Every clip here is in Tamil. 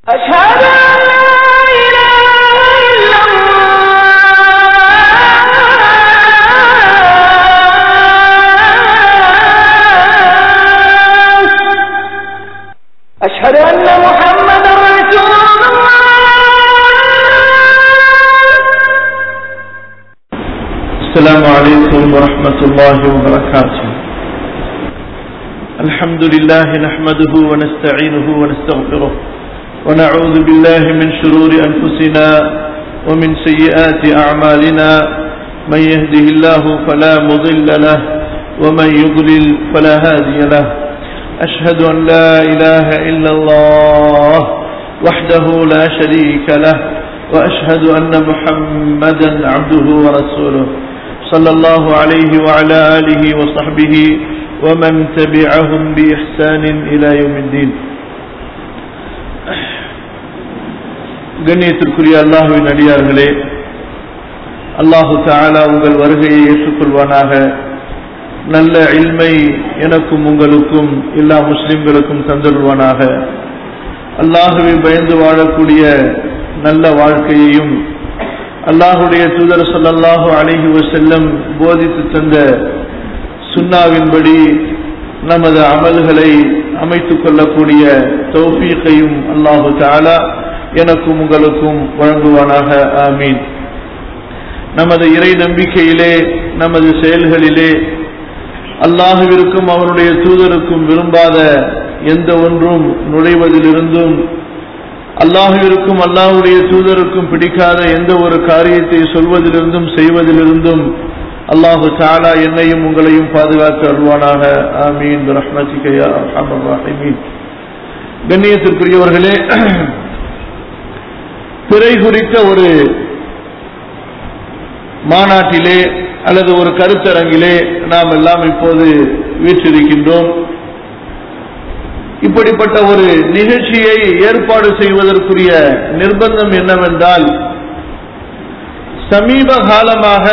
أشهد أن لا إله إلا الله أشهد أن محمدا رسول الله السلام عليكم ورحمة الله وبركاته الحمد لله نحمده ونستعينه ونستغفره ونعوذ بالله من شرور أنفسنا ومن سيئات أعمالنا من يهده الله فلا مضل له ومن يضلل فلا هادي له أشهد أن لا إله إلا الله وحده لا شريك له وأشهد أن محمدا عبده ورسوله صلى الله عليه وعلى آله وصحبه ومن تبعهم بإحسان إلى يوم الدين கண்ணியத்திற்குரிய அல்லாஹுவின் அடியார்களே அல்லாஹு தாலா உங்கள் வருகையை ஏற்றுக்கொள்வானாக நல்ல இல்மை எனக்கும் உங்களுக்கும் எல்லா முஸ்லிம்களுக்கும் தந்தருள்வானாக அல்லாஹுவை பயந்து வாழக்கூடிய நல்ல வாழ்க்கையையும் அல்லாஹுடைய தூதர் சொல்லல்லாஹு அலைஹி வஸல்லம் போதித்து தந்த சுன்னாவின்படி நமது அமல்களை அமைத்துக் கொள்ளக்கூடிய தௌஃபீக்கையும் அல்லாஹு தாலா எனக்கும் உங்களுக்கும் வழங்குவானாக ஆமீன் நமது இறை நம்பிக்கையிலே நமது செயல்களிலே அல்லாஹுவிற்கும் அவனுடைய தூதருக்கும் விரும்பாத எந்த ஒன்றும் நுழைவதிலிருந்தும் அல்லாஹுவிற்கும் அல்லாஹுடைய தூதருக்கும் பிடிக்காத எந்த ஒரு காரியத்தை சொல்வதிலிருந்தும் செய்வதிலிருந்தும் அல்லாஹு தாலா என்னையும் உங்களையும் பாதுகாத்து அருள்வானாக ஆமீன் ரஹ்மதிகையா ராஹிமீன் கண்ணியத்திற்குரியவர்களே பிறை குறித்த ஒரு மாநாட்டிலே அல்லது ஒரு கருத்தரங்கிலே நாம் எல்லாம் இப்போது வீற்றிருக்கின்றோம் இப்படிப்பட்ட ஒரு நிகழ்ச்சியை ஏற்பாடு செய்வதற்குரிய நிர்பந்தம் என்னவென்றால் சமீப காலமாக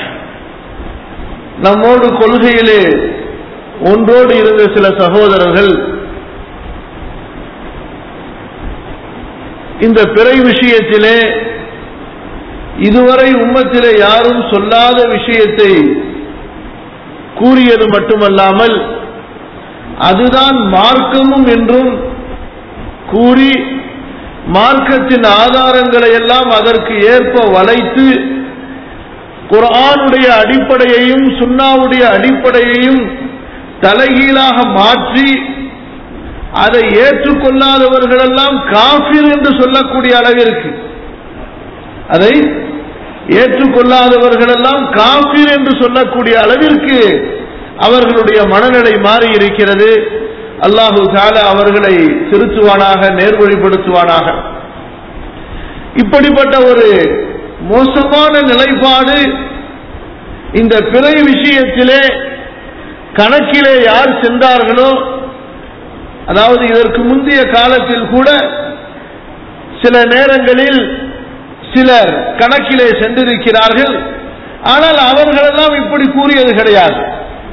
நம்மோடு கொள்கையிலே ஒன்றோடு இருந்த சில சகோதரர்கள் இந்த பிறை விஷயத்திலே இதுவரை உம்மத்திலே யாரும் சொல்லாத விஷயத்தை கூறியது மட்டுமல்லாமல் அதுதான் மார்க்கமும் என்றும் கூறி மார்க்கத்தின் ஆதாரங்களை எல்லாம் அதற்கு ஏற்ப வளைத்து குர்ஆனுடைய அடிப்படையையும் சுன்னாவுடைய அடிப்படையையும் தலைகீழாக மாற்றி அதை ஏற்றுக்கொள்ளாதவர்களெல்லாம் காஃபிர் என்று சொல்லக்கூடிய அளவிற்கு அதை ஏற்றுக்கொள்ளாதவர்களெல்லாம் காஃபிர் என்று சொல்லக்கூடிய அளவிற்கு அவர்களுடைய மனநிலை மாறி இருக்கிறது அல்லாஹு தாலா அவர்களை திருத்துவானாக நேர்வழிப்படுத்துவானாக இப்படிப்பட்ட ஒரு மோசமான நிலைப்பாடு இந்த பிறை விஷயத்திலே கணக்கிலே யார் சென்றார்களோ அதாவது இதற்கு முந்தைய காலத்தில் கூட சில நேரங்களில் சிலர் கணக்கிலே சென்றிருக்கிறார்கள் ஆனால் அவர்களெல்லாம் இப்படி கூறியது கிடையாது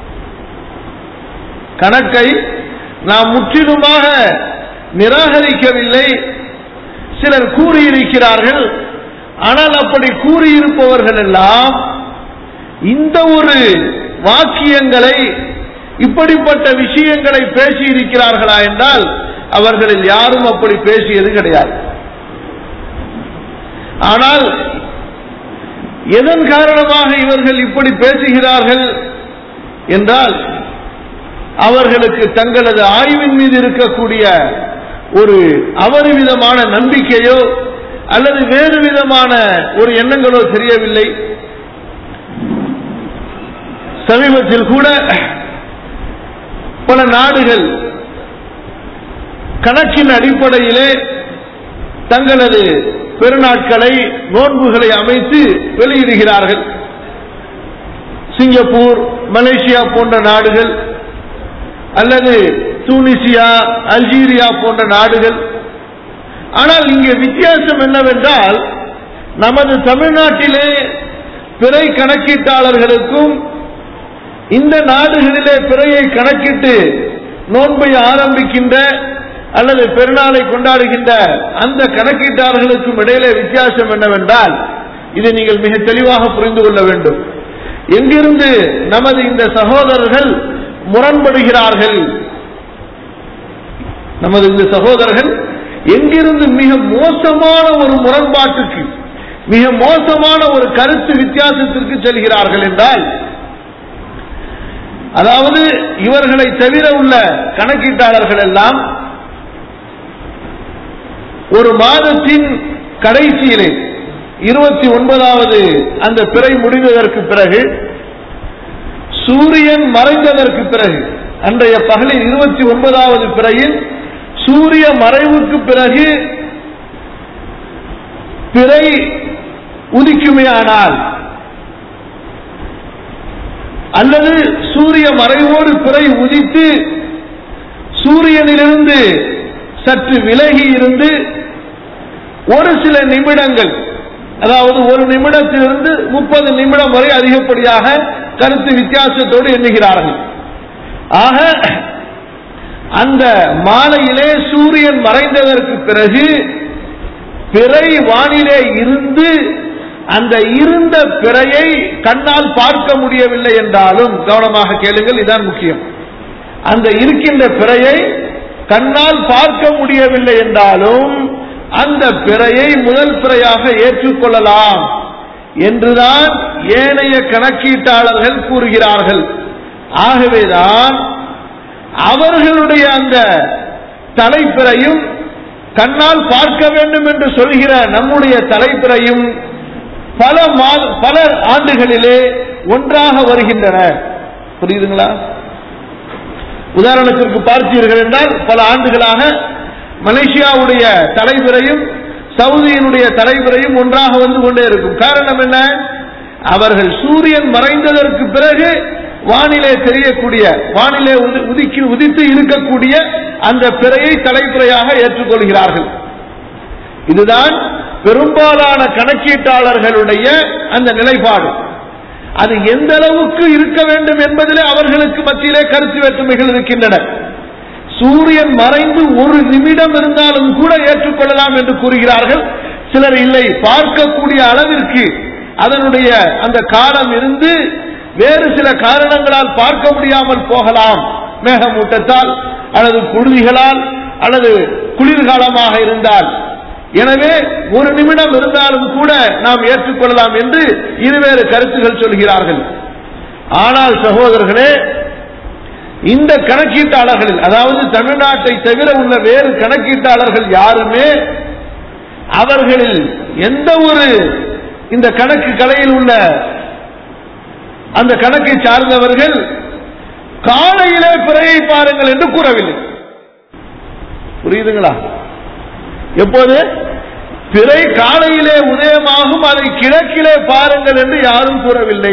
கணக்கை நாம் முற்றிலுமாக நிராகரிக்கவில்லை சிலர் கூறியிருக்கிறார்கள் ஆனால் அப்படி கூறியிருப்பவர்கள் எல்லாம் இந்த ஒரு வாக்கியங்களை இப்படிப்பட்ட விஷயங்களை பேசி இருக்கிறார்களா என்றால் அவர்களில் யாரும் அப்படி பேசியது கிடையாது ஆனால் எதன் காரணமாக இவர்கள் இப்படி பேசுகிறார்கள் என்றால் அவர்களுக்கு தங்களது ஆய்வின் மீது இருக்கக்கூடிய ஒரு அபரிவிதமான நம்பிக்கையோ அல்லது வேறு விதமான ஒரு எண்ணங்களோ தெரியவில்லை சமீபத்தில் கூட பல நாடுகள் கணக்கின் அடிப்படையிலே தங்களது பெருநாட்களை நோன்புகளை அமைத்து வெளியிடுகிறார்கள் சிங்கப்பூர் மலேசியா போன்ற நாடுகள் அல்லது தூனிசியா அல்ஜீரியா போன்ற நாடுகள் ஆனால் இங்கே வித்தியாசம் என்னவென்றால் நமது தமிழ்நாட்டிலே பிறை கணக்கீட்டாளர்களுக்கும் இந்த நாடுகளிலே பிறையை கணக்கிட்டு நோன்பை ஆரம்பிக்கின்ற அல்லது பெருநாளை கொண்டாடுகின்ற அந்த கணக்கீட்டாளர்களுக்கும் இடையிலே வித்தியாசம் என்னவென்றால் இதை நீங்கள் மிக தெளிவாக புரிந்து கொள்ள வேண்டும் எங்கிருந்து நமது இந்த சகோதரர்கள் முரண்படுகிறார்கள் நமது இந்த சகோதரர்கள் எங்கிருந்து மிக மோசமான ஒரு முரண்பாட்டுக்கு மிக மோசமான ஒரு கருத்து வித்தியாசத்திற்கு செல்கிறார்கள் என்றால் அதாவது இவர்களை தவிர உள்ள கணக்கீட்டாளர்கள் எல்லாம் ஒரு மாதத்தின் கடைசியிலே இருபத்தி ஒன்பதாவது அந்த பிறை முடிந்ததற்கு பிறகு சூரியன் மறைந்ததற்கு பிறகு அன்றைய பகலின் இருபத்தி ஒன்பதாவது பிறையில் சூரிய மறைவுக்கு பிறகு பிறை உதிக்குமேயானால் அல்லது சூரிய மறைவோடு பிறை உதித்து சூரியனிலிருந்து சற்று விலகி இருந்து ஒரு சில நிமிடங்கள் அதாவது ஒரு நிமிடத்திலிருந்து முப்பது நிமிடம் வரை அதிகப்படியாக கருத்து வித்தியாசத்தோடு எண்ணுகிறார்கள் ஆக அந்த மாலையிலே சூரியன் மறைந்ததற்கு பிறகு பிறை வானிலே இருந்து அந்த இருந்த பிறையை கண்ணால் பார்க்க முடியவில்லை என்றாலும் கவனமாக கேளுங்கள் இதான் முக்கியம் அந்த இருக்கின்ற பிறையை கண்ணால் பார்க்க முடியவில்லை என்றாலும் அந்த பிறையை முதல் பிறையாக ஏற்றுக்கொள்ளலாம் என்றுதான் ஏனைய கணக்கீட்டாளர்கள் கூறுகிறார்கள் ஆகவேதான் அவர்களுடைய அந்த தலைப்பிறையும் கண்ணால் பார்க்க வேண்டும் என்று சொல்கிற நம்முடைய தலைப்பிறையும் பல மா- பல ஆண்டுகளிலே ஒன்றாக வருகின்றன புரியுதுங்களா உதாரணத்திற்கு பார்த்தீர்கள் என்றால் பல ஆண்டுகளாக மலேசியாவுடைய தலைவரையும் சவுதியினுடைய தலைவரையும் ஒன்றாக வந்து கொண்டே இருக்கும் காரணம் என்ன அவர்கள் சூரியன் மறைந்ததற்கு பிறகு வானிலே தெரியக்கூடிய வானிலே உதி- உதிக்கி உதித்து இருக்கக்கூடிய அந்த பிறையை தலைப்பிறையாக ஏற்றுக்கொள்கிறார்கள் இதுதான் பெரும்பாலான கணக்கீட்டாளர்களுடைய அந்த நிலைப்பாடு அது எந்த அளவுக்கு இருக்க வேண்டும் என்பதிலே அவர்களுக்கு மத்தியிலே கருத்து வேற்றுமைகள் இருக்கின்றன சூரியன் மறைந்து ஒரு நிமிடம் இருந்தாலும் கூட ஏற்றுக்கொள்ளலாம் என்று கூறுகிறார்கள் சிலர் இல்லை பார்க்கக்கூடிய அளவிற்கு அதனுடைய அந்த காலம் இருந்து வேறு சில காரணங்களால் பார்க்க முடியாமல் போகலாம் மேகமூட்டத்தால் அல்லது புழுதிகளால் அல்லது குளிர்காலமாக இருந்தால் எனவே ஒரு நிமிடம் இருந்தாலும் கூட நாம் ஏற்றுக்கொள்ளலாம் என்று இருவேறு கருத்துகள் சொல்கிறார்கள் ஆனால் சகோதரர்களே இந்த கணக்கீட்டாளர்களில் அதாவது தமிழ்நாட்டை தவிர உள்ள வேறு கணக்கீட்டாளர்கள் யாருமே அவர்களில் எந்த ஒரு இந்த கணக்கு கலையில் உள்ள அந்த கணக்கை சார்ந்தவர்கள் காலையிலே பிறையை பாருங்கள் என்று கூறவில்லை புரியுதுங்களா எப்போது பிறை காலையிலே உதயமாகும் அதை கிழக்கிலே பாருங்கள் என்று யாரும் கூறவில்லை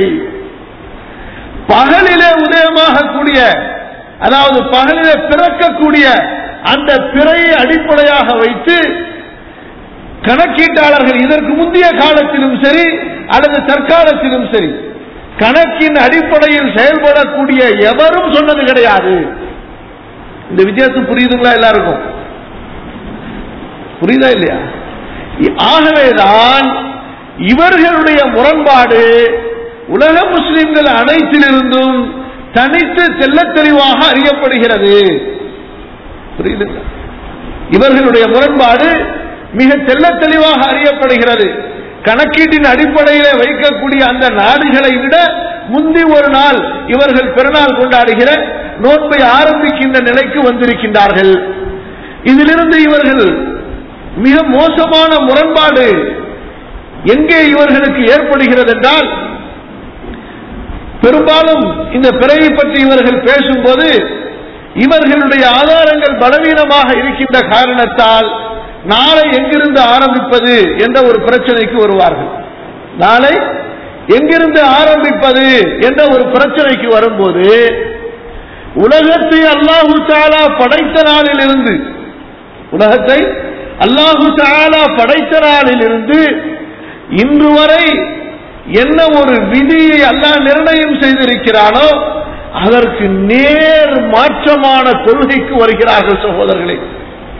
பகலிலே உதயமாகக்கூடிய அதாவது பகலிலே பிறக்கக்கூடிய அந்த பிறையை அடிப்படையாக வைத்து கணக்கீட்டாளர்கள் இதற்கு முந்தைய காலத்திலும் சரி அல்லது தற்காலத்திலும் சரி கணக்கின் அடிப்படையில் செயல்படக்கூடிய எவரும் சொன்னது கிடையாது இந்த வித்தியாசம் புரியுதுங்களா எல்லாருக்கும் புரியுதா இல்லையா ஆகவேதான் இவர்களுடைய முரண்பாடு உலக முஸ்லிம்கள் அனைத்திலிருந்தும் தனித்து தெள்ளத் தெளிவாக அறியப்படுகிறது புரியுதுங்களா இவர்களுடைய முரண்பாடு மிக தெள்ளத் தெளிவாக அறியப்படுகிறது கணக்கீட்டின் அடிப்படையிலே வைக்கக்கூடிய அந்த நாடுகளை விட முந்தி ஒரு நாள் இவர்கள் பெருநாள் கொண்டாடுகிற நோன்பை ஆரம்பிக்கின்ற நிலைக்கு வந்திருக்கின்றார்கள் இதிலிருந்து இவர்கள் மிக மோசமான முரண்பாடு எங்கே இவர்களுக்கு ஏற்படுகிறது என்றால் பெரும்பாலும் இந்த பிறையை பற்றி இவர்கள் பேசும்போது இவர்களுடைய ஆதாரங்கள் பலவீனமாக இருக்கின்ற காரணத்தால் நாளை எங்கிருந்து ஆரம்பிப்பது என்ற ஒரு பிரச்சனைக்கு வருவார்கள் நாளை எங்கிருந்து ஆரம்பிப்பது என்ற ஒரு பிரச்சனைக்கு வரும்போது உலகத்தை அல்லாஹு தாலா படைத்த நாளிலிருந்து உலகத்தை அல்லாஹு தாலா படைத்த நாளிலிருந்து இன்று வரை என்ன ஒரு விதியை அல்லாஹ் நிர்ணயம் செய்திருக்கிறானோ அதற்கு நேர் மாற்றமான கொள்கைக்கு வருகிறார்கள் சகோதரர்களே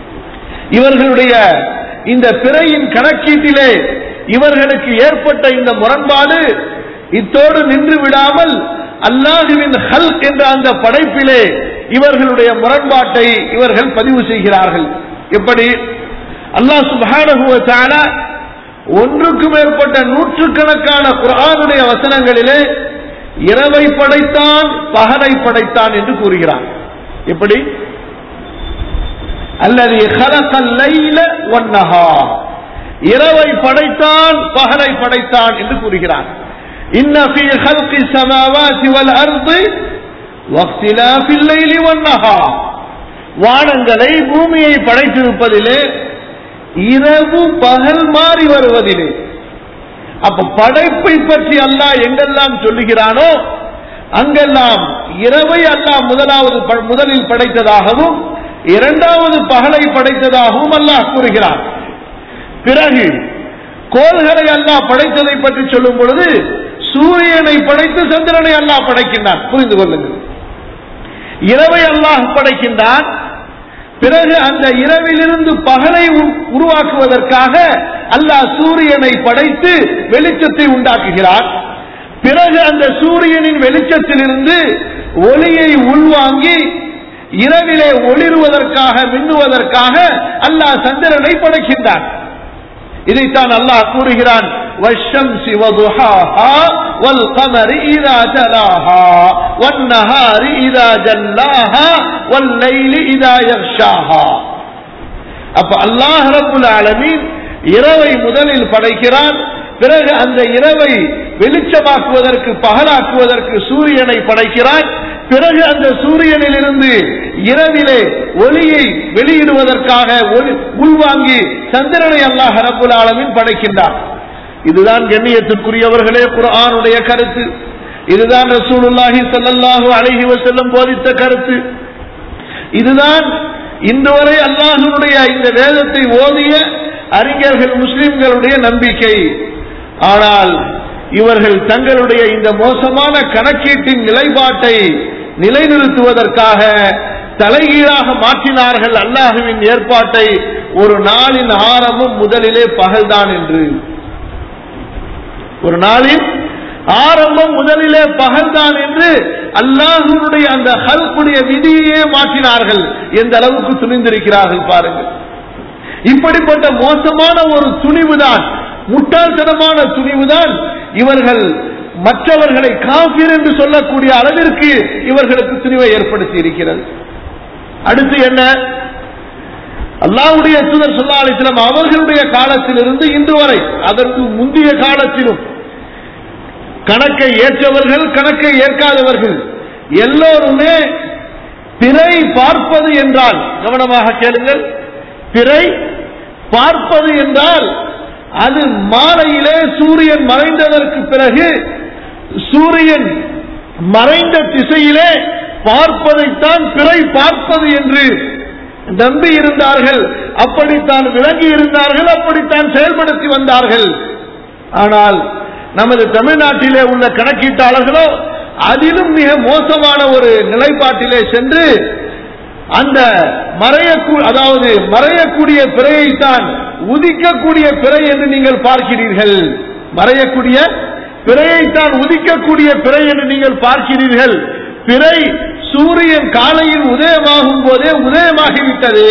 இவர்களுடைய இந்த பிறையின் கணக்கீட்டிலே இவர்களுக்கு ஏற்பட்ட இந்த முரண்பாடு இத்தோடு நின்று விடாமல் அல்லாஹுவின் ஹல் என்ற அந்த படைப்பிலே இவர்களுடைய முரண்பாட்டை இவர்கள் பதிவு செய்கிறார்கள் எப்படி அல்லாஹ் சுப்ஹானஹு வ தஆலா ஒன்றுக்கு மேற்பட்ட நூற்றுக்கணக்கான குர்ஆனுடைய வசனங்களிலே இரவை படைத்தான் பகலை படைத்தான் என்று கூறுகிறான் எப்படி அல்லது ஹலகல் லைல வன்னஹார் இரவை படைத்தான் பகலை படைத்தான் என்று கூறுகிறான் இன்ன ஃபீ ஹல்கி ஸமாவாதி வல் அர்தி வக்திலாஃபில் லைலி வன்னஹார் வானங்களை பூமியை படைத்திருப்பதிலே இரவு பகல் மாறி வருவதிலே அப்ப படைப்பை பற்றி அல்லாஹ் எங்கெல்லாம் சொல்லுகிறானோ அங்கெல்லாம் இரவை அல்லாஹ் முதலாவது ப- முதலில் படைத்ததாகவும் இரண்டாவது பகலை படைத்ததாகவும் அல்லாஹ் கூறுகிறான் பிறகு கோள்களை அல்லாஹ் படைத்ததை பற்றி சொல்லும் பொழுது சூரியனை படைத்து சந்திரனை அல்லாஹ் படைக்கின்றான் புரிந்து கொள்ளுங்கள் இரவை அல்லாஹ் படைக்கின்றான் பிறகு அந்த இரவிலிருந்து பகலை உ- உருவாக்குவதற்காக அல்லாஹ் சூரியனை படைத்து வெளிச்சத்தை உண்டாக்குகிறான் பிறகு அந்த சூரியனின் வெளிச்சத்திலிருந்து ஒளியை உள்வாங்கி இரவிலே ஒளிருவதற்காக மின்னுவதற்காக அல்லாஹ் சந்திரனை படைக்கின்றான் இதைத்தான் அல்லாஹ் கூறுகிறான் والشمس وضحاها والقمر إذا تلاها والنهار إذا جلاها والليل إذا يغشاها அப்ப அல்லாஹ் ரப்புல் ஆலமீன் இரவை முதலில் படைக்கிறான் பிறகு அந்த இரவை வெளிச்சமாக்குவதற்கு பகலாக்குவதற்கு சூரியனை படைக்கிறான் பிறகு அந்த சூரியனிலிருந்து இரவிலே ஒளியை வெளியிடுவதற்காக ஒளி- உள்வாங்கி சந்திரனை அல்லாஹ் ரப்புல் ஆலமீன் படைக்கின்றான் இதுதான் கண்ணியத்திற்குரியவர்களே குர்ஆனுடைய கருத்து இதுதான் ரசூலுல்லாஹி ஸல்லல்லாஹு அலைஹி வஸல்லம் போதித்த கருத்து இதுதான் இன்று வரை அல்லாஹனுடைய இந்த வேதத்தை ஓதிய அறிஞர்கள் முஸ்லிம்களுடைய நம்பிக்கை ஆனால் இவர்கள் தங்களுடைய இந்த மோசமான கணக்கீட்டின் நிலைப்பாட்டை நிலைநிறுத்துவதற்காக தலைகீழாக மாற்றினார்கள் அல்லாஹுவின் ஏற்பாட்டை ஒரு நாளின் ஆரம்பம் முதலிலே பகல்தான் என்று ஒரு நாளின் ஆரம்பம் முதலிலே பகல்தான் என்று அல்லாஹுடைய அந்த ஹல்குடைய விதியையே மாற்றினார்கள் எந்த அளவுக்கு துணிந்திருக்கிறார்கள் பாருங்கள் இப்படிப்பட்ட மோசமான ஒரு துணிவுதான் முட்டாள்தனமான துணிவுதான் இவர்கள் மற்றவர்களை காபீர் என்று சொல்லக்கூடிய அளவிற்கு இவர்களுக்கு துணிவை ஏற்படுத்தி இருக்கிறது அடுத்து என்ன அல்லாஹ்வுடைய தூதர் சொல்லா அலிஸ்லாம் அவர்களுடைய காலத்திலிருந்து இன்று வரை அதற்கு முந்தைய காலத்திலும் கணக்கை ஏற்றவர்கள் கணக்கை ஏற்காதவர்கள் எல்லோருமே பிறை பார்ப்பது என்றால் கவனமாக கேளுங்கள் பிறை பார்ப்பது என்றால் அது மாலையிலே சூரியன் மறைந்ததற்கு பிறகு சூரியன் மறைந்த திசையிலே பார்ப்பதைத்தான் பிறை பார்ப்பது என்று நம்பி இருந்தார்கள் அப்படித்தான் விளங்கி இருந்தார்கள் அப்படித்தான் செயல்படுத்தி வந்தார்கள் ஆனால் நமது தமிழ்நாட்டிலே உள்ள கணக்கீட்டாளர்களோ அதிலும் மிக மோசமான ஒரு நிலைப்பாட்டிலே சென்று அந்த மறையக்கூ அதாவது மறையக்கூடிய பிறையைத்தான் உதிக்கக்கூடிய பிறை என்று நீங்கள் பார்க்கிறீர்கள் மறையக்கூடிய பிறையைத்தான் உதிக்கக்கூடிய பிறை என்று நீங்கள் பார்க்கிறீர்கள் பிறை சூரியன் காலையில் உதயமாகும் போதே உதயமாகிவிட்டது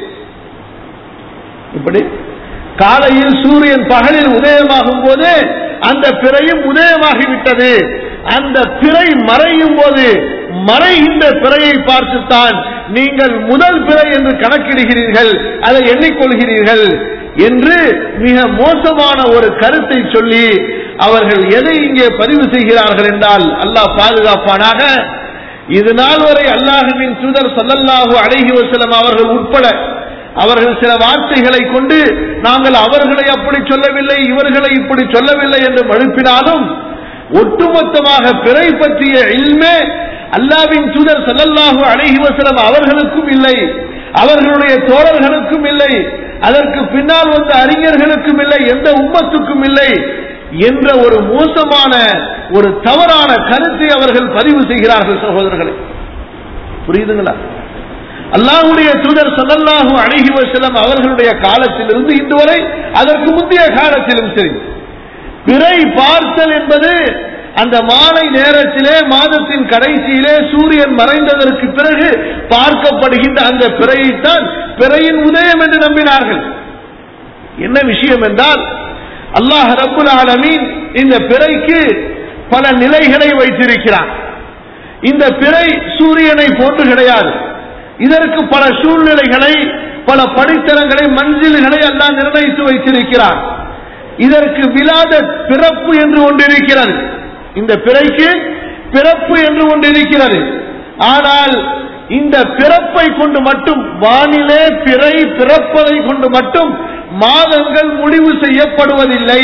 இப்படி காலையில் சூரியன் பகலில் உதயமாகும் போது அந்த பிறையும் உதயமாகிவிட்டது அந்த பிறை மறையும் போது மறைகின்ற பிறையை பார்த்துத்தான் நீங்கள் முதல் பிறை என்று கணக்கிடுகிறீர்கள் அதை எண்ணிக்கொள்கிறீர்கள் என்று மிக மோசமான ஒரு கருத்தை சொல்லி அவர்கள் எதை இங்கே பதிவு செய்கிறார்கள் என்றால் அல்லாஹ் பாதுகாப்பானாக இது நாள் வரை அல்லாஹுவின் தூதர் சல்லல்லாஹு அலைஹி வஸல்லம் அவர்கள் உட்பட அவர்கள் சில வார்த்தைகளை கொண்டு நாங்கள் அவர்களை அப்படி சொல்லவில்லை இவர்களை இப்படி சொல்லவில்லை என்று மழுப்பினாலும் ஒட்டுமொத்தமாக பிறை பற்றிய இல்மே அல்லாவின் தூதர் சல்லல்லாஹு அலைஹி வஸல்லம் அவர்களுக்கும் இல்லை அவர்களுடைய தோழர்களுக்கும் இல்லை அதற்கு பின்னால் வந்த அறிஞர்களுக்கும் இல்லை எந்த உம்மத்துக்கும் இல்லை என்ற ஒரு மோசமான ஒரு தவறான கருத்தை அவர்கள் பதிவு செய்கிறார்கள் சகோதரர்களே புரியுதுங்களா அல்லாஹ்வுடைய தூதர் ஸல்லல்லாஹு அலைஹி வஸல்லம் அவர்களுடைய காலத்திலிருந்து இன்று வரை அதற்கு முந்தைய காலத்திலும் சரி பிறை பார்த்தல் என்பது அந்த மாலை நேரத்திலே மாதத்தின் கடைசியிலே சூரியன் மறைந்ததற்கு பிறகு பார்க்கப்படுகின்ற அந்த பிறையைத்தான் பிறையின் உதயம் என்று நம்பினார்கள் என்ன விஷயம் என்றால் அல்லாஹ் ரப்புல் ஆலமீன் இந்த பிறைக்கு பல நிலைகளை வைத்திருக்கிறான் இந்த பிறை சூரியனை போன்று கிடையாது இதற்கு பல சூழ்நிலைகளை பல படித்தரங்களை மஞ்சில்களை எல்லாம் நிர்ணயித்து வைத்திருக்கிறான் இதற்கு விழாத பிறப்பு என்று ஒன்று இருக்கிறது இந்த பிறைக்கு பிறப்பு என்று ஒன்று இருக்கிறது ஆனால் இந்த பிறப்பை கொண்டு மட்டும் வானிலே பிறை பிறப்பதை கொண்டு மட்டும் மாதங்கள் முடிவு செய்யப்படுவதில்லை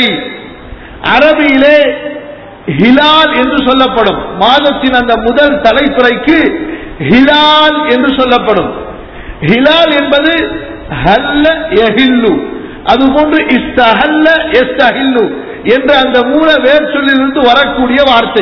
அரபியிலே ஹிலால் என்று சொல்லப்படும் மாதத்தின் அந்த முதல் தலைப்பிறைக்கு ஹிலால் என்று சொல்லப்படும் ஹிலால் என்பது ஹல்ல எஹில்லு அதுபோன்று இஸ்தஹல்ல எஸ்தஹில்லு என்ற அந்த மூல வேர் சொல்லிலிருந்து வரக்கூடிய வார்த்தை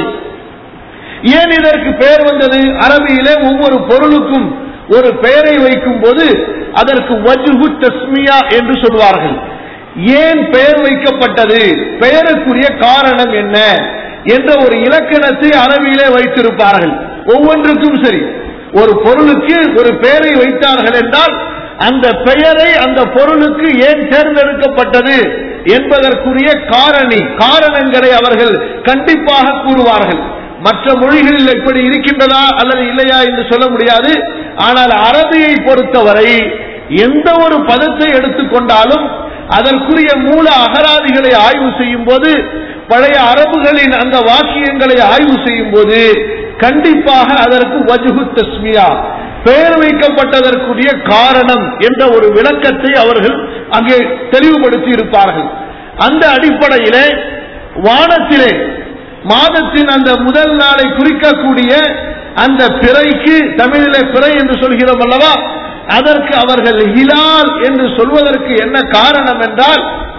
ஏன் இதற்கு பெயர் வந்தது அரபியிலே ஒவ்வொரு பொருளுக்கும் ஒரு பெயரை வைக்கும் போது அதற்கு வஜ்ஹு தஸ்மியா என்று சொல்வார்கள் ஏன் பெயர் வைக்கப்பட்டது பெயருக்குரிய காரணம் என்ன என்ற ஒரு இலக்கணத்தை அரபியிலே வைத்திருப்பார்கள் ஒவ்வொன்றுக்கும் சரி ஒரு பொருளுக்கு ஒரு பெயரை வைத்தார்கள் என்றால் அந்த பெயரை அந்த பொருளுக்கு ஏன் தேர்ந்தெடுக்கப்பட்டது என்பதற்குரிய காரணி காரணங்களை அவர்கள் கண்டிப்பாக கூறுவார்கள் மற்ற மொழிகளில் எப்படி இருக்கின்றதா அல்லது இல்லையா என்று சொல்ல முடியாது ஆனால் அரபியை பொறுத்தவரை எந்த ஒரு பதத்தை எடுத்துக்கொண்டாலும் அதற்குரிய மூல அகராதிகளை ஆய்வு செய்யும் போது பழைய அரபுகளின் அந்த வாக்கியங்களை ஆய்வு செய்யும் போது கண்டிப்பாக அதற்கு வஜுகு தஸ்மியா பெயர் வைக்கப்பட்டதற்குரிய காரணம் என்ற ஒரு விளக்கத்தை அவர்கள் அங்கே தெளிவுபடுத்தி இருப்பார்கள் அந்த அடிப்படையிலே வானத்திலே மாதத்தின் அந்த முதல் நாளை குறிக்கக்கூடிய அந்த பிறைக்கு தமிழிலே பிறை என்று சொல்கிறோம் அல்லவா அதற்கு அவர்கள் ஹிலால் என்று சொல்வதற்கு என்ன காரணம் என்றால்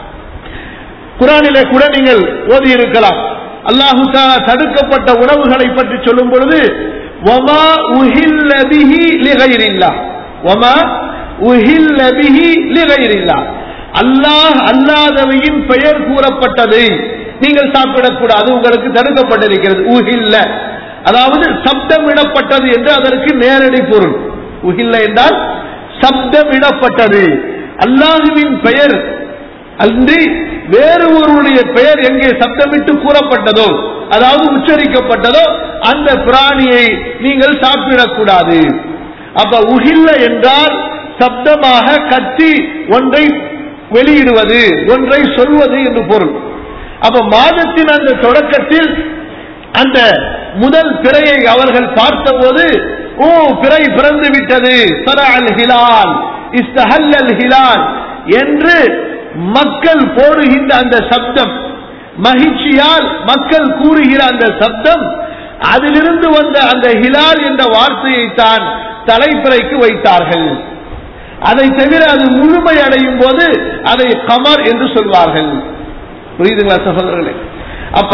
குரானிலே கூட நீங்கள் ஓதி இருக்கலாம் அல்லாஹு தஆலா தடுக்கப்பட்ட உணவுகளை பற்றி சொல்லும் பொழுது வமா உஹில்ல பிஹி லிகைரில்லாஹ் வமா உஹில்ல பிஹி லிகைரில்லாஹ் அல்லாஹ் அல்லாதவையின் பெயர் கூறப்பட்டது நீங்கள் சாப்பிடக்கூடாது உங்களுக்கு தடுக்கப்பட்டிருக்கிறது உஹில்ல அதாவது சப்தமிடப்பட்டது என்று அதற்கு நேரடி பொருள் உஹில்ல என்றால் சப்தமிடப்பட்டது அல்லாஹுவின் பெயர் அன்றி வேறு ஒருவருடைய பெயர் எங்கே சப்தமிட்டு கூறப்பட்டதோ அதாவது உச்சரிக்கப்பட்டதோ அந்த பிராணியை நீங்கள் சாப்பிடக்கூடாது அப்ப உகில்ல என்றால் சப்தமாக கத்தி ஒன்றை வெளியிடுவது ஒன்றை சொல்வது என்று பொருள் அப்ப மாதத்தின் அந்த தொடக்கத்தில் அந்த முதல் பிறையை அவர்கள் பார்த்தபோது ஓ பிறை பிறந்து விட்டது சரஅல் ஹிலால் இஸ்தஹல்லல் ஹிலால் என்று மக்கள் போடுகின்ற அந்த சப்தம் மகிழ்ச்சியால் மக்கள் கூறுகிற அந்த சப்தம் அதிலிருந்து வந்த அந்த ஹிலால் என்ற வார்த்தையை தான் தலைப்பிறைக்கு வைத்தார்கள் அதை தவிர அது முழுமை அடையும் போது அதை கமர் என்று சொல்வார்கள் புரியுதுங்களா சகோதரர்களே அப்ப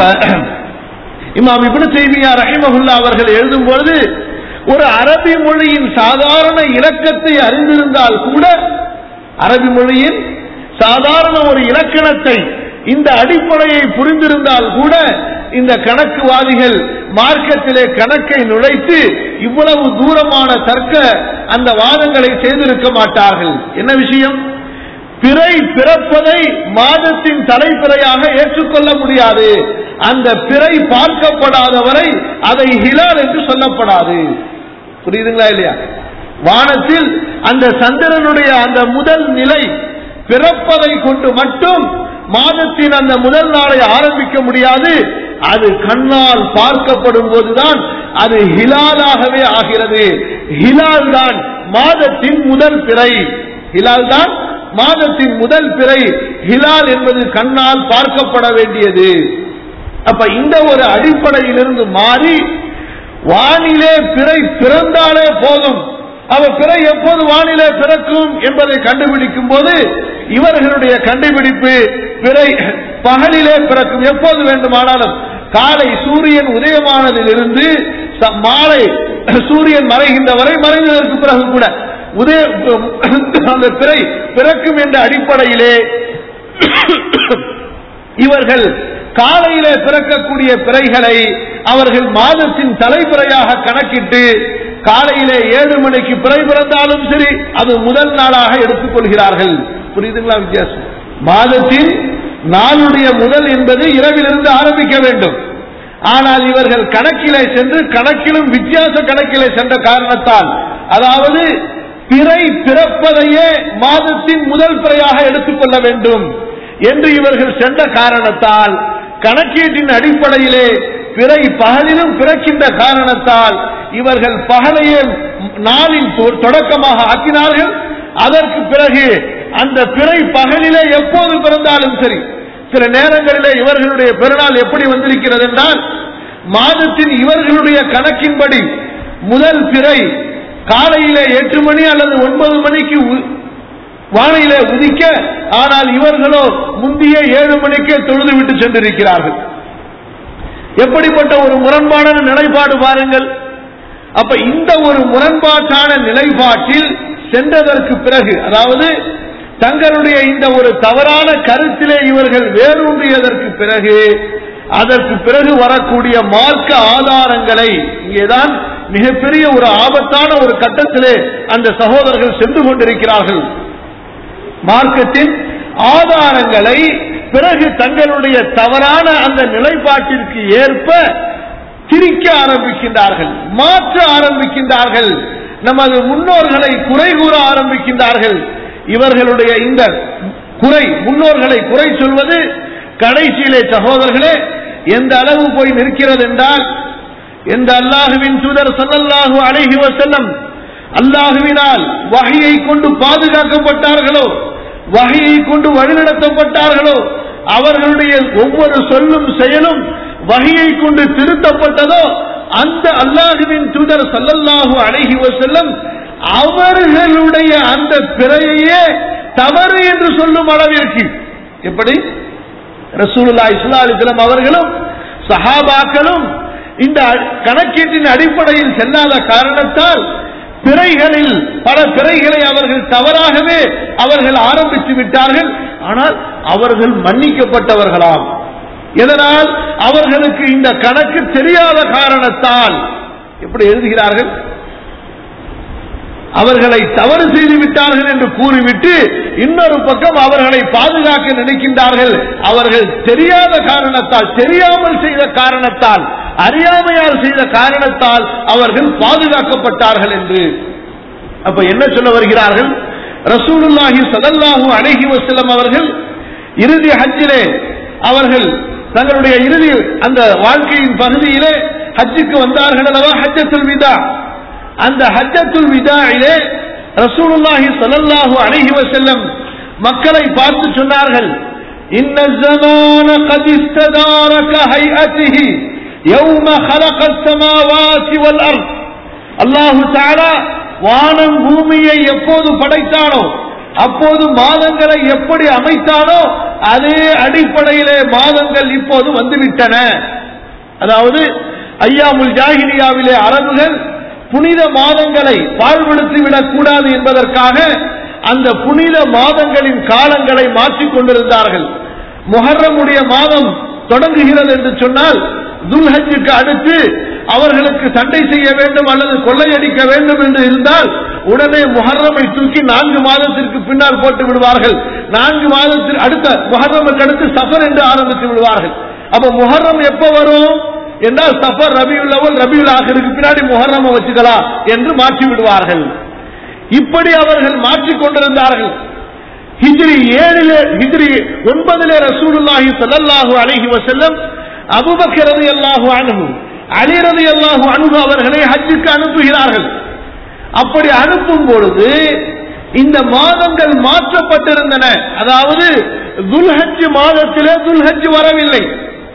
இமாம் இப்னு செய்தியா ரஹிமஹுல்லா அவர்கள் எழுதும் பொழுது ஒரு அரபி மொழியின் சாதாரண இலக்கத்தை அறிந்திருந்தால் கூட அரபி மொழியின் சாதாரண ஒரு இலக்கணத்தை இந்த அடிப்படையை புரிந்திருந்தால் கூட இந்த கணக்குவாதிகள் மார்க்கத்திலே கணக்கை நுழைத்து இவ்வளவு தூரமான தர்க்க அந்த வாதங்களை செய்திருக்க மாட்டார்கள் என்ன விஷயம் பிறை பிறப்பதை மாதத்தின் தலைப்பிறையாக ஏற்றுக்கொள்ள முடியாது அந்த பிறை பார்க்கப்படாதவரை அதை ஹிலால் என்று சொல்லப்படாது புரியுதுங்களா இல்லையா வானத்தில் அந்த சந்திரனுடைய அந்த முதல் நிலை பிறப்பதை கொண்டு மட்டும் மாதத்தின் அந்த முதல் நாளை ஆரம்பிக்க முடியாது அது கண்ணால் பார்க்கப்படும் போதுதான் அது ஹிலாலாகவே ஆகிறது ஹிலால் தான் மாதத்தின் முதல் பிறை ஹிலால் தான் மாதத்தின் முதல் பிறை ஹிலால் என்பது கண்ணால் பார்க்கப்பட வேண்டியது அப்ப இந்த ஒரு அடிப்படையிலிருந்து மாறி வானிலே பிறை பிறந்தாலே போதும் அவ பிறை எப்போது வானிலே பிறக்கும் என்பதை கண்டுபிடிக்கும் போது இவர்களுடைய கண்டுபிடிப்பு பிறை பகலிலே பிறக்கும் எப்போது வேண்டுமானாலும் காலை சூரியன் உதயமானதிலிருந்து ச- மாலை சூரியன் மறைகின்ற வரை மறைந்ததற்கு பிறகு கூட உதய அந்த பிறை பிறக்கும் என்ற அடிப்படையிலே இவர்கள் காலையிலே பிறக்கக்கூடிய பிறைகளை அவர்கள் மாதத்தின் தலைப்பிறையாக கணக்கிட்டு காலையிலே ஏழு மணிக்கு பிறை பிறந்தாலும் சரி அது முதல் நாளாக எடுத்துக் கொள்கிறார்கள் புரியுதுங்களா வித்தியாசம் மாதத்தின் நாளுடைய முதல் என்பது இரவிலிருந்து ஆரம்பிக்க வேண்டும் ஆனால் இவர்கள் கணக்கிலே சென்று கணக்கிலும் வித்தியாச கணக்கிலே சென்ற காரணத்தால் அதாவது பிறை பிறப்பதையே மாதத்தின் முதல் பிறையாக எடுத்துக்கொள்ள வேண்டும் என்று இவர்கள் சென்ற காரணத்தால் கணக்கீட்டின் அடிப்படையிலே பிறை பகலிலும் பிறக்கின்ற காரணத்தால் இவர்கள் பகலையே நாளின் தொ- தொடக்கமாக ஆக்கினார்கள் அதற்கு பிறகு அந்த பிறை பகலிலே எப்போது பிறந்தாலும் சரி சில நேரங்களிலே இவர்களுடைய பெருநாள் எப்படி வந்திருக்கிறது என்றால் மாதத்தின் இவர்களுடைய கணக்கின்படி முதல் பிறை காலையிலே எட்டு மணி அல்லது ஒன்பது மணிக்கு உ- வானிலே உதிக்க ஆனால் இவர்களோ முந்தைய ஏழு மணிக்கே தொழுது விட்டு சென்றிருக்கிறார்கள் எப்படிப்பட்ட ஒரு முரண்பாடான நிலைப்பாடு பாருங்கள் அப்ப இந்த ஒரு முரண்பாட்டான நிலைப்பாட்டில் சென்றதற்கு பிறகு அதாவது தங்களுடைய இந்த ஒரு தவறான கருத்திலே இவர்கள் வேரூன்றியதற்கு பிறகு அதற்கு பிறகு வரக்கூடிய மார்க்க ஆதாரங்களை இங்கேதான் மிகப்பெரிய ஒரு ஆபத்தான ஒரு கட்டத்திலே அந்த சகோதரர்கள் சென்று கொண்டிருக்கிறார்கள் மார்க்கத்தின் ஆதாரங்களை பிறகு தங்களுடைய தவறான அந்த நிலைப்பாட்டிற்கு ஏற்ப திரிக்க ஆரம்பிக்கின்றார்கள் மாற்ற ஆரம்பிக்கின்றார்கள் நமது முன்னோர்களை குறை கூற ஆரம்பிக்கின்றார்கள் இவர்களுடைய இந்த குறை முன்னோர்களை குறை சொல்வது கடைசியிலே சகோதரர்களே எந்த அளவு போய் நிற்கிறது என்றால் எந்த அல்லாஹுவின் தூதர் ஸல்லல்லாஹு அலைஹி வஸல்லம் அல்லாஹுவினால் வகையை கொண்டு பாதுகாக்கப்பட்டார்களோ வகையை கொண்டு வழிநடத்தப்பட்டார்களோ அவர்களுடைய ஒவ்வொரு சொல்லும் செயலும் வகையை கொண்டு திருத்தப்பட்டதோ அந்த அல்லாஹுவின் தூதர் ஸல்லல்லாஹு அலைஹி வஸல்லம் அவர்களுடைய அந்த பிறையையே தவறு என்று சொல்லும் அளவிற்கு எப்படி ரசூலுல்லாஹி ஸல்லல்லாஹு அலைஹி வஸல்லம் அவர்களும் சஹாபாக்களும் இந்த கணக்கீட்டின் அடிப்படையில் செல்லாத காரணத்தால் பிறைகளில் பல பிறைகளை அவர்கள் தவறாகவே அவர்கள் ஆரம்பித்து விட்டார்கள் ஆனால் அவர்கள் மன்னிக்கப்பட்டவர்களாம் எதனால் அவர்களுக்கு இந்த கணக்கு தெரியாத காரணத்தால் எப்படி எழுதுகிறார்கள் அவர்களை தவறு செய்து விட்டார்கள் என்று கூறிவிட்டு இன்னொரு பக்கம் அவர்களை பாதுகாக்க நினைக்கின்றார்கள் அவர்கள் தெரியாத காரணத்தால் தெரியாமல் செய்த காரணத்தால் அறியாமையால் செய்த காரணத்தால் அவர்கள் பாதுகாக்கப்பட்டார்கள் என்று அப்ப என்ன சொல்ல வருகிறார்கள் ரசூலுல்லாஹி ஸல்லல்லாஹு அலைஹி வஸல்லம் அவர்கள் இறுதி ஹஜ்ஜிலே அவர்கள் தங்களுடைய இறுதி அந்த வாழ்க்கையின் பகுதியிலே ஹஜ்ஜுக்கு வந்தார்கள் அல்லவா ஹஜ்ஜத்துல் விதா அந்த ஹஜ்ஜத்துல் விதாயிலே ரசூலுல்லாஹி ஸல்லல்லாஹு அலைஹி வஸல்லம் மக்களை பார்த்து சொன்னார்கள் இன்ன الزمان قد استدار كهيئته يوم خلق السماوات والارض அல்லாஹு தஆலா வானம் பூமியை எப்போது படைத்தானோ அப்போது மாதங்களை எப்படி அமைத்தானோ அதே அடிப்படையிலே மாதங்கள் இப்போது வந்துவிட்டன அதாவது ஐயாமுல் ஜாகிலியாவிலே அரபுகள் புனித மாதங்களை பாழ்படுத்தி விடக் கூடாது என்பதற்காக அந்த புனித மாதங்களின் காலங்களை மாற்றிக் கொண்டிருந்தார்கள் முஹர்ரமுடைய மாதம் தொடங்குகிறது என்று சொன்னால் துல்ஹஜுக்கு அடுத்து அவர்களுக்கு சண்டை செய்ய வேண்டும் அல்லது கொள்ளையடிக்க வேண்டும் என்று இருந்தால் உடனே முஹர்ரமை தூக்கி நான்கு மாதத்திற்கு பின்னால் போட்டு விடுவார்கள் நான்கு மாதத்தில் அடுத்த முஹர்ரமுக்கு அடுத்து சஃபர் என்று ஆரம்பித்து விடுவார்கள் அப்ப முஹர்ரம் எப்ப வரும் என்றால் சஃபர் ரபியுல் அவல் ரபியுல் ஆகருக்கு பின்னாடி முஹர்ரம் வச்சுக்கலாம் என்று மாற்றி விடுவார்கள் இப்படி அவர்கள் மாற்றிக் கொண்டிருந்தார்கள் ஹிஜ்ரி ஏழிலே ஹிஜ்ரி ஒன்பதிலே ரசூலுல்லாஹி ஸல்லல்லாஹு அலைஹி வஸல்லம் அபூபக்கர் ரலியல்லாஹு அன்ஹு அலி ரலியல்லாஹு அன்ஹு அவர்களை ஹஜ்ஜுக்கு அனுப்புகிறார்கள் அப்படி அனுப்பும் பொழுது இந்த மாதங்கள் மாற்றப்பட்டிருந்தன அதாவது துல்ஹஜ் மாதத்திலே துல்ஹஜ் வரவில்லை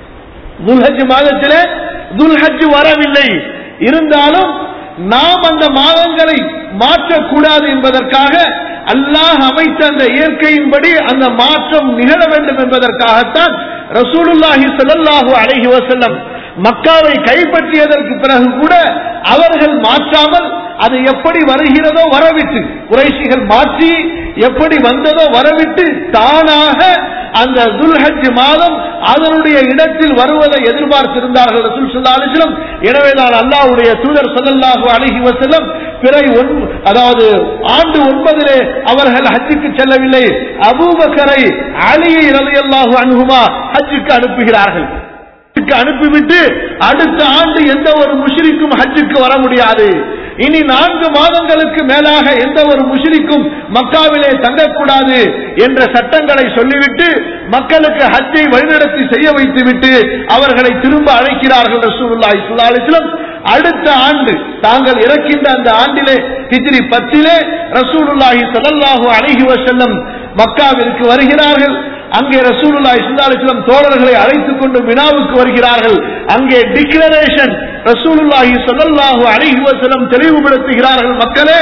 துல்ஹஜ் மாதத்திலே துல்ஹஜ் வரவில்லை இருந்தாலும் நாம் அந்த மாதங்களை மாற்றக்கூடாது என்பதற்காக அல்லாஹ் அமைத்த அந்த இயற்கையின்படி அந்த மாற்றம் நிகழ வேண்டும் என்பதற்காகத்தான் ரசூலுல்லாஹி ஸல்லல்லாஹு அலைஹி வஸல்லம் மக்காவை கைப்பற்றியதற்கு பிறகு கூட அவர்கள் மாற்றாமல் அது எப்படி வருகிறதோ வரவிட்டு குறைஷிகள் மாற்றி எப்படி வந்ததோ வரவிட்டு தானாக அந்த துல்ஹஜ் மாதம் அதனுடைய இடத்தில் வருவதை எதிர்பார்த்திருந்தார்கள் ரசூல் ஸல்லல்லாஹு அலைஹி வஸல்லம் எனவேதான் அல்லாஹ்வுடைய தூதர் ஸல்லல்லாஹு அலைஹி வஸல்லம் பிறை ஒன்- அதாவது ஆண்டு ஒன்பதிலே அவர்கள் ஹஜ்ஜுக்கு செல்லவில்லை அபூபக்கரை அலியை ரலியல்லாஹு அன்ஹுமா ஹஜ்ஜுக்கு அனுப்புகிறார்கள் ஹஜ்ஜுக்கு அனுப்பிவிட்டு அடுத்த ஆண்டு எந்த ஒரு முஷ்ரிக்கும் ஹஜ்ஜுக்கு வர முடியாது இனி நான்கு மாதங்களுக்கு மேலாக எந்த ஒரு முஷ்ரிக்கும் மக்காவிலே தங்கக்கூடாது என்ற சட்டங்களை சொல்லிவிட்டு மக்களுக்கு ஹஜ்ஜை வழிநடத்தி செய்ய வைத்துவிட்டு அவர்களை திரும்ப அழைக்கிறார்கள் ரசூலுல்லாஹி ஸல்லல்லாஹு அலைஹி வஸல்லம் அடுத்த ஆண்டு தாங்கள் இறக்கின்ற அந்த ஆண்டிலே ஹிஜ்ரி பத்திலே ரசூலுல்லாஹி ஸல்லல்லாஹு அலைஹி வஸல்லம் மக்காவிற்கு வருகிறார்கள் அங்கே ரசூலுல்லாஹி ஸல்லல்லாஹு அலைஹி வஸல்லம் தோழர்களை அழைத்துக் கொண்டு மினாவுக்கு வருகிறார்கள் அங்கே டிக்ளரேஷன் ரசூலுல்லாஹி ஸல்லல்லாஹு அலைஹி வஸல்லம் தெளிவுபடுத்துகிறார்கள் மக்களே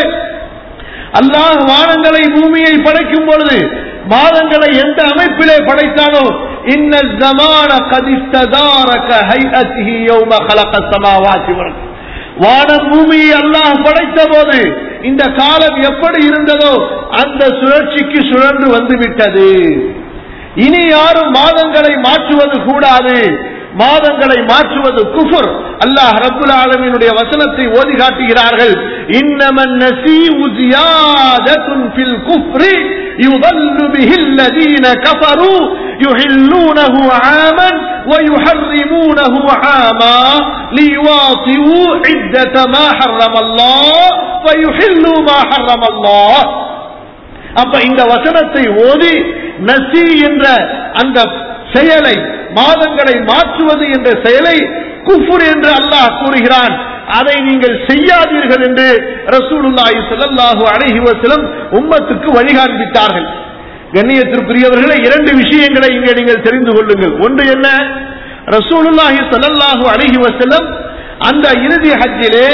அல்லாஹ் வானங்களை பூமியை படைக்கும் பொழுது மாதங்களை எந்த அமைப்பிலே படைத்தானோ இன்ன ஜமான கதிஸ்ததாரக ஹைஅத்திஹி யௌம خلق السماوات والارض வானம் பூமியை அல்லாஹ் படைத்த போது இந்த காலம் எப்படி இருந்ததோ அந்த சுழற்சிக்கு சுழன்று வந்து விட்டது இனி யாரும் மாதங்களை மாற்றுவது கூடாது மாதங்களை மாற்றுவது குஃபர் அல்லாஹ் ரப்புல் ஆலமீனுடைய வசனத்தை ஓதி காட்டுகிறார்கள் இன்னமன் நசீஉ ஜியாதத்துன் ஃபில் குஃப்ரி يضل به الذين كفروا يحلونه عاما ويحرمونه عاما ليواطئوا عدة ما حرم الله ويحلوا ما حرم الله அப்ப இந்த வசனத்தை ஓதி நசி என்ற அந்த செயலை மாதங்களை மாற்றுவது என்ற செயலை குஃபுர் என்று அல்லாஹ் கூறுகிறான் அதை நீங்கள் செய்யாதீர்கள் என்று ரசூலுல்லாஹி ஸல்லல்லாஹு அலைஹி வஸல்லம் உம்மத்துக்கு வழிகாண்பித்தார்கள் கண்ணியத்திற்குரியவர்களே இரண்டு விஷயங்களை இங்கே நீங்கள் தெரிந்து கொள்ளுங்கள் ஒன்று என்ன ரசூலுல்லாஹி ஸல்லல்லாஹு அலைஹி வஸல்லம் அந்த இறுதி ஹஜ்ஜிலே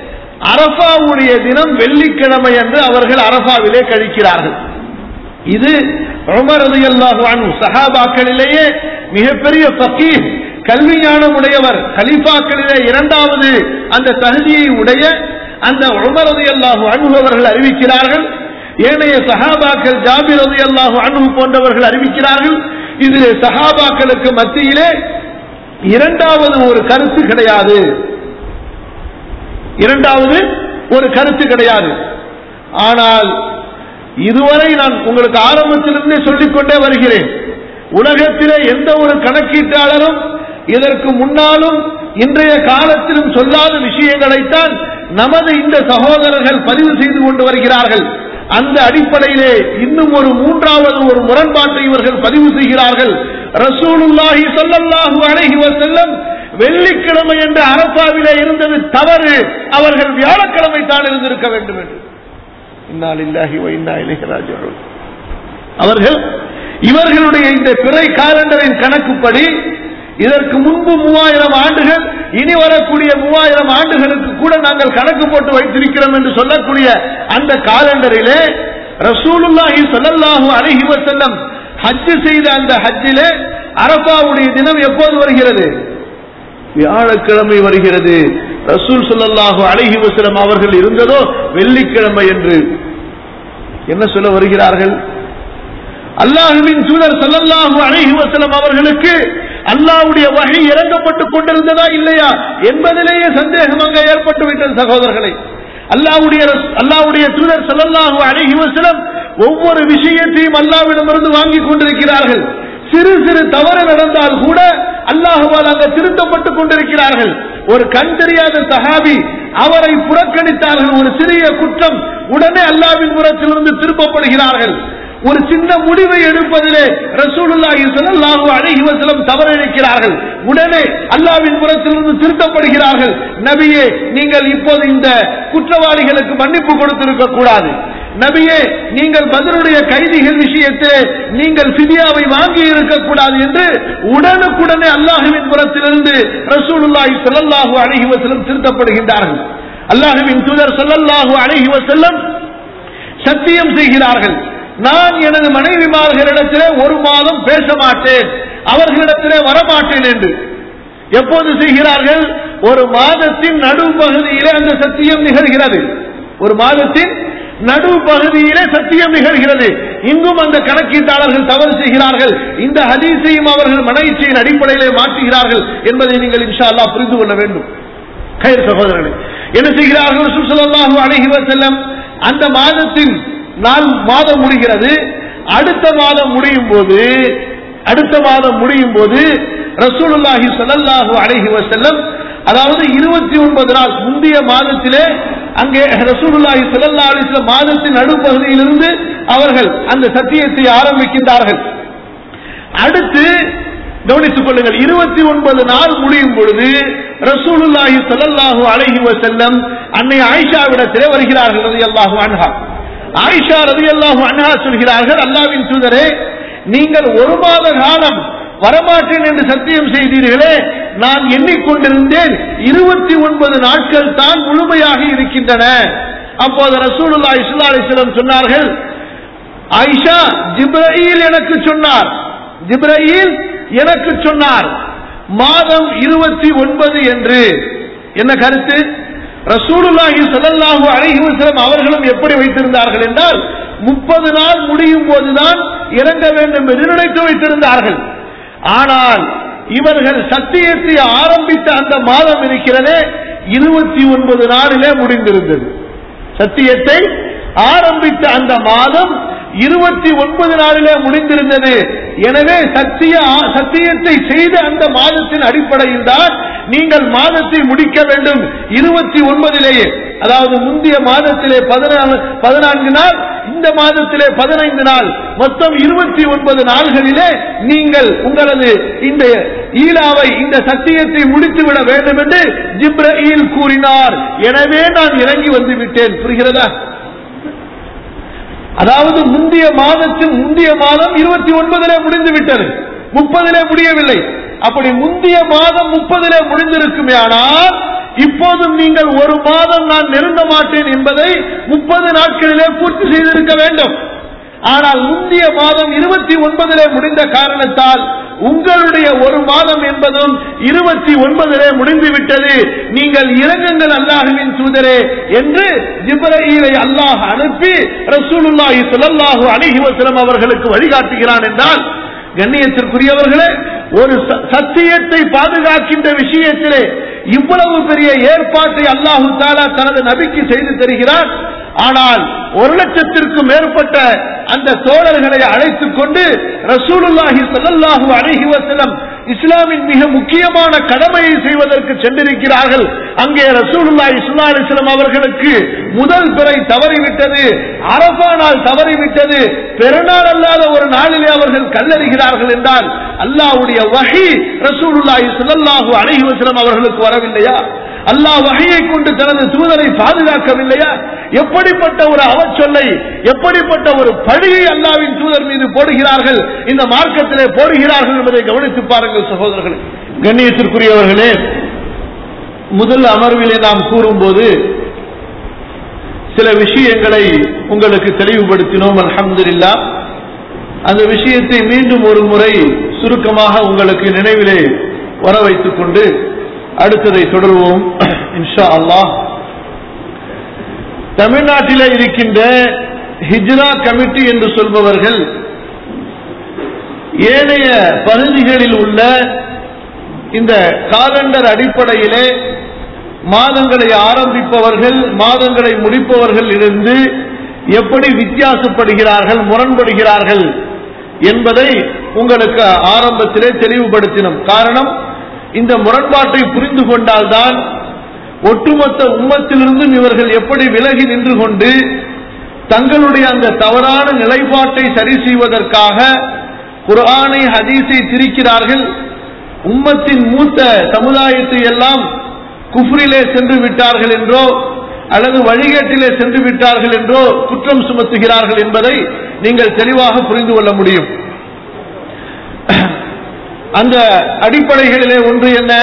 அரபாவுடைய தினம் வெள்ளிக்கிழமை என்று அவர்கள் அரபாவிலே கழிக்கிறார்கள் இது உமர் ரலியல்லாஹு அன்ஹு சஹாபாக்களிலேயே மிகப்பெரிய ஃபகீஹ் கல்வி ஞானம் உடையவர் கலீஃபாக்களிலே இரண்டாவது அந்த தகுதியை உடைய அந்த உமர் ரலியல்லாஹு அன்ஹு அவர்கள் அறிவிக்கிறார்கள் ஏனைய சஹாபாக்கள் ஜாபிர் ரலியல்லாஹு அன்ஹு போன்றவர்கள் அறிவிக்கிறார்கள் இதிலே சஹாபாக்களுக்கு மத்தியிலே இரண்டாவது ஒரு கருத்து கிடையாது இரண்டாவது ஒரு கருத்து கிடையாது ஆனால் இதுவரை நான் உங்களுக்கு ஆரம்பத்திலிருந்தே சொல்லிக்கொண்டே வருகிறேன் உலகத்திலே எந்த ஒரு கணக்கீட்டாளரும் இதற்கு முன்னாலும் இன்றைய காலத்திலும் சொல்லாத விஷயங்களைத்தான் நமது இந்த சகோதரர்கள் பதிவு செய்து கொண்டு வருகிறார்கள் அந்த அடிப்படையிலே இன்னும் ஒரு மூன்றாவது ஒரு முரண்பாட்டை இவர்கள் பதிவு செய்கிறார்கள் ரசூலுல்லாஹி ஸல்லல்லாஹு அலைஹி வஸல்லம் வெள்ளிக்கிழமை என்று அரசாவிலே இருந்தது தவறு அவர்கள் வியாழக்கிழமை தான் இருந்திருக்க வேண்டும் என்று இன்னாலில்லாஹி வ இன்னா இலைஹி ராஜிஊன் அவர்கள் இவர்களுடைய இந்த பிறை காலண்டரின் கணக்குப்படி இதற்கு முன்பு மூவாயிரம் ஆண்டுகள் இனி வரக்கூடிய மூவாயிரம் ஆண்டுகளுக்கு கூட நாங்கள் கணக்கு போட்டு வைத்திருக்கிறோம் என்று சொல்லக்கூடிய அந்த காலண்டரிலே ரசூலுல்லாஹி ஸல்லல்லாஹு அலைஹி வஸல்லம் ஹஜ் செய்த அந்த ஹஜ்ஜிலே அரபாவுடைய தினம் எப்போது வருகிறது வியாழக்கிழமை வருகிறது ரசூல் ஸல்லல்லாஹு அலைஹி வஸல்லம் அவர்கள் இருந்ததோ வெள்ளிக்கிழமை என்று என்ன சொல்ல வருகிறார்கள் அல்லாஹுவின் தூதர் ஸல்லல்லாஹு அலைஹி வஸல்லம் அவர்களுக்கு அல்லாஹ்வுடைய வகை இறங்கப்பட்டுக் கொண்டிருந்ததா இல்லையா என்பதிலேயே சந்தேகம் அங்கே ஏற்பட்டு விட்டது சகோதரர்களே அல்லாஹ்வுடைய ரஸ்- அல்லாஹ்வுடைய தூதர் ஸல்லல்லாஹு அலைஹி வஸல்லம் ஒவ்வொரு விஷயத்தையும் அல்லாஹ்விடமிருந்து வாங்கிக் கொண்டிருக்கிறார்கள் சிறு சிறு தவறு நடந்தால் கூட அல்லாஹுவால் அங்க திருத்தப்பட்டுக் கொண்டிருக்கிறார்கள் ஒரு கண் தெரியாத சஹாபி அவரை புறக்கணித்தார்கள் ஒரு சிறிய குற்றம் உடனே அல்லாவின் புறத்திலிருந்து திருப்பப்படுகிறார்கள் ஒரு சின்ன முடிவை எடுப்பதிலே ரசூலுல்லாஹி ஸல்லல்லாஹு அலைஹி வஸல்லம் தவறிழைக்கிறார்கள் உடனே அல்லாஹ்வின் புறத்திலிருந்து திருத்தப்படுகிறார்கள் நபியே நீங்கள் இப்போது இந்த குற்றவாளிகளுக்கு மன்னிப்பு கொடுத்திருக்க கூடாது நபியே நீங்கள் பதிலுடைய கைதிகள் விஷயத்திலே நீங்கள் சிதியாவை வாங்கி இருக்கக்கூடாது என்று உடனுக்குடனே அல்லாஹுவின் புறத்திலிருந்து ரசூலுல்லாஹி ஸல்லல்லாஹு அலைஹி வஸல்லம் திருத்தப்படுகின்றார்கள் அல்லாஹுவின் தூதர் ஸல்லல்லாஹு அலைஹி வஸல்லம் சத்தியம் செய்கிறார்கள் நான் எனது மனைவிமார்களிடத்திலே ஒரு மாதம் பேச மாட்டேன் அவர்களிடத்திலே வரமாட்டேன் என்று எப்போது செய்கிறார்கள் ஒரு மாதத்தின் நடுப்பகுதியிலே அந்த சத்தியம் நிகழ்கிறது ஒரு மாதத்தின் நடு பகுதியிலே சத்தியம் நிகழ்கிறது இங்கும் அந்த கணக்கீட்டாளர்கள் தவறு செய்கிறார்கள் இந்த ஹதீஸையும் அவர்கள் மன இச்சையின் அடிப்படையிலே மாற்றுகிறார்கள் என்பதை நீங்கள் இன்ஷா அல்லாஹ் புரிந்து கொள்ள வேண்டும் கயிறு சகோதரர்களே என்ன செய்கிறார்கள் ரசூல் ஸல்லல்லாஹு அலைஹி வஸல்லம் அந்த மாதத்தின் நாள் மாதம் முடிகிறது அடுத்த மாதம் முடியும் போது அடுத்த மாதம் முடியும் போது ரசூலுல்லாஹி ஸல்லல்லாஹு அலைஹி வஸல்லம் அதாவது இருபத்தி ஒன்பது நாள் முந்தைய மாதத்திலே அங்கே ரசூலுல்லாஹி ஸல்லல்லாஹு அலைஹி வஸல்லம் மாதத்தின் நடுப்பகுதியிலிருந்து அவர்கள் அந்த சத்தியத்தை ஆரம்பிக்கின்றார்கள் அடுத்து கவனித்துக் கொள்ளுங்கள் இருபத்தி ஒன்பது நாள் முடியும் பொழுது ரசூலுல்லாஹி ஸல்லல்லாஹு அலைஹி வஸல்லம் அன்னை ஆயிஷாவிடத்திலே வருகிறார்கள் ரலியல்லாஹு அன்ஹா ஆயிஷா ரலியல்லாஹு அன்ஹா சொல்கிறார்கள் அல்லாஹ்வின் தூதரே நீங்கள் ஒரு மாத காலம் வரமாட்டேன் என்று சத்தியம் செய்தீர்களே நான் எண்ணிக்கொண்டிருந்தேன் இருபத்தி ஒன்பது நாட்கள் தான் முழுமையாக இருக்கின்றன அப்போது ரசூலுல்லாஹி ஸல்லல்லாஹு அலைஹி வஸல்லம் சொன்னார்கள் ஆயிஷா ஜிப்ரீல் எனக்கு சொன்னார் ஜிப்ரீல் எனக்கு சொன்னார் மாதம் இருபத்தி ஒன்பது என்று என்ன கருத்து ரசூலுல்லாஹி ஸல்லல்லாஹு அலைஹி வஸல்லம் அவர்களும் எப்படி வைத்திருந்தார்கள் என்றால் முப்பது நாள் முடியும் போதுதான் இறங்க வேண்டும் என்று நினைத்து வைத்திருந்தார்கள் ஆனால் இவர்கள் சத்தியத்தை ஆரம்பித்த அந்த மாதம் இருக்கிறதே இருபத்தி ஒன்பது நாளிலே முடிந்திருந்தது சத்தியத்தை ஆரம்பித்த அந்த மாதம் இருபத்தி ஒன்பது நாளிலே முடிந்திருந்தது எனவே சத்திய சத்தியத்தை செய்த அந்த மாதத்தின் அடிப்படையில் தான் நீங்கள் மாதத்தை முடிக்க வேண்டும் இருபத்தி ஒன்பதிலேயே அதாவது முந்தைய மாதத்திலே பதினாலு பதினான்கு நாள் இந்த மாதத்திலே பதினைந்து நாள் மொத்தம் இருபத்தி ஒன்பது நாள்களிலே நீங்கள் உங்களது இந்த ஈலாவை இந்த சத்தியத்தை முடித்துவிட வேண்டும் என்று ஜிப்ரீல் கூறினார் எனவே நான் இறங்கி வந்து விட்டேன் புரிகிறதா அதாவது முந்தைய மாதத்தின் முந்தைய மாதம் இருபத்தி ஒன்பதிலே முடிந்து விட்டது முப்பதிலே முடியவில்லை அப்படி முந்தைய மாதம் முப்பதிலே முடிந்திருக்குமே ஆனால் இப்போதும் நீங்கள் ஒரு மாதம் நான் நெருங்க மாட்டேன் என்பதை முப்பது நாட்களிலே பூர்த்தி செய்திருக்க வேண்டும் ஆனால் முந்தைய மாதம் இருபத்தி ஒன்பதிலே முடிந்த காரணத்தால் உங்களுடைய ஒரு மாதம் என்பதும் இருபத்தி ஒன்பதிலே முடிந்துவிட்டது நீங்கள் இறங்குங்கள் அல்லாஹுவின் தூதரே என்று ஜிப்ரஈலை அல்லாஹ் அனுப்பி ரசூலுல்லாஹி ஸல்லல்லாஹு அலைஹி வஸல்லம் அவர்களுக்கு வழிகாட்டுகிறான் என்றால் கண்ணியத்திற்குரியவர்களே ஒரு சத்தியத்தை பாதுகாக்கின்ற விஷயத்திலே இவ்வளவு பெரிய ஏற்பாட்டை அல்லாஹு தாலா தனது நபிக்கு செய்து தருகிறார் ஆனால் ஒரு லட்சத்திற்கும் மேற்பட்ட அந்த தோழர்களை அழைத்துக் கொண்டு ரசூலுல்லாஹி ஸல்லல்லாஹு அலைஹி வஸல்லம் இஸ்லாமின் மிக முக்கியமான கடமையை செய்வதற்கு சென்றிருக்கிறார்கள் அங்கே ரசூலுல்லாஹி ஸல்லல்லாஹு அலைஹி வஸல்லம் அவர்களுக்கு முதல் பிறை தவறிவிட்டது அரபா நாள் தவறிவிட்டது பெருநாள் அல்லாத ஒரு நாளிலே அவர்கள் கல்லறிகிறார்கள் என்றால் அல்லாஹ்வுடைய வஹி ரசூலுல்லாஹி ஸல்லல்லாஹு அலைஹி வஸல்லம் அவர்களுக்கு வரவில்லையா அல்லாஹ் வகையை கொண்டு தனது தூதரை பாதுகாக்கவில்லையா எப்படிப்பட்ட ஒரு அவச்சொல்லை எப்படிப்பட்ட ஒரு பழியை அல்லாவின் தூதர் மீது போடுகிறார்கள் இந்த மார்க்கத்திலே போடுகிறார்கள் என்பதை கவனித்து பாருங்கள் சகோதரர்களே கண்ணியத்திற்குரியவர்களே முதல் அமர்விலே நாம் கூறும்போது சில விஷயங்களை உங்களுக்கு தெளிவுபடுத்தினோம் அல்ஹம்துலில்லா அந்த விஷயத்தை மீண்டும் ஒரு முறை சுருக்கமாக உங்களுக்கு நினைவிலே வர வைத்துக் கொண்டு அடுத்ததை தொடர்வோம் இன்ஷா அல்லாஹ் தமிழ்நாட்டிலே இருக்கின்ற ஹிஜ்ரா கமிட்டி என்று சொல்பவர்கள் ஏனைய பகுதிகளில் உள்ள இந்த காலண்டர் அடிப்படையிலே மாதங்களை ஆரம்பிப்பவர்கள் மாதங்களை முடிப்பவர்கள் இருந்து எப்படி வித்தியாசப்படுகிறார்கள் முரண்படுகிறார்கள் என்பதை உங்களுக்கு ஆரம்பத்திலே தெளிவுபடுத்தினோம் காரணம் இந்த முரண்பாட்டை புரிந்து கொண்டால்தான் ஒட்டுமொத்த உம்மத்திலிருந்தும் இவர்கள் எப்படி விலகி நின்று கொண்டு தங்களுடைய அந்த தவறான நிலைப்பாட்டை சரி செய்வதற்காக குர்ஆனை ஹதீஸை திரிக்கிறார்கள் உம்மத்தின் மூத்த சமுதாயத்தை எல்லாம் குஃப்ரிலே சென்று விட்டார்கள் என்றோ அல்லது வழிகேட்டிலே சென்று விட்டார்கள் என்றோ குற்றம் சுமத்துகிறார்கள் என்பதை நீங்கள் தெளிவாக புரிந்து கொள்ள முடியும் அந்த அடிப்படைகளிலே ஒன்று என்ன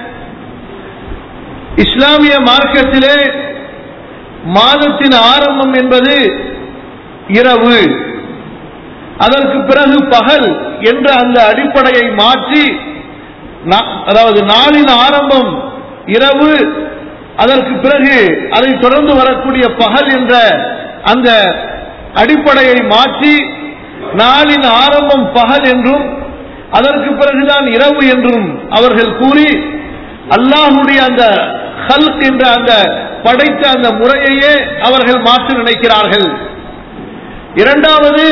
இஸ்லாமிய மார்க்கத்திலே மாதத்தின் ஆரம்பம் என்பது இரவு அதற்கு பிறகு பகல் என்ற அந்த அடிப்படையை மாற்றி அதாவது நாளின் ஆரம்பம் இரவு அதற்கு பிறகு அதை தொடர்ந்து வரக்கூடிய பகல் என்ற அந்த அடிப்படையை மாற்றி நாளின் ஆரம்பம் பகல் என்றும் அதற்கு பிறகுதான் இரவு என்றும் அவர்கள் கூறி அல்லாஹுடைய அந்த ஹல்க் என்ற அந்த படைத்த அந்த முறையையே அவர்கள் மாற்ற நினைக்கிறார்கள் இரண்டாவது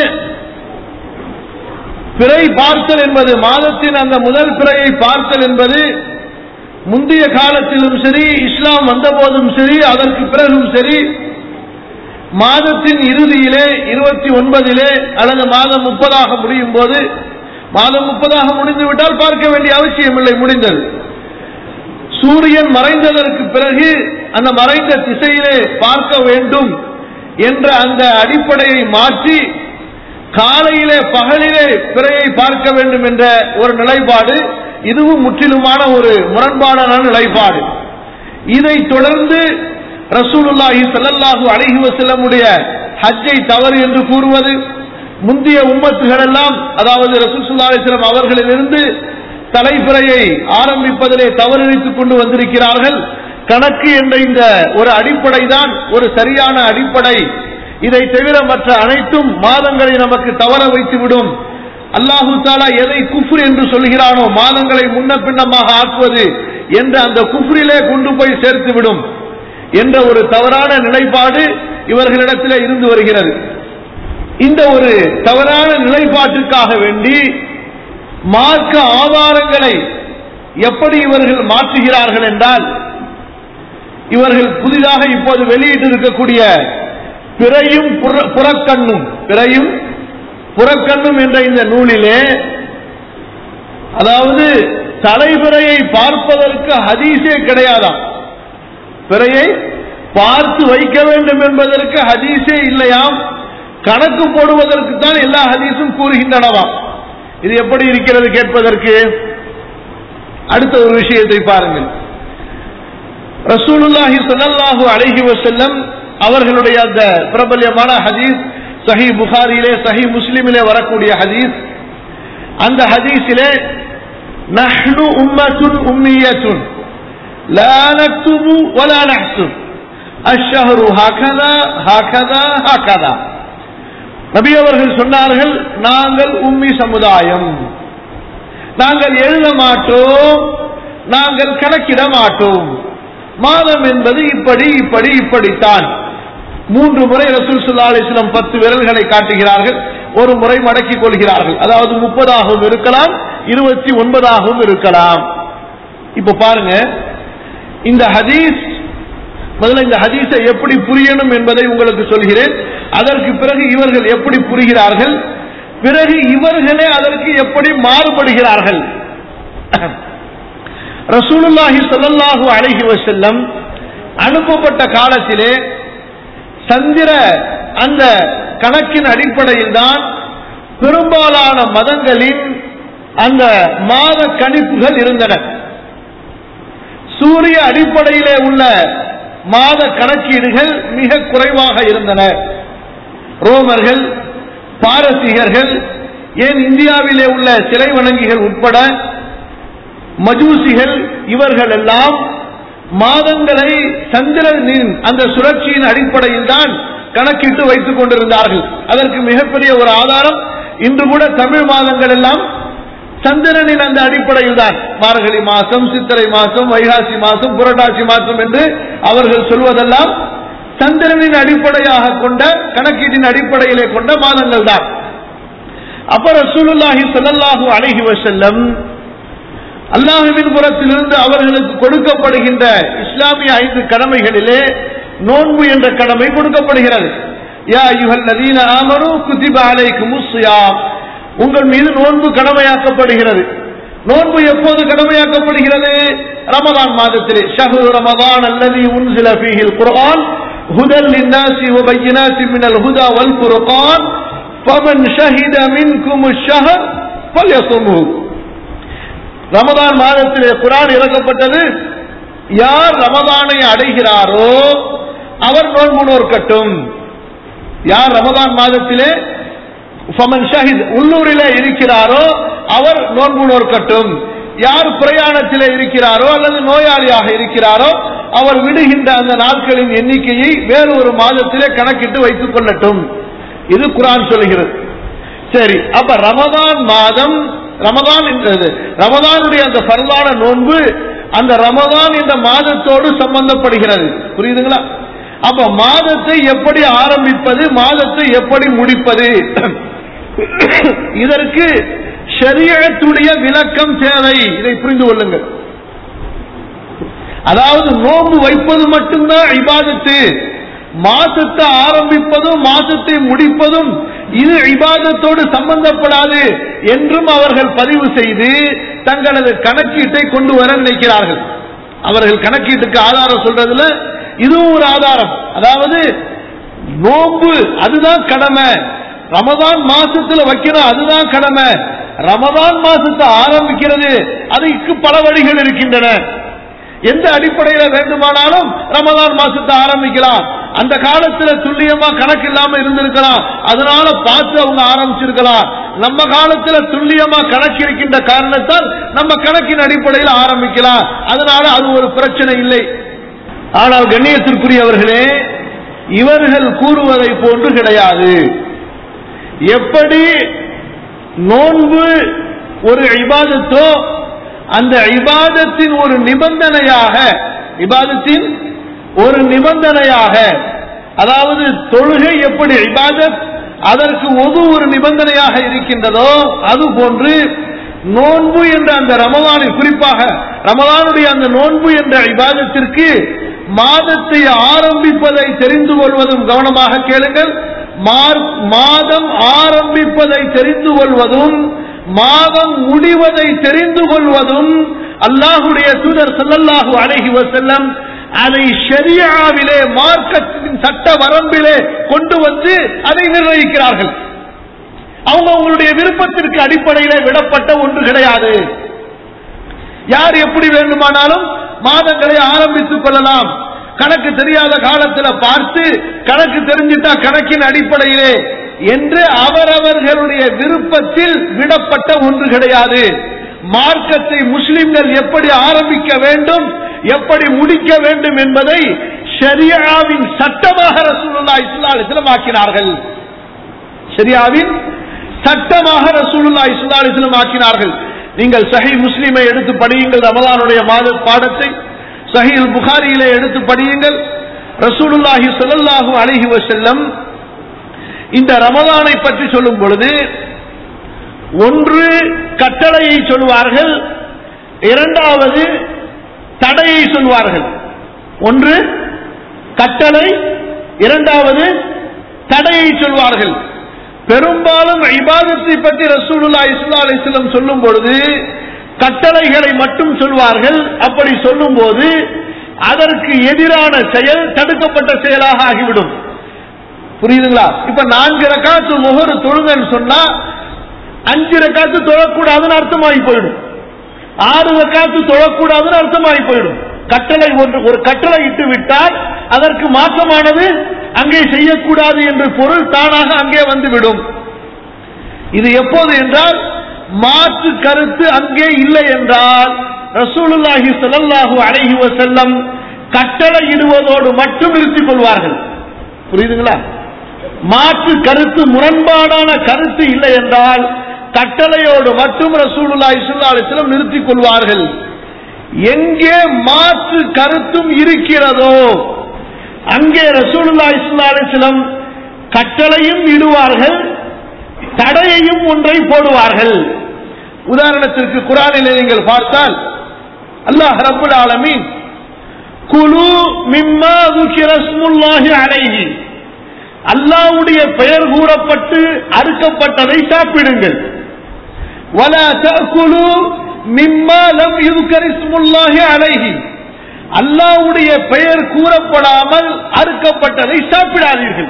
பிறை பார்த்தல் என்பது மாதத்தின் அந்த முதல் பிறையை பார்த்தல் என்பது முந்தைய காலத்திலும் சரி இஸ்லாம் வந்த போதும் சரி அதற்கு பிறகும் சரி மாதத்தின் இறுதியிலே இருபத்தி ஒன்பதிலே அல்லது மாதம் முப்பதாக முடியும் போது மாதம் முப்பதாக முடிந்து விட்டால் பார்க்க வேண்டிய அவசியமில்லை முடிந்தது சூரியன் மறைந்ததற்கு பிறகு அந்த மறைந்த திசையிலே பார்க்க வேண்டும் என்ற அந்த அடிப்படையை மாற்றி காலையிலே பகலிலே பிறையை பார்க்க வேண்டும் என்ற ஒரு நிலைப்பாடு இதுவும் முற்றிலுமான ஒரு முரண்பாடான நிலைப்பாடு இதை தொடர்ந்து ரசூலுல்லாஹி ஸல்லல்லாஹு அலைஹி வஸல்லமுடைய ஹஜ்ஜை தவறு என்று கூறுவது முந்தைய உம்மத்துகள் எல்லாம் அதாவது ரசூல் ஸல்லல்லாஹு அலைஹி வஸல்லம் அவர்களிலிருந்து தலைப்பிறையை ஆரம்பிப்பதிலே தவறிழைத்துக் கொண்டு வந்திருக்கிறார்கள் கணக்கு என்ற இந்த ஒரு அடிப்படை தான் ஒரு சரியான அடிப்படை இதை தவிர மற்ற அனைத்தும் மாதங்களை நமக்கு தவற வைத்துவிடும் அல்லாஹு தாலா எதை குஃப்ர் என்று சொல்கிறானோ மாதங்களை முன்ன பின்னமாக ஆக்குவது என்ற அந்த குஃப்ரிலே கொண்டு போய் சேர்த்துவிடும் என்ற ஒரு தவறான நிலைப்பாடு இவர்களிடத்திலே இருந்து வருகிறது இந்த ஒரு தவறான நிலைப்பாட்டுக்காக வேண்டி மார்க்க ஆதாரங்களை எப்படி இவர்கள் மாற்றுகிறார்கள் என்றால் இவர்கள் புதிதாக இப்போது வெளியிட்டு இருக்கக்கூடிய பிறையும் புற- புறக்கண்ணும் பிறையும் புறக்கண்ணும் என்ற இந்த நூலிலே அதாவது தலைபிறையை பார்ப்பதற்கு ஹதீஸே கிடையாதாம் பிறையை பார்த்து வைக்க வேண்டும் என்பதற்கு ஹதீஸே இல்லையாம் கணக்கு போடுவதற்கு தான் எல்லா ஹதீஸும் கூறுகின்றனவாம் இது எப்படி இருக்கிறது கேட்பதற்கு அடுத்த ஒரு விஷயத்தை பாருங்கள் ரசூலுல்லாஹி ஸல்லல்லாஹு அலைஹி வஸல்லம் அவர்களுடைய அந்த பிரபல்யமான ஹதீஸ் சஹி புகாரியிலே சஹி முஸ்லிமிலே வரக்கூடிய ஹதீஸ் அந்த ஹதீஸிலே நஹ்னு உம்மத்துன் உம்மியத்துன் லா நக்துபு வலா நஹ்சுப் அஷ்ஷஹரு ஹாகதா ஹாகதா ஹாகதா நபி அவர்கள் சொன்னார்கள் நாங்கள் உம்மி சமுதாயம் நாங்கள் எழுத மாட்டோம் நாங்கள் கணக்கிட மாட்டோம் மாதம் என்பது இப்படி இப்படி இப்படித்தான் மூன்று முறை ரசூல் சுல்லா அலிஸ்லம் பத்து விரல்களை காட்டுகிறார்கள் ஒரு முறை மடக்கிக் கொள்கிறார்கள் அதாவது முப்பதாகவும் இருக்கலாம் இருபத்தி ஒன்பதாகவும் இருக்கலாம் இப்ப பாருங்க இந்த ஹதீஸ் முதல்ல இந்த ஹதீஸை எப்படி புரியணும் என்பதை உங்களுக்கு சொல்கிறேன் அதற்கு பிறகு இவர்கள் எப்படி புரிகிறார்கள் பிறகு இவர்களே அதற்கு எப்படி மாறுபடுகிறார்கள் ரசூலுல்லாஹி ஸல்லல்லாஹு அலைஹி வஸல்லம் அனுப்பப்பட்ட காலத்திலே சந்திர அந்த கணக்கின் அடிப்படையில் தான் பெரும்பாலான மதங்களின் அந்த மாத கணிப்புகள் இருந்தன சூரிய அடிப்படையிலே உள்ள மாத கணக்கீடுகள் மிக குறைவாக இருந்தன ரோமர்கள் பாரசீகர்கள் ஏன் இந்தியாவிலே உள்ள சிலை வணங்கிகள் உட்பட மஜூசிகள் இவர்கள் எல்லாம் மாதங்களை சந்திரனின் அந்த சுழற்சியின் அடிப்படையில் தான் கணக்கிட்டு வைத்துக் கொண்டிருந்தார்கள் அதற்கு மிகப்பெரிய ஒரு ஆதாரம் இன்று கூட தமிழ் மாதங்கள் எல்லாம் சந்திரனின் அந்த அடிப்படையில் தான் மார்கழி மாசம் சித்திரை மாசம் வைகாசி மாசம் புரட்டாசி மாசம் என்று அவர்கள் சொல்வதெல்லாம் சந்திரனின் அடிப்படையாக கொண்ட கணக்கீட்டின் அடிப்படையிலே கொண்ட மாதங்கள் தான் அப்ப ரசூலுல்லாஹி ஸல்லல்லாஹு அலைஹி வஸல்லம் அல்லாஹுவின் புறத்திலிருந்து அவர்களுக்கு கொடுக்கப்படுகின்ற இஸ்லாமிய ஐந்து கடமைகளிலே நோன்பு என்ற கடமை கொடுக்கப்படுகிறது யா யுகல் நதீன ஆமரு குதிப அலைக்குமுஸ் ஸியாம் உங்கள் மீது நோன்பு கடமையாக்கப்படுகிறது நோன்பு எப்போது கடமையாக்கப்படுகிறது ரமதான் மாதத்திலே ஷஹ்ரு ரமதான் அல்லதி உன்சில ஃபீஹில் குர்ஆன் ஹுதல் லின்னாசி வபையினாத்தி மினல் ஹுதா வல் குர்ஆன் ஃபமன் ஷஹித மின்கும் ஷஹர் ஃபல்யஸும்ஹு ரமதான் மாதத்திலே குரான் இறக்கப்பட்டது யார் ரமதானை அடைகிறாரோ அவர் நோன்பு நோற்கட்டும் யார் ரமதான் மாதத்திலே ஃபமன் ஷஹித் உள்ளூரிலே இருக்கிறாரோ அவர் நோன்பு நோற்கட்டும் யார் பிரயாணத்திலே இருக்கிறாரோ அல்லது நோயாளியாக இருக்கிறாரோ அவர் விடுகின்ற அந்த நாட்களின் எண்ணிக்கையை வேறொரு மாதத்திலே கணக்கிட்டு வைத்துக் கொள்ளட்டும் இது குரான் சொல்கிறது சரி அப்ப ரமதான் மாதம் ரமதான் என்றது ரமதானுடைய அந்த பரவான நோன்பு அந்த ரமதான் என்ற மாதத்தோடு சம்பந்தப்படுகிறது புரியுதுங்களா அப்ப மாதத்தை எப்படி ஆரம்பிப்பது மாதத்தை எப்படி முடிப்பது இதற்கு ஷரியத்துடைய விளக்கம் தேவை இதை புரிந்து கொள்ளுங்கள் அதாவது நோன்பு வைப்பது மட்டும்தான் இபாதத்து மாசத்தை ஆரம்பிப்பதும் மாசத்தை முடிப்பதும் இது இபாதத்தோடு சம்பந்தப்படாது என்றும் அவர்கள் பதிவு செய்து தங்களது கணக்கீட்டை கொண்டு வர நினைக்கிறார்கள் அவர்கள் கணக்கீட்டுக்கு ஆதாரம் சொல்றதுல இதுவும் ஒரு ஆதாரம் அதாவது நோன்பு அதுதான் கடமை ரமதான் மாசத்துல வைக்கிறோம் அதுதான் கடமை ரமதான் மாசத்தை ஆரம்பிக்கிறது அதுக்கு பல வழிகள் இருக்கின்றன எந்த அடிப்படையில வேண்டுமானாலும் ரமதான் மாசத்தை ஆரம்பிக்கலாம் அந்த காலத்துல துல்லியமா கணக்கு இல்லாம இருந்திருக்கலாம் அதனால பார்த்து அவங்க ஆரம்பிச்சிருக்கலாம் நம்ம காலத்துல துல்லியமா கணக்கு இருக்கின்ற காரணத்தால் நம்ம கணக்கின் அடிப்படையில் ஆரம்பிக்கலாம் அதனால அது ஒரு பிரச்சனை இல்லை ஆனால் கண்ணியத்திற்குரியவர்களே இவர்கள் கூறுவதை போன்று கிடையாது எப்படி நோன்பு ஒரு இபாதத்தோ அந்த இபாதத்தின் ஒரு நிபந்தனையாக இபாதத்தின் ஒரு நிபந்தனையாக அதாவது தொழுகை எப்படி இபாதத் அதற்கு ஒது ஒரு நிபந்தனையாக இருக்கின்றதோ அது போன்று நோன்பு என்ற அந்த ரமதானை குறிப்பாக ரமதானுடைய அந்த நோன்பு என்ற இபாதத்திற்கு மாதத்தை ஆரம்பிப்பதை தெரிந்து கொள்வதும் கவனமாக கேளுங்கள் மாதம் ஆரம்பிப்பதை தெரிந்து கொள்வதும் மாதம் முடிவதை தெரிந்து கொள்வதும் அல்லாஹுடைய தூதர் சல்லல்லாஹு அலைஹி வசல்லம் அதை ஷரியாவிலே மார்க்கத்தின் சட்ட வரம்பிலே கொண்டு வந்து அதை நிர்ணயிக்கிறார்கள் அவங்க அவங்களுடைய விருப்பத்திற்கு அடிப்படையிலே விடப்பட்ட ஒன்று கிடையாது யார் எப்படி வேண்டுமானாலும் மாதங்களை ஆரம்பித்துக் கொள்ளலாம் கணக்கு தெரியாத காலத்துல பார்த்து கணக்கு தெரிஞ்சிட்டா கணக்கின் அடிப்படையிலே என்று அவரவர்களுடைய விருப்பத்தில் விடப்பட்ட ஒன்று கிடையாது மார்க்கத்தை முஸ்லிம்கள் எப்படி ஆரம்பிக்க வேண்டும் எப்படி முடிக்க வேண்டும் என்பதை ஷரியாவின் சட்டமாக ரசூலுல்லா இஸ்லாலிஸ்லம் ஆக்கினார்கள் ஷரியாவின் சட்டமாக ரசூலுல்லா இஸ்லாலிஸ்லம் ஆக்கினார்கள் நீங்கள் சஹி முஸ்லிமை எடுத்து படியுங்கள் ரமதானுடைய மாத பாடத்தை சஹீல் புகாரியிலே எடுத்து படியுங்கள் ரசூலுல்லாஹி ஸல்லல்லாஹு அலைஹி வஸல்லம் இந்த ரமதானை பற்றி சொல்லும் பொழுது ஒன்று கட்டளையை சொல்வார்கள் இரண்டாவது தடையை சொல்வார்கள் ஒன்று கட்டளை இரண்டாவது தடையை சொல்வார்கள் பெரும்பாலும் இபாதத்தை பற்றி ரசூலுல்லா இஸ்லா அலிஸ்லம் சொல்லும் பொழுது கட்டளைகளை மட்டும் சொல்வார்கள் அப்படி சொல்லும் போது அதற்கு எதிரான செயல் தடுக்கப்பட்ட செயலாக ஆகிவிடும் புரியுதுங்களா இப்ப நான்கு ரக்காத்து முகரு தொழுங்கன்னு சொன்னா அஞ்சு ரக்காத்து தொழக்கூடாதுன்னு அர்த்தமாகி போயிடும் ஆறு ரக்காத்து தொழக்கூடாதுன்னு அர்த்தமாகி போயிடும் கட்டளை ஒன்று ஒரு கட்டளை இட்டு விட்டால் அதற்கு மாற்றமானது அங்கே செய்யக்கூடாது என்று பொருள் தானாக அங்கே வந்துவிடும் இது எப்போது என்றால் மாற்று கருத்து அங்கே இல்லை என்றால் ரசூலுல்லாஹி ஸல்லல்லாஹு அலைஹி வஸல்லம் கட்டளை இடுவதோடு மட்டும் நிறுத்திக் கொள்வார்கள் புரியுதுங்களா மாற்று கருத்து முரண்பாடான கருத்து இல்லை என்றால் கட்டளையோடு மட்டும் ரசூலுல்லாஹி ஸல்லல்லாஹு அலைஹி வஸல்லம் நிறுத்திக் கொள்வார்கள் எங்கே மாற்று கருத்தும் இருக்கிறதோ அங்கே ரசூலுல்லாஹி ஸல்லல்லாஹு அலைஹி வஸல்லம் கட்டளையும் இடுவார்கள் தடையையும் ஒன்றை போடுவார்கள் உதாரணத்திற்கு குரானிலே நீங்கள் பார்த்தால் அல்லாஹ் ரப்புல் ஆலமீன் குலு மிம்மா ذكر اسم الله عليه அல்லாஹ்வுடைய பெயர் கூறப்பட்டு அறுக்கப்பட்டதை சாப்பிடுங்கள் ولا تأكلوا مما لم يذكر اسم الله عليه அல்லாஹ்வுடைய பெயர் கூறப்படாமல் அறுக்கப்பட்டதை சாப்பிடாதீர்கள்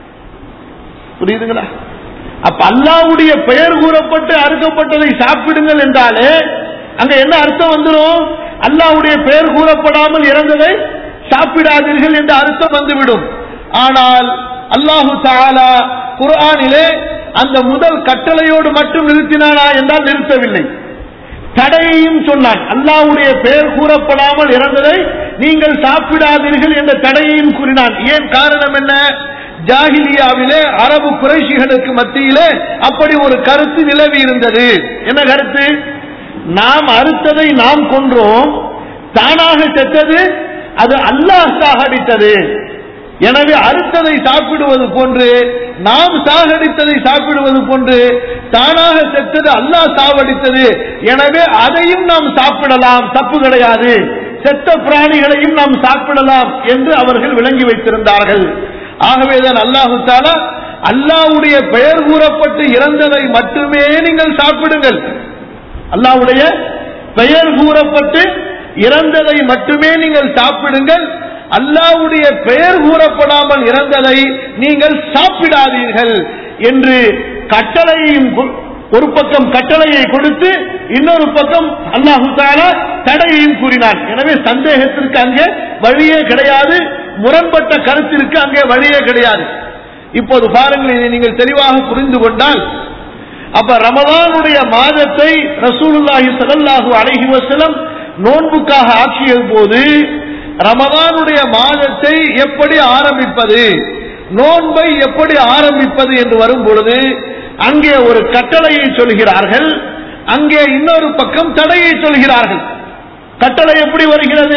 புரியுதுங்களா அப்ப அல்லாவுடைய பெயர் கூறப்பட்டு அறுக்கப்பட்டதை சாப்பிடுங்கள் என்றாலே அங்க என்ன அர்த்தம் வந்துடும் அல்லாவுடைய பெயர் கூறப்படாமல் இறந்ததை சாப்பிடாதீர்கள் என்ற அர்த்தம் வந்துவிடும் ஆனால் அல்லாஹு தாலா குர்ஆனிலே அந்த முதல் கட்டளையோடு மட்டும் நிறுத்தினானா என்றால் நிறுத்தவில்லை தடையையும் சொன்னான் அல்லாஹ்வுடைய பெயர் கூறப்படாமல் இறந்ததை நீங்கள் சாப்பிடாதீர்கள் என்ற தடையையும் கூறினான் ஏன் காரணம் என்ன ஜாகிலியாவிலே அரபு குறைஷிகளுக்கு மத்தியிலே அப்படி ஒரு கருத்து நிலவி இருந்தது என்ன கருத்து நாம் அறுத்ததை நாம் கொன்றோம் தானாக செத்தது அது அல்லாஹ் சாகடித்தது எனவே அறுத்ததை சாப்பிடுவது போன்று நாம் சாகடித்ததை சாப்பிடுவது போன்று தானாக செத்தது அல்லாஹ் சாவடித்தது எனவே அதையும் நாம் சாப்பிடலாம் தப்பு கிடையாது செத்த பிராணிகளையும் நாம் சாப்பிடலாம் என்று அவர்கள் விளங்கி வைத்திருந்தார்கள் ஆகவேதான் அல்லாஹு தாலா அல்லாஹ்வுடைய பெயர் கூறப்பட்டு இறந்ததை மட்டுமே நீங்கள் சாப்பிடுங்கள் அல்லாஹ்வுடைய பெயர் கூறப்பட்டு இறந்ததை மட்டுமே நீங்கள் சாப்பிடுங்கள் அல்லாஹ்வுடைய பெயர் கூறப்படாமல் இறந்ததை நீங்கள் சாப்பிடாதீர்கள் என்று கட்டளையையும் கொ- ஒரு பக்கம் கட்டளையை கொடுத்து இன்னொரு பக்கம் அல்லாஹு தாலா தடையையும் கூறினான் எனவே சந்தேகத்திற்கு அங்கே வழியே கிடையாது முரண்பட்ட கருத்திற்கு அங்கே வழியே கிடையாது இப்போது பாருங்கள் இதை நீங்கள் தெளிவாக புரிந்து கொண்டால் அப்ப ரமதானுடைய மாதத்தை ரசூலுல்லாஹி ஸல்லல்லாஹு அலைஹி வஸல்லம் நோன்புக்காக ஆக்கிய போது ரமதானுடைய மாதத்தை எப்படி ஆரம்பிப்பது நோன்பை எப்படி ஆரம்பிப்பது என்று வரும் பொழுது அங்கே ஒரு கட்டளையை சொல்கிறார்கள் அங்கே இன்னொரு பக்கம் தடையை சொல்கிறார்கள் கட்டளை எப்படி வருகிறது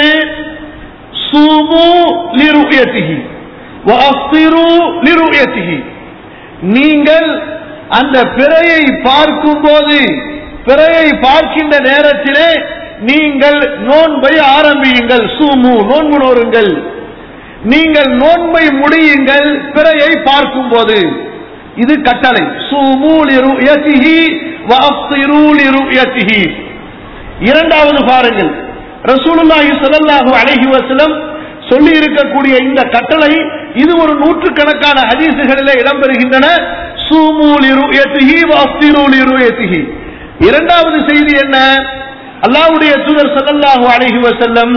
சூமு லிருயத்திஹி வஅஃபிரு லிருயத்திஹி நீங்கள் அந்த பிறையை பார்க்கும் போது பிறையை பார்க்கின்ற நேரத்திலே நீங்கள் நோன்பை ஆரம்பியுங்கள் சூமு நோன்பு நோருங்கள் நீங்கள் நோன்பை முடியுங்கள் பிறையை பார்க்கும் போது இது கட்டளை சூமு லிருயத்திஹி வஅஃபிரு லிருயத்திஹி இரண்டாவது பாருங்கள் ரசூலுல்லாஹி ஸல்லல்லாஹு அலைஹி வஸல்லம் சொல்லி இருக்கக்கூடிய இந்த கட்டளை இது ஒரு நூற்றுக்கணக்கான ஹதீசுகளிலே இடம்பெறுகின்றன சூமு லிருயத்திஹி வஅஃபிரு லிருயத்திஹி இரண்டாவது செய்தி என்ன அல்லாஹ்வுடைய தூதர் ஸல்லல்லாஹு அலைஹி வஸல்லம்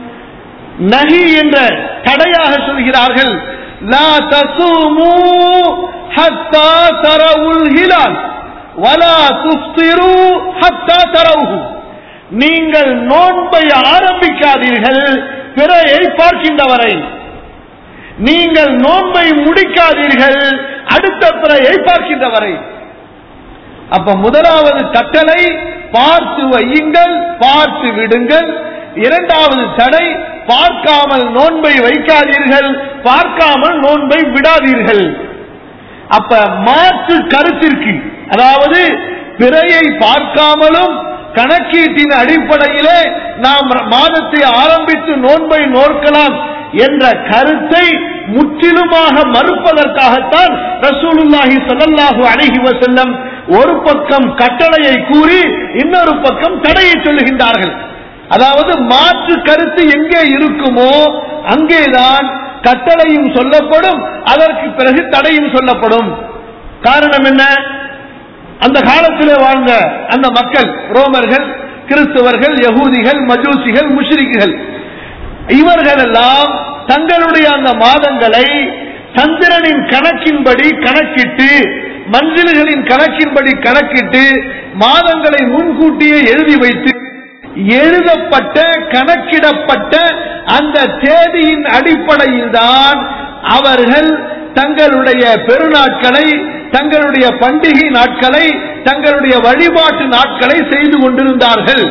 நஹி என்ற தடையாக சொல்கிறார்கள் லா தசூமு ஹத்தா தரவுல் ஹிலால் வலா துஃப்திரு ஹத்தா தரவுஹு நீங்கள் நோன்பை ஆரம்பிக்காதீர்கள் பிறையை பார்க்கின்றவரை நீங்கள் நோன்பை முடிக்காதீர்கள் அடுத்த பிறையை பார்க்கின்றவரை அப்ப முதலாவது கட்டளை பார்த்து வையுங்கள் பார்த்து விடுங்கள் இரண்டாவது தடை பார்க்காமல் நோன்பை வைக்காதீர்கள் பார்க்காமல் நோன்பை விடாதீர்கள் அப்ப மாற்று கருத்திற்கு அதாவது பிறையை பார்க்காமலும் கணக்கீட்டின் அடிப்படையிலே நாம் மாதத்தை ஆரம்பித்து நோன்பை நோக்கலாம் என்ற கருத்தை முற்றிலுமாக மறுப்பதற்காகத்தான் ரசூலுல்லாஹி ஸல்லல்லாஹு அலைஹி வஸல்லம் ஒரு பக்கம் கட்டளையை கூறி இன்னொரு பக்கம் தடையை சொல்லுகின்றார்கள் அதாவது மாற்று கருத்து எங்கே இருக்குமோ அங்கேதான் கட்டளையும் சொல்லப்படும் அதற்கு பிறகு தடையும் சொல்லப்படும் காரணம் என்ன அந்த காலத்திலே வாழ்ந்த அந்த மக்கள் ரோமர்கள் கிறிஸ்தவர்கள் யகூதிகள் மஜூசிகள் முஷ்ரிக்குகள் இவர்கள் எல்லாம் தங்களுடைய அந்த மாதங்களை சந்திரனின் கணக்கின்படி கணக்கிட்டு மஞ்சள்களின் கணக்கின்படி கணக்கிட்டு மாதங்களை முன்கூட்டியே எழுதி வைத்து எழுதப்பட்ட கணக்கிடப்பட்ட அந்த தேதியின் அடிப்படையில் தான் அவர்கள் தங்களுடைய பெருநாட்களை தங்களுடைய பண்டிகை நாட்களை தங்களுடைய வழிபாட்டு நாட்களை செய்து கொண்டிருந்தார்கள்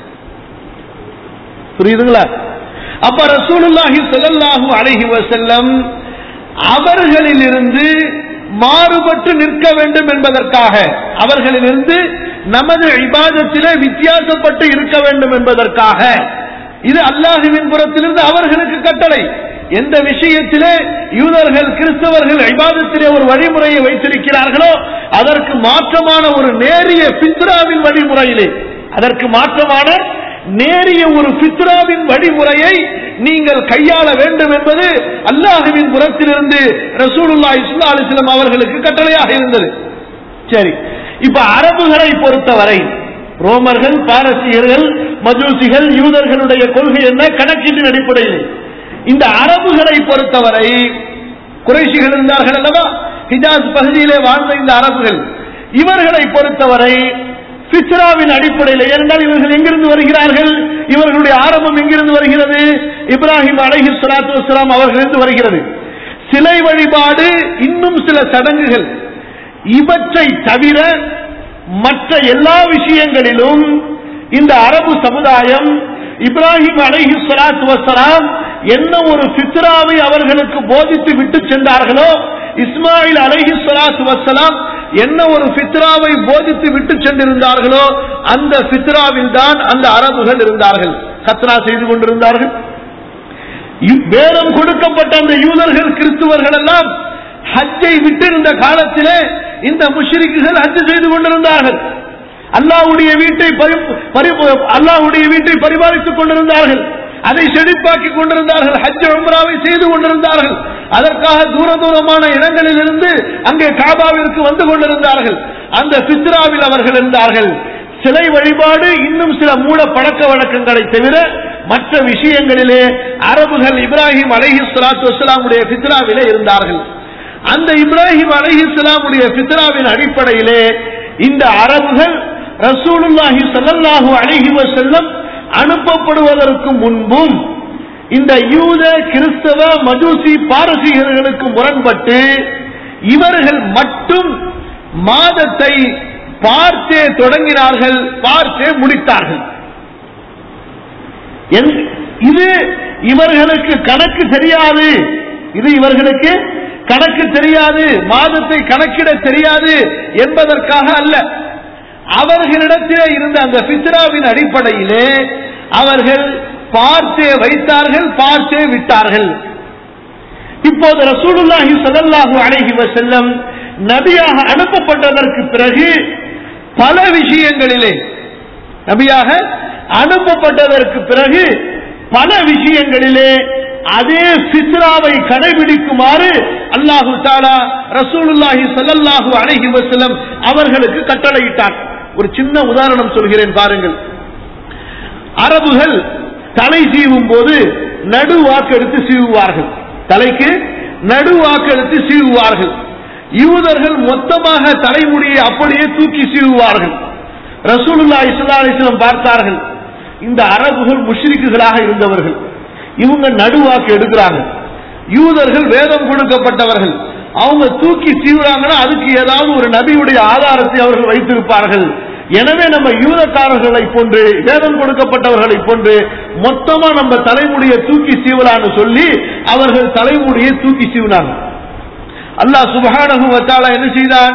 புரியுதுங்களா அப்ப ரசூலுல்லாஹி ஸல்லல்லாஹு அலைஹி வஸல்லம் அவர்களிலிருந்து மாறுபட்டு நிற்க வேண்டும் என்பதற்காக அவர்களிலிருந்து நமது இபாதத்திலே வித்தியாசப்பட்டு இருக்க வேண்டும் என்பதற்காக இது அல்லாஹுவின் புறத்திலிருந்து அவர்களுக்கு கட்டளை எந்த விஷயத்திலே யூதர்கள் கிறிஸ்தவர்கள் இபாதத்திலே ஒரு வழிமுறையை வைத்திருக்கிறார்களோ அதற்கு மாற்றமான ஒரு நேரிய பித்ராவின் வழிமுறையிலே அதற்கு மாற்றமான நேரிய ஒரு பித்ராவின் வழிமுறையை நீங்கள் கையாள வேண்டும் என்பது அல்லாஹுவின் புறத்திலிருந்து ரசூலுல்லாஹி ஸல்லல்லாஹு அலைஹி வஸல்லம் அவர்களுக்கு கட்டளையாக இருந்தது சரி இப்ப அரபுகளை பொறுத்தவரை ரோமர்கள் பாரசீகர்கள் மஜூசிகள் யூதர்களுடைய கொள்கை என்ன கணக்கீட்டின் அடிப்படையில் இந்த அரபுகளை பொறுத்தவரை குறைசிகள் இருந்தார்கள் அல்லவா ஹிஜாஸ் பகுதியிலே வாழ்ந்த இந்த அரபுகள் இவர்களை பொறுத்தவரை பித்ராவின் அடிப்படையில் ஏனென்றால் இவர்கள் எங்கிருந்து வருகிறார்கள் இவர்களுடைய ஆரம்பம் எங்கிருந்து வருகிறது இப்ராஹிம் அலைஹி ஸலாத்து வஸலாம் அவர்களிருந்து வருகிறது சிலை வழிபாடு இன்னும் சில சடங்குகள் இவற்றை தவிர மற்ற எல்லா விஷயங்களிலும் இந்த அரபு சமுதாயம் இப்ராஹிம் அலைஹி ஸலாத்து வஸலாம் என்ன ஒரு ஃபித்ராவை அவர்களுக்கு போதித்து விட்டு சென்றார்களோ இஸ்மாயில் அலைஹி ஸலாத்து வஸலாம் என்ன ஒரு ஃபித்ராவை போதித்து விட்டு சென்றிருந்தார்களோ அந்த ஃபித்ராவில் தான் அந்த அரபுகள் இருந்தார்கள் கத்ரா செய்து கொண்டிருந்தார்கள் யு- வேதம் கொடுக்கப்பட்ட அந்த யூதர்கள் கிறிஸ்துவர்கள் எல்லாம் ஹஜ்ஜை விட்டிருந்த காலத்திலே இந்த முஷ்ரிக்குகள் ஹஜ் செய்து கொண்டிருந்தார்கள் அல்லாஹ்வுடைய வீட்டை பரி- பரி- அல்லாஹ்வுடைய வீட்டை பரிபாலித்துக் கொண்டிருந்தார்கள் அதை செழிப்பாக்கிக் கொண்டிருந்தார்கள் ஹஜ் உம்ராவை செய்து கொண்டிருந்தார்கள் அதற்காக தூர தூரமான இடங்களில் இருந்து அங்கே காபாவிற்கு வந்து கொண்டிருந்தார்கள் அந்த சித்ராவில் அவர்கள் இருந்தார்கள் சிலை வழிபாடு இன்னும் சில மூல பழக்க வழக்கங்களை தவிர மற்ற விஷயங்களிலே அரபுகள் இப்ராஹிம் அலைஹி ஸலாத்து வஸலாமுடைய ஃபித்ராவிலே இருந்தார்கள் அந்த இப்ராஹிம் அலைஹி ஸலாமுடைய ஃபித்ராவின் அடிப்படையிலே இந்த அரபுகள் ரசூலுல்லாஹி ஸல்லல்லாஹு அலைஹி வஸல்லம் அனுப்பப்படுவதற்கு முன்பும் இந்த யூத கிறிஸ்தவ மஜூசி பாரசீகர்களுக்கு முரண்பட்டு இவர்கள் மட்டும் மாதத்தை பார்த்தே தொடங்கினார்கள் பார்த்தே முடித்தார்கள் என்- இது இவர்களுக்கு கணக்கு தெரியாது இது இவர்களுக்கு கணக்கு தெரியாது மாதத்தை கணக்கிட தெரியாது என்பதற்காக அல்ல அவர்களிடத்திலே இருந்த அந்த பித்ராவின் அடிப்படையிலே அவர்கள் பார்த்தே வைத்தார்கள் பார்த்தே விட்டார்கள் இப்போது ரசூலுல்லாஹி ஸல்லல்லாஹு அலைஹி வஸல்லம் நபியாக அனுப்பப்பட்டதற்கு பிறகு பல விஷயங்களிலே நபியாக அனுப்பப்பட்டதற்கு பிறகு பல விஷயங்களிலே அதே ஃபித்ராவை கடைபிடிக்குமாறு அல்லாஹு தாலா ரசூலுல்லாஹி ஸல்லல்லாஹு அலைஹி வஸல்லம் அவர்களுக்கு கட்டளையிட்டார் ஒரு சின்ன உதாரணம் சொல்கிறேன் பாருங்கள் அரபுகள் தலை சீவும் போது நடு வாக்கெடுத்து சீவுவார்கள் தலைக்கு நடு வாக்கெடுத்து சீவுவார்கள் யூதர்கள் மொத்தமாக தலைமுடியை அப்படியே தூக்கி சீவுவார்கள் ரசூலுல்லா இஸ்லா அலிஸ்லம் பார்த்தார்கள் இந்த அரபுகள் முஷ்ரிக்குகளாக இருந்தவர்கள் இவங்க நடுவாக்கு எடுக்கிறாங்க யூதர்கள் வேதம் கொடுக்கப்பட்டவர்கள் அவங்க தூக்கி சீவுறாங்கன்னா அதுக்கு ஏதாவது ஒரு நபியுடைய ஆதாரத்தை அவர்கள் வைத்திருப்பார்கள் எனவே நம்ம யூதக்காரர்களை போன்று வேதம் கொடுக்கப்பட்டவர்களை போன்று மொத்தமா நம்ம தலைமுடியை தூக்கி சீவலான்னு சொல்லி அவர்கள் தலைமுடியை தூக்கி சீவினாங்க அல்லாஹ் சுபஹானஹு வ தஆலா என்ன செய்தார்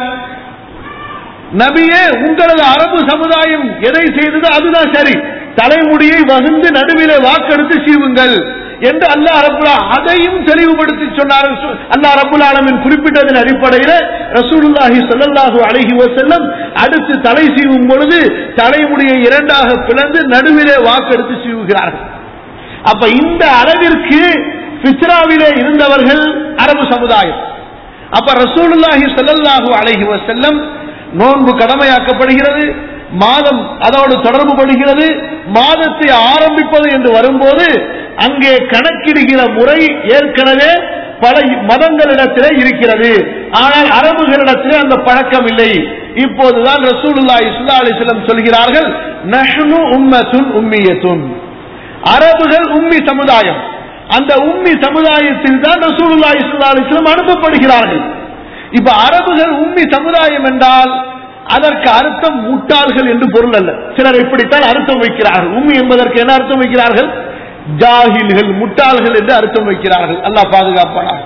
நபியே உங்களது அரபு சமுதாயம் எதை செய்ததோ அதுதான் சரி தலைமுடியை வகுந்து நடுவிலே வாக்கெடுத்து சீவுங்கள் என்று அல்லாஹ் ரபுல்லா அதையும் தெளிவுபடுத்தி சொன்னார் அல்லாஹ் ரபுல் ஆலமின் குறிப்பிட்டதன் அடிப்படையில் ரசூலுல்லாஹி ஸல்லல்லாஹு அலைஹி வஸல்லம் அடுத்து தலை சீவும் பொழுது தலைமுடியை இரண்டாக பிளந்து நடுவிலே வாக்கெடுத்து சீவுகிறார்கள் அப்ப இந்த அளவிற்கு பித்ராவிலே இருந்தவர்கள் அரபு சமுதாயம் அப்ப ரசூலுல்லாஹி ஸல்லல்லாஹு அலைஹி வஸல்லம் நோன்பு கடமையாக்கப்படுகிறது மாதம் அதோடு தொடர்பு படுகிறது மாதத்தை ஆரம்பிப்பது என்று வரும்போது அங்கே கணக்கிடுகிற முறை ஏற்கனவே பல மதங்களிடத்திலே இருக்கிறது ஆனால் அரபுகளிடத்திலே அந்த பழக்கம் இல்லை இப்போதுதான் ரசூலுல்லாஹி ஸல்லல்லாஹு அலைஹி வஸல்லம் சொல்கிறார்கள் நஹ்னு உம்மத்துன் உம்மியத்துன் அரபுகள் உம்மி சமுதாயம் அந்த உம்மி சமுதாயத்தில் தான் ரசூலுல்லாஹி ஸல்லல்லாஹு அலைஹி வஸல்லம் அனுப்பப்படுகிறார்கள் இப்ப அரபுகள் உம்மி சமுதாயம் என்றால் அதற்கு அர்த்தம் முட்டாள்கள் என்று பொருள் அல்ல சிலர் இப்படித்தான் அர்த்தம் வைக்கிறார்கள் உம்மி என்பதற்கு என்ன அர்த்தம் வைக்கிறார்கள் ஜாகில்கள் முட்டாள்கள் என்று அர்த்தம் வைக்கிறார்கள் அல்லாஹ் பாதுகாப்பானார்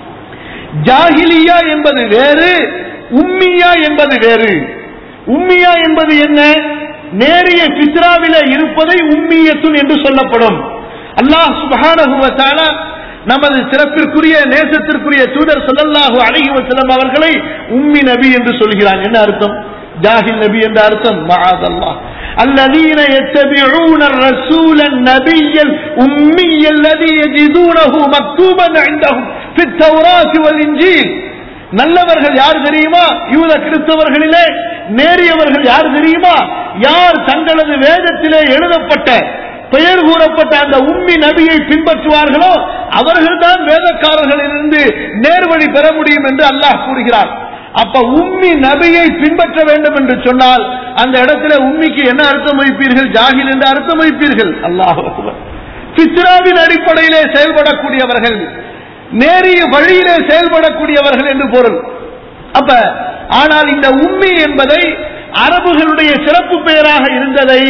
ஜாகிலியா என்பது வேறு உம்மியா என்பது வேறு உம்மியா என்பது என்ன நேரிய பித்ராவில இருப்பதை உம்மியத்துன் என்று சொல்லப்படும் அல்லாஹ் சுபஹானஹு வ தஆலா நமது சிறப்பிற்குரிய நேசத்திற்குரிய தூதர் ஸல்லல்லாஹு அலைஹி வஸல்லம் அவர்களை உம்மி நபி என்று சொல்கிறான் என்ன அர்த்தம் ஜாஹில் நபி என்ற அர்த்தம் மஆதல்லாஹ் الذين يتبعون الرسول النبي الأمي الذي يجدونه مكتوبا عندهم في التوراة والإنجيل நல்லவர்கள் யார் தெரியுமா யூத கிறிஸ்தவர்களிலே நேரியவர்கள் யார் தெரியுமா யார் தங்களது வேதத்திலே எழுதப்பட்ட பெயர் கூறப்பட்ட அந்த உம்மி நபியை பின்பற்றுவார்களோ அவர்கள்தான் வேதக்காரர்களிலிருந்து நேர்வழி பெற முடியும் என்று அல்லாஹ் கூறுகிறார் அப்ப உம்மி நபியை பின்பற்ற வேண்டும் என்று சொன்னால் அந்த இடத்துல உம்மிக்கு என்ன அர்த்தம் வைப்பீர்கள் ஜாகில் என்று அர்த்தம் வைப்பீர்கள் அல்லாஹ் பித்ராவின் அடிப்படையிலே செயல்படக்கூடியவர்கள் நேரிய வழியிலே செயல்படக்கூடியவர்கள் என்று பொருள் அப்ப ஆனால் இந்த உம்மி என்பதை அரபுகளுடைய சிறப்பு பெயராக இருந்ததை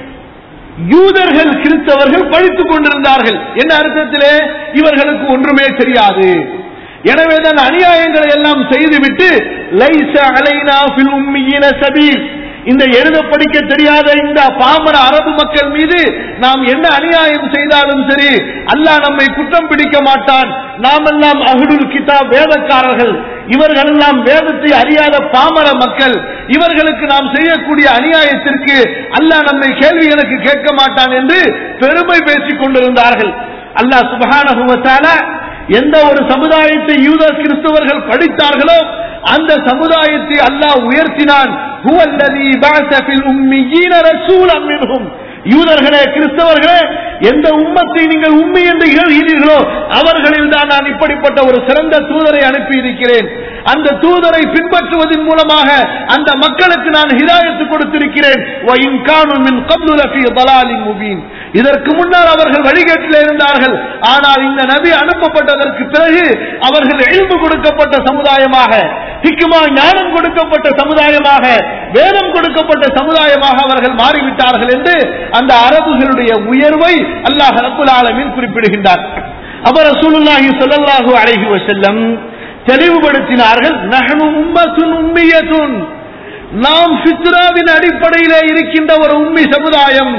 யூதர்கள் கிறிஸ்தவர்கள் படித்துக் கொண்டிருந்தார்கள் என்ன அர்த்தத்திலே இவர்களுக்கு ஒன்றுமே தெரியாது எனவேதான் அநியாயங்களை எல்லாம் செய்துவிட்டு லைச அலைனா ஃபில் உம்மியின சபீல் இந்த எழுத படிக்க தெரியாத இந்த பாமர அரபு மக்கள் மீது நாம் என்ன அநியாயம் செய்தாலும் சரி அல்லாஹ் நம்மை குற்றம் பிடிக்க மாட்டான் நாம் எல்லாம் அகுடுல் கிதாப் வேதக்காரர்கள் இவர்கள் எல்லாம் வேதத்தை அறியாத பாமர மக்கள் இவர்களுக்கு நாம் செய்யக்கூடிய அநியாயத்திற்கு அல்லாஹ் நம்மை கேள்விகளுக்கு கேட்க மாட்டான் என்று பெருமை பேசிக் கொண்டிருந்தார்கள் அல்லாஹ் சுபஹானஹு வ தஆலா எந்த ஒரு சமுதாயத்தை யூத கிறிஸ்தவர்கள் படித்தார்களோ அந்த சமுதாயத்தை அல்லாஹ் உயர்த்தினான் هو الذي بعث في الأميين رسولا منهم யூதர்களே கிறிஸ்தவர்களே எந்த உம்மத்தை நீங்கள் உண்மை என்று இகழ்கிறீர்களோ அவர்களில் தான் நான் இப்படிப்பட்ட ஒரு சிறந்த தூதரை அனுப்பி இருக்கிறேன் அந்த தூதரை பின்பற்றுவதன் மூலமாக அந்த மக்களுக்கு நான் ஹிதாயத்து கொடுத்திருக்கிறேன் وَإِنْ كَانُوا مِنْ قَبْلُ لَفِي ضَلَالٍ مُبِينٍ. இதற்கு முன்னால் அவர்கள் வழிகேட்டில் இருந்தார்கள் ஆனால் இந்த நபி அனுப்பப்பட்டதற்கு பிறகு அவர்கள் எழுந்து கொடுக்கப்பட்ட சமுதாயமாக ஹிக்குமா ஞானம் கொடுக்கப்பட்ட சமுதாயமாக வேதம் கொடுக்கப்பட்ட சமுதாயமாக அவர்கள் மாறிவிட்டார்கள் என்று அந்த அரபுகளுடைய உயர்வை அல்லாஹ் ரப்புல் ஆலமீன் குறிப்பிடுகின்றார் அவர் ரசூலுல்லாஹி ஸல்லல்லாஹு அலைஹி வஸல்லம் தெளிவுபடுத்தினார்கள் நஹனு உம்மத்துன் உம்மியத்துன் நாம் ஃபித்ராவின் அடிப்படையிலே இருக்கின்ற ஒரு உம்மி சமுதாயம்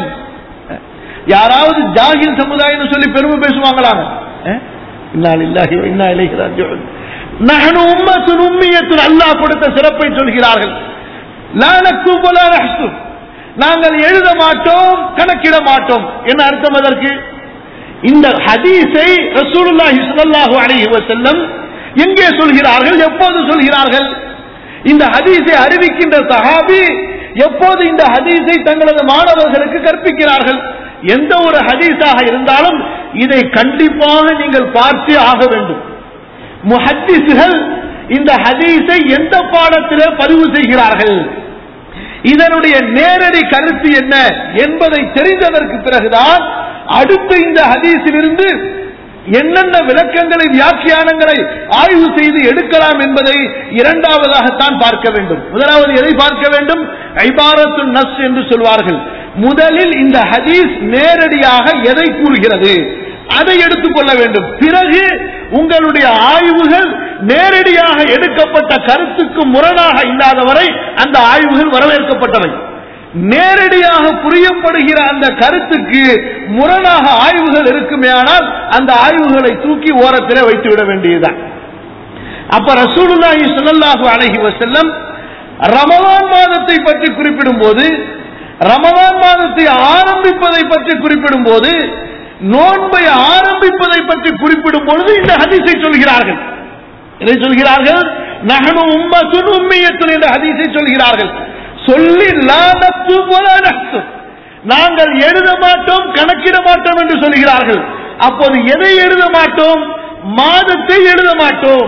யாராவது ஜாகில் சமுதாயம் சொல்லி பெருமை பேசுவாங்களாங்க இன்னால் இல்லாஹி இன்னா இலைஹி ராஜிஊன் நஹனு உம்மத்துன் உம்மியத்துன் அல்லாஹ் கொடுத்த சிறப்பை சொல்கிறார்கள் லா நக்துபு வலா நஹ்சுப் நாங்கள் எழுத மாட்டோம் கணக்கிட மாட்டோம் என்ன அர்த்தம் அதற்கு இந்த ஹதீஸை ரசூலுல்லாஹி ஸல்லல்லாஹு அலைஹி வஸல்லம் எங்கே சொல்கிறார்கள் எப்போது சொல்கிறார்கள் இந்த ஹதீஸை அறிவிக்கின்ற சஹாபி எப்போது இந்த ஹதீஸை தங்களது மாணவர்களுக்கு கற்பிக்கிறார்கள் எந்த ஒரு ஹதீஸாக இருந்தாலும் இதை கண்டிப்பாக நீங்கள் பார்த்தே ஆக வேண்டும் முஹத்திஸ்கள் இந்த ஹதீஸை எந்த பாடத்திலே பதிவு செய்கிறார்கள் இதனுடைய நேரடி கருத்து என்ன என்பதை தெரிந்ததற்கு பிறகுதான் அடுத்த இந்த ஹதீஸிலிருந்து என்னென்ன விளக்கங்களை வியாக்கியானங்களை ஆய்வு செய்து எடுக்கலாம் என்பதை இரண்டாவதாகத்தான் பார்க்க வேண்டும் முதலாவது எதை பார்க்க வேண்டும் ஐபாரத்து நஸ் என்று சொல்வார்கள் முதலில் இந்த ஹதீஸ் நேரடியாக எதை கூறுகிறது அதை எடுத்துக்கொள்ள வேண்டும் பிறகு உங்களுடைய ஆய்வுகள் நேரடியாக எடுக்கப்பட்ட கருத்துக்கு முரணாக இல்லாதவரை அந்த ஆய்வுகள் வரவேற்கப்பட்டவை நேரடியாக புரியப்படுகிற அந்த கருத்துக்கு முரணாக ஆய்வுகள் இருக்குமே ஆனால் அந்த ஆய்வுகளை தூக்கி ஓரத்திலே வைத்து விட வேண்டியதுதான் அப்ப ரசூலுல்லாஹி ஸல்லல்லாஹு அலைஹி வஸல்லம் ரமலான் மாதத்தை பற்றி குறிப்பிடும் போது ரமலான் மாதத்தை ஆரம்பிப்பதை பற்றி குறிப்பிடும் போது நோன்பை ஆரம்பிப்பதை பற்றி குறிப்பிடும் பொழுது இந்த ஹதீஸை சொல்கிறார்கள் இதை சொல்கிறார்கள் நகனு உம்மத்துன் உம்மியத்துன் என்ற ஹதீஸை சொல்கிறார்கள் சொல்லி லானத்து நத்து நாங்கள் எழுத மாட்டோம் கணக்கிட மாட்டோம் என்று சொல்கிறார்கள் அப்போது எதை எழுத மாட்டோம் மாதத்தை எழுத மாட்டோம்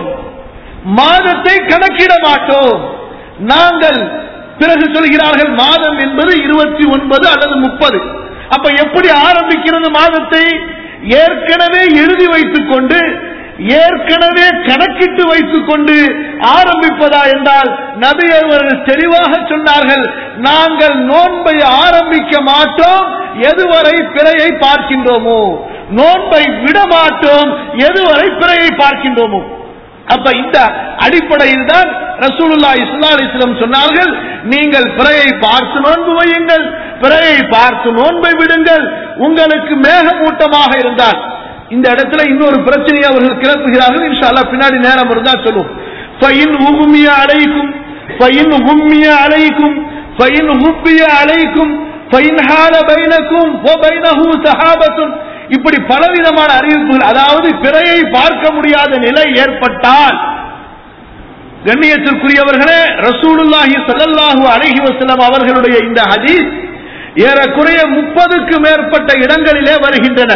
மாதத்தை கணக்கிட மாட்டோம் நாங்கள் பிறகு சொல்கிறார்கள் மாதம் என்பது இருபத்தி ஒன்பது அல்லது முப்பது அப்ப எப்படி ஆரம்பிக்கிறது மாதத்தை ஏற்கனவே எழுதி வைத்துக் கொண்டு ஏற்கனவே கணக்கிட்டு வைத்துக் கொண்டு ஆரம்பிப்பதா என்றால் நபி அவர்கள் தெளிவாக சொன்னார்கள் நாங்கள் நோன்பை ஆரம்பிக்க மாட்டோம் எதுவரை பிறையை பார்க்கின்றோமோ நோன்பை விட மாட்டோம் எதுவரை பிறையை பார்க்கின்றோமோ அப்ப இந்த அடிப்படையில் தான் ரசூலுல்லா இஸ்லா அலிஸ்லம் சொன்னார்கள் நீங்கள் பிறையை பார்த்து நோன்பு வையுங்கள் பிறையை பார்த்து நோன்பை விடுங்கள் உங்களுக்கு மேகமூட்டமாக இருந்தால் இந்த இடத்துல இன்னொரு பிரச்சனையை அவர்கள் கிளப்புகிறார்கள் இன்ஷால்லா பின்னாடி நேரம் இருந்தா சொல்லுவோம் ஃபைன் உகுமிய அலைக்கும் ஃபைன் உம்மிய அலைக்கும் ஃபைன் உப்பிய அலைக்கும் ஃபைன் ஹால பைனக்கும் ஓ பைனஹு சஹாபத்துன் இப்படி பலவிதமான அறிவிப்புகள் அதாவது பிறையை பார்க்க முடியாத நிலை ஏற்பட்டால் கண்ணியத்திற்குரியவர்களே ரசூலுல்லாஹி ஸல்லல்லாஹு அலைஹி வஸல்லம் அவர்களுடைய இந்த ஹதீஸ் ஏறக்குறைய முப்பதுக்கு மேற்பட்ட இடங்களிலே வருகின்றன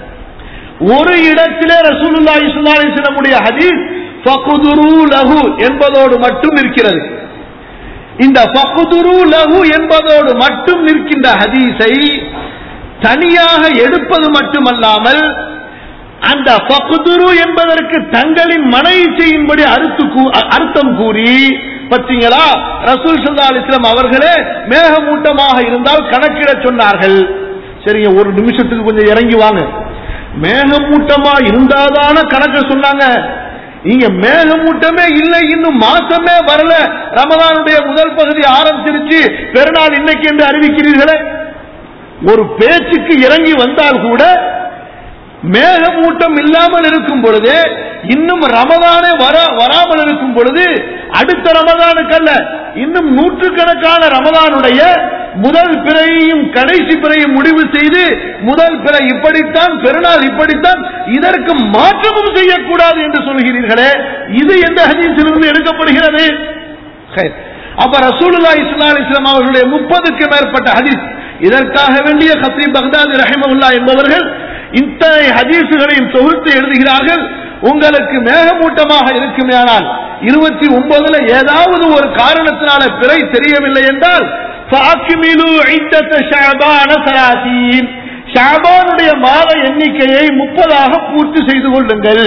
ஒரு இடத்திலே ரசூலுல்லாஹி ஸல்லல்லாஹு அலைஹி வஸல்லமுடைய ஹதீஸ் ஃபகுதுரு லஹு என்பதோடு மட்டும் இருக்கிறது இந்த ஃபக்துரு லஹு என்பதோடு மட்டும் நிற்கின்ற ஹதீஸை தனியாக எடுப்பது மட்டுமல்லாமல் அந்த ஃபக்துரு என்பதற்கு தங்களின் மனை செய்யும்படி அறுத்து கூ- அ- அர்த்தம் கூறி பத்தீங்களா ரசூல் சல்லா அலிஸ்லாம் அவர்களே மேகமூட்டமாக இருந்தால் கணக்கிட சொன்னார்கள் சரிங்க ஒரு நிமிஷத்துக்கு கொஞ்சம் இறங்கி வாங்க மேகமூட்டமா இருந்தாதான கணக்க சொன்னாங்க இங்க மேகமூட்டமே இல்லை இன்னும் மாசமே வரல ரமதானுடைய முதல் பகுதி ஆரம்பிச்சிருச்சு பெருநாள் இன்னைக்கு என்று அறிவிக்கிறீர்களே ஒரு பேச்சுக்கு இறங்கி வந்தால் கூட மேகமூட்டம் இல்லாமல் இருக்கும் பொழுது இன்னும் ரமதானே வர வராமல் இருக்கும் பொழுது அடுத்த ரமதானுக்கு அல்ல இன்னும் நூற்றுக்கணக்கான ரமதானுடைய முதல் பிறையையும் கடைசி பிறையும் முடிவு செய்து முதல் பிறை இப்படித்தான் பெருநாள் இப்படித்தான் இதற்கு மாற்றமும் செய்யக்கூடாது என்று சொல்கிறீர்களே இது எந்த ஹதீஸிலிருந்து எடுக்கப்படுகிறது சரி. அப்ப ரசூலுல்லாஹி ஸல்லல்லாஹு அலைஹி வஸல்லம் அவர்களுடைய முப்பதுக்கு மேற்பட்ட ஹதீஸ் இதற்காக வேண்டிய ஹத்தீப் பக்தாதி ரஹிமவுல்லா என்பவர்கள் இத்தனை ஹதீசுகளையும் தொகுத்து எழுதுகிறார்கள் உங்களுக்கு மேகமூட்டமாக இருக்குமேயானால் இருபத்தி ஒன்பதுல ஏதாவது ஒரு காரணத்தினால பிறை தெரியவில்லை என்றால் فَأَكْمِلُوا عِدَّةَ شَعْبَانَ ثَلَاثِينَ ஷாபானுடைய மாத எண்ணிக்கையை முப்பதாக பூர்த்தி செய்து கொள்ளுங்கள்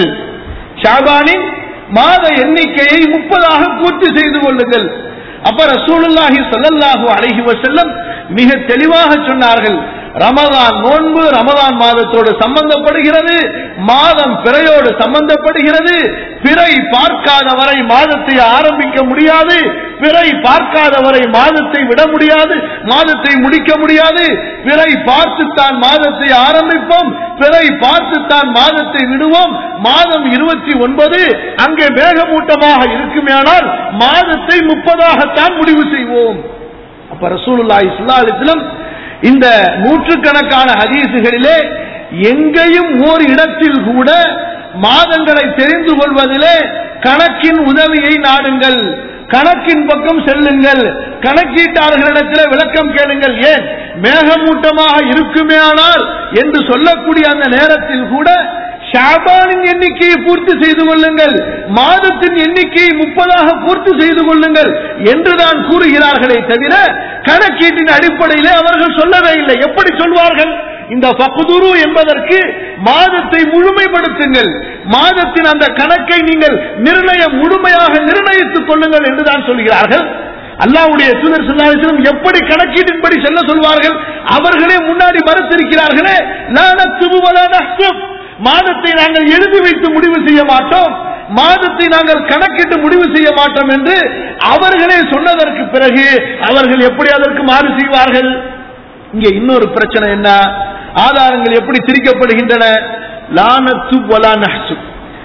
ஷாபானின் மாத எண்ணிக்கையை முப்பதாக பூர்த்தி செய்து கொள்ளுங்கள் அப்ப ரசூலுல்லாஹி ஸல்லல்லாஹு அலைஹி வஸல்லம் மிக தெளிவாக சொன்னார்கள் ரமதான் நோன்பு ரமதான் மாதத்தோடு சம்பந்தப்படுகிறது மாதம் பிறையோடு சம்பந்தப்படுகிறது பிறை பார்க்காத வரை மாதத்தை ஆரம்பிக்க முடியாது பிறை பார்க்காத வரை மாதத்தை விட முடியாது மாதத்தை முடிக்க முடியாது பிறை பார்த்துத்தான் மாதத்தை ஆரம்பிப்போம் பிறை பார்த்துத்தான் மாதத்தை விடுவோம் மாதம் இருபத்தி ஒன்பது அங்கே மேகமூட்டமாக இருக்குமேயானால் மாதத்தை முப்பதாகத்தான் முடிவு செய்வோம் அப்ப ரசூலுல்லாஹி ஸல்லல்லாஹு அலைஹி வஸல்லம் இந்த நூற்றுக்கணக்கான ஹதீசுகளிலே எங்கேயும் ஓர் இடத்தில் கூட மாதங்களை தெரிந்து கொள்வதிலே கணக்கின் உதவியை நாடுங்கள் கணக்கின் பக்கம் செல்லுங்கள் கணக்கீட்டாளர்களிடத்தில் விளக்கம் கேளுங்கள் ஏன் மேகமூட்டமாக இருக்குமேயானால் என்று சொல்லக்கூடிய அந்த நேரத்தில் கூட ஷாபானின் எண்ணிக்கையை பூர்த்தி செய்து கொள்ளுங்கள் மாதத்தின் எண்ணிக்கையை முப்பதாக பூர்த்தி செய்து கொள்ளுங்கள் என்றுதான் கூறுகிறார்களே தவிர கணக்கீட்டின் அடிப்படையிலே அவர்கள் சொல்லவே இல்லை எப்படி சொல்வார்கள் இந்த பக்குதுரு என்பதற்கு மாதத்தை முழுமைப்படுத்துங்கள் மாதத்தின் அந்த கணக்கை நீங்கள் நிர்ணயம் முழுமையாக நிர்ணயித்துக் கொள்ளுங்கள் என்றுதான் சொல்கிறார்கள் அல்லாவுடைய தூதர் சொல்லாலும் எப்படி கணக்கீட்டின்படி செல்ல சொல்வார்கள் அவர்களே முன்னாடி மறுத்திருக்கிறார்களே லானத்துவலான மாதத்தை நாங்கள் எழுதி வைத்து முடிவு செய்ய மாட்டோம் மாதத்தை நாங்கள் கணக்கிட்டு முடிவு செய்ய மாட்டோம் என்று அவர்களே சொன்னதற்கு பிறகு அவர்கள் எப்படி அதற்கு மாறு செய்வார்கள் இங்க இன்னொரு பிரச்சனை என்ன ஆதாரங்கள் எப்படி திரிக்கப்படுகின்றன லானத்து வலா நஹ்சு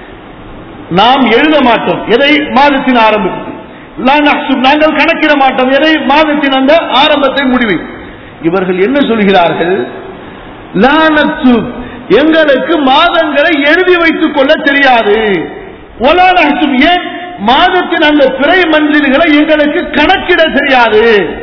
நாம் எழுத மாட்டோம் எதை மாதத்தின் ஆரம்பத்தில் லா நஹ்சு நாங்கள் கணக்கிட மாட்டோம் எதை மாதத்தின் அந்த ஆரம்பத்தை முடிவை இவர்கள் என்ன சொல்கிறார்கள் லானத்து எங்களுக்கு மாதங்களை எழுதி வைத்துக் கொள்ள தெரியாது ஒலா நஹ்சு ஏன் மாதத்தின் அந்த பிறை மஞ்சள்களை எங்களுக்கு கணக்கிட தெரியாது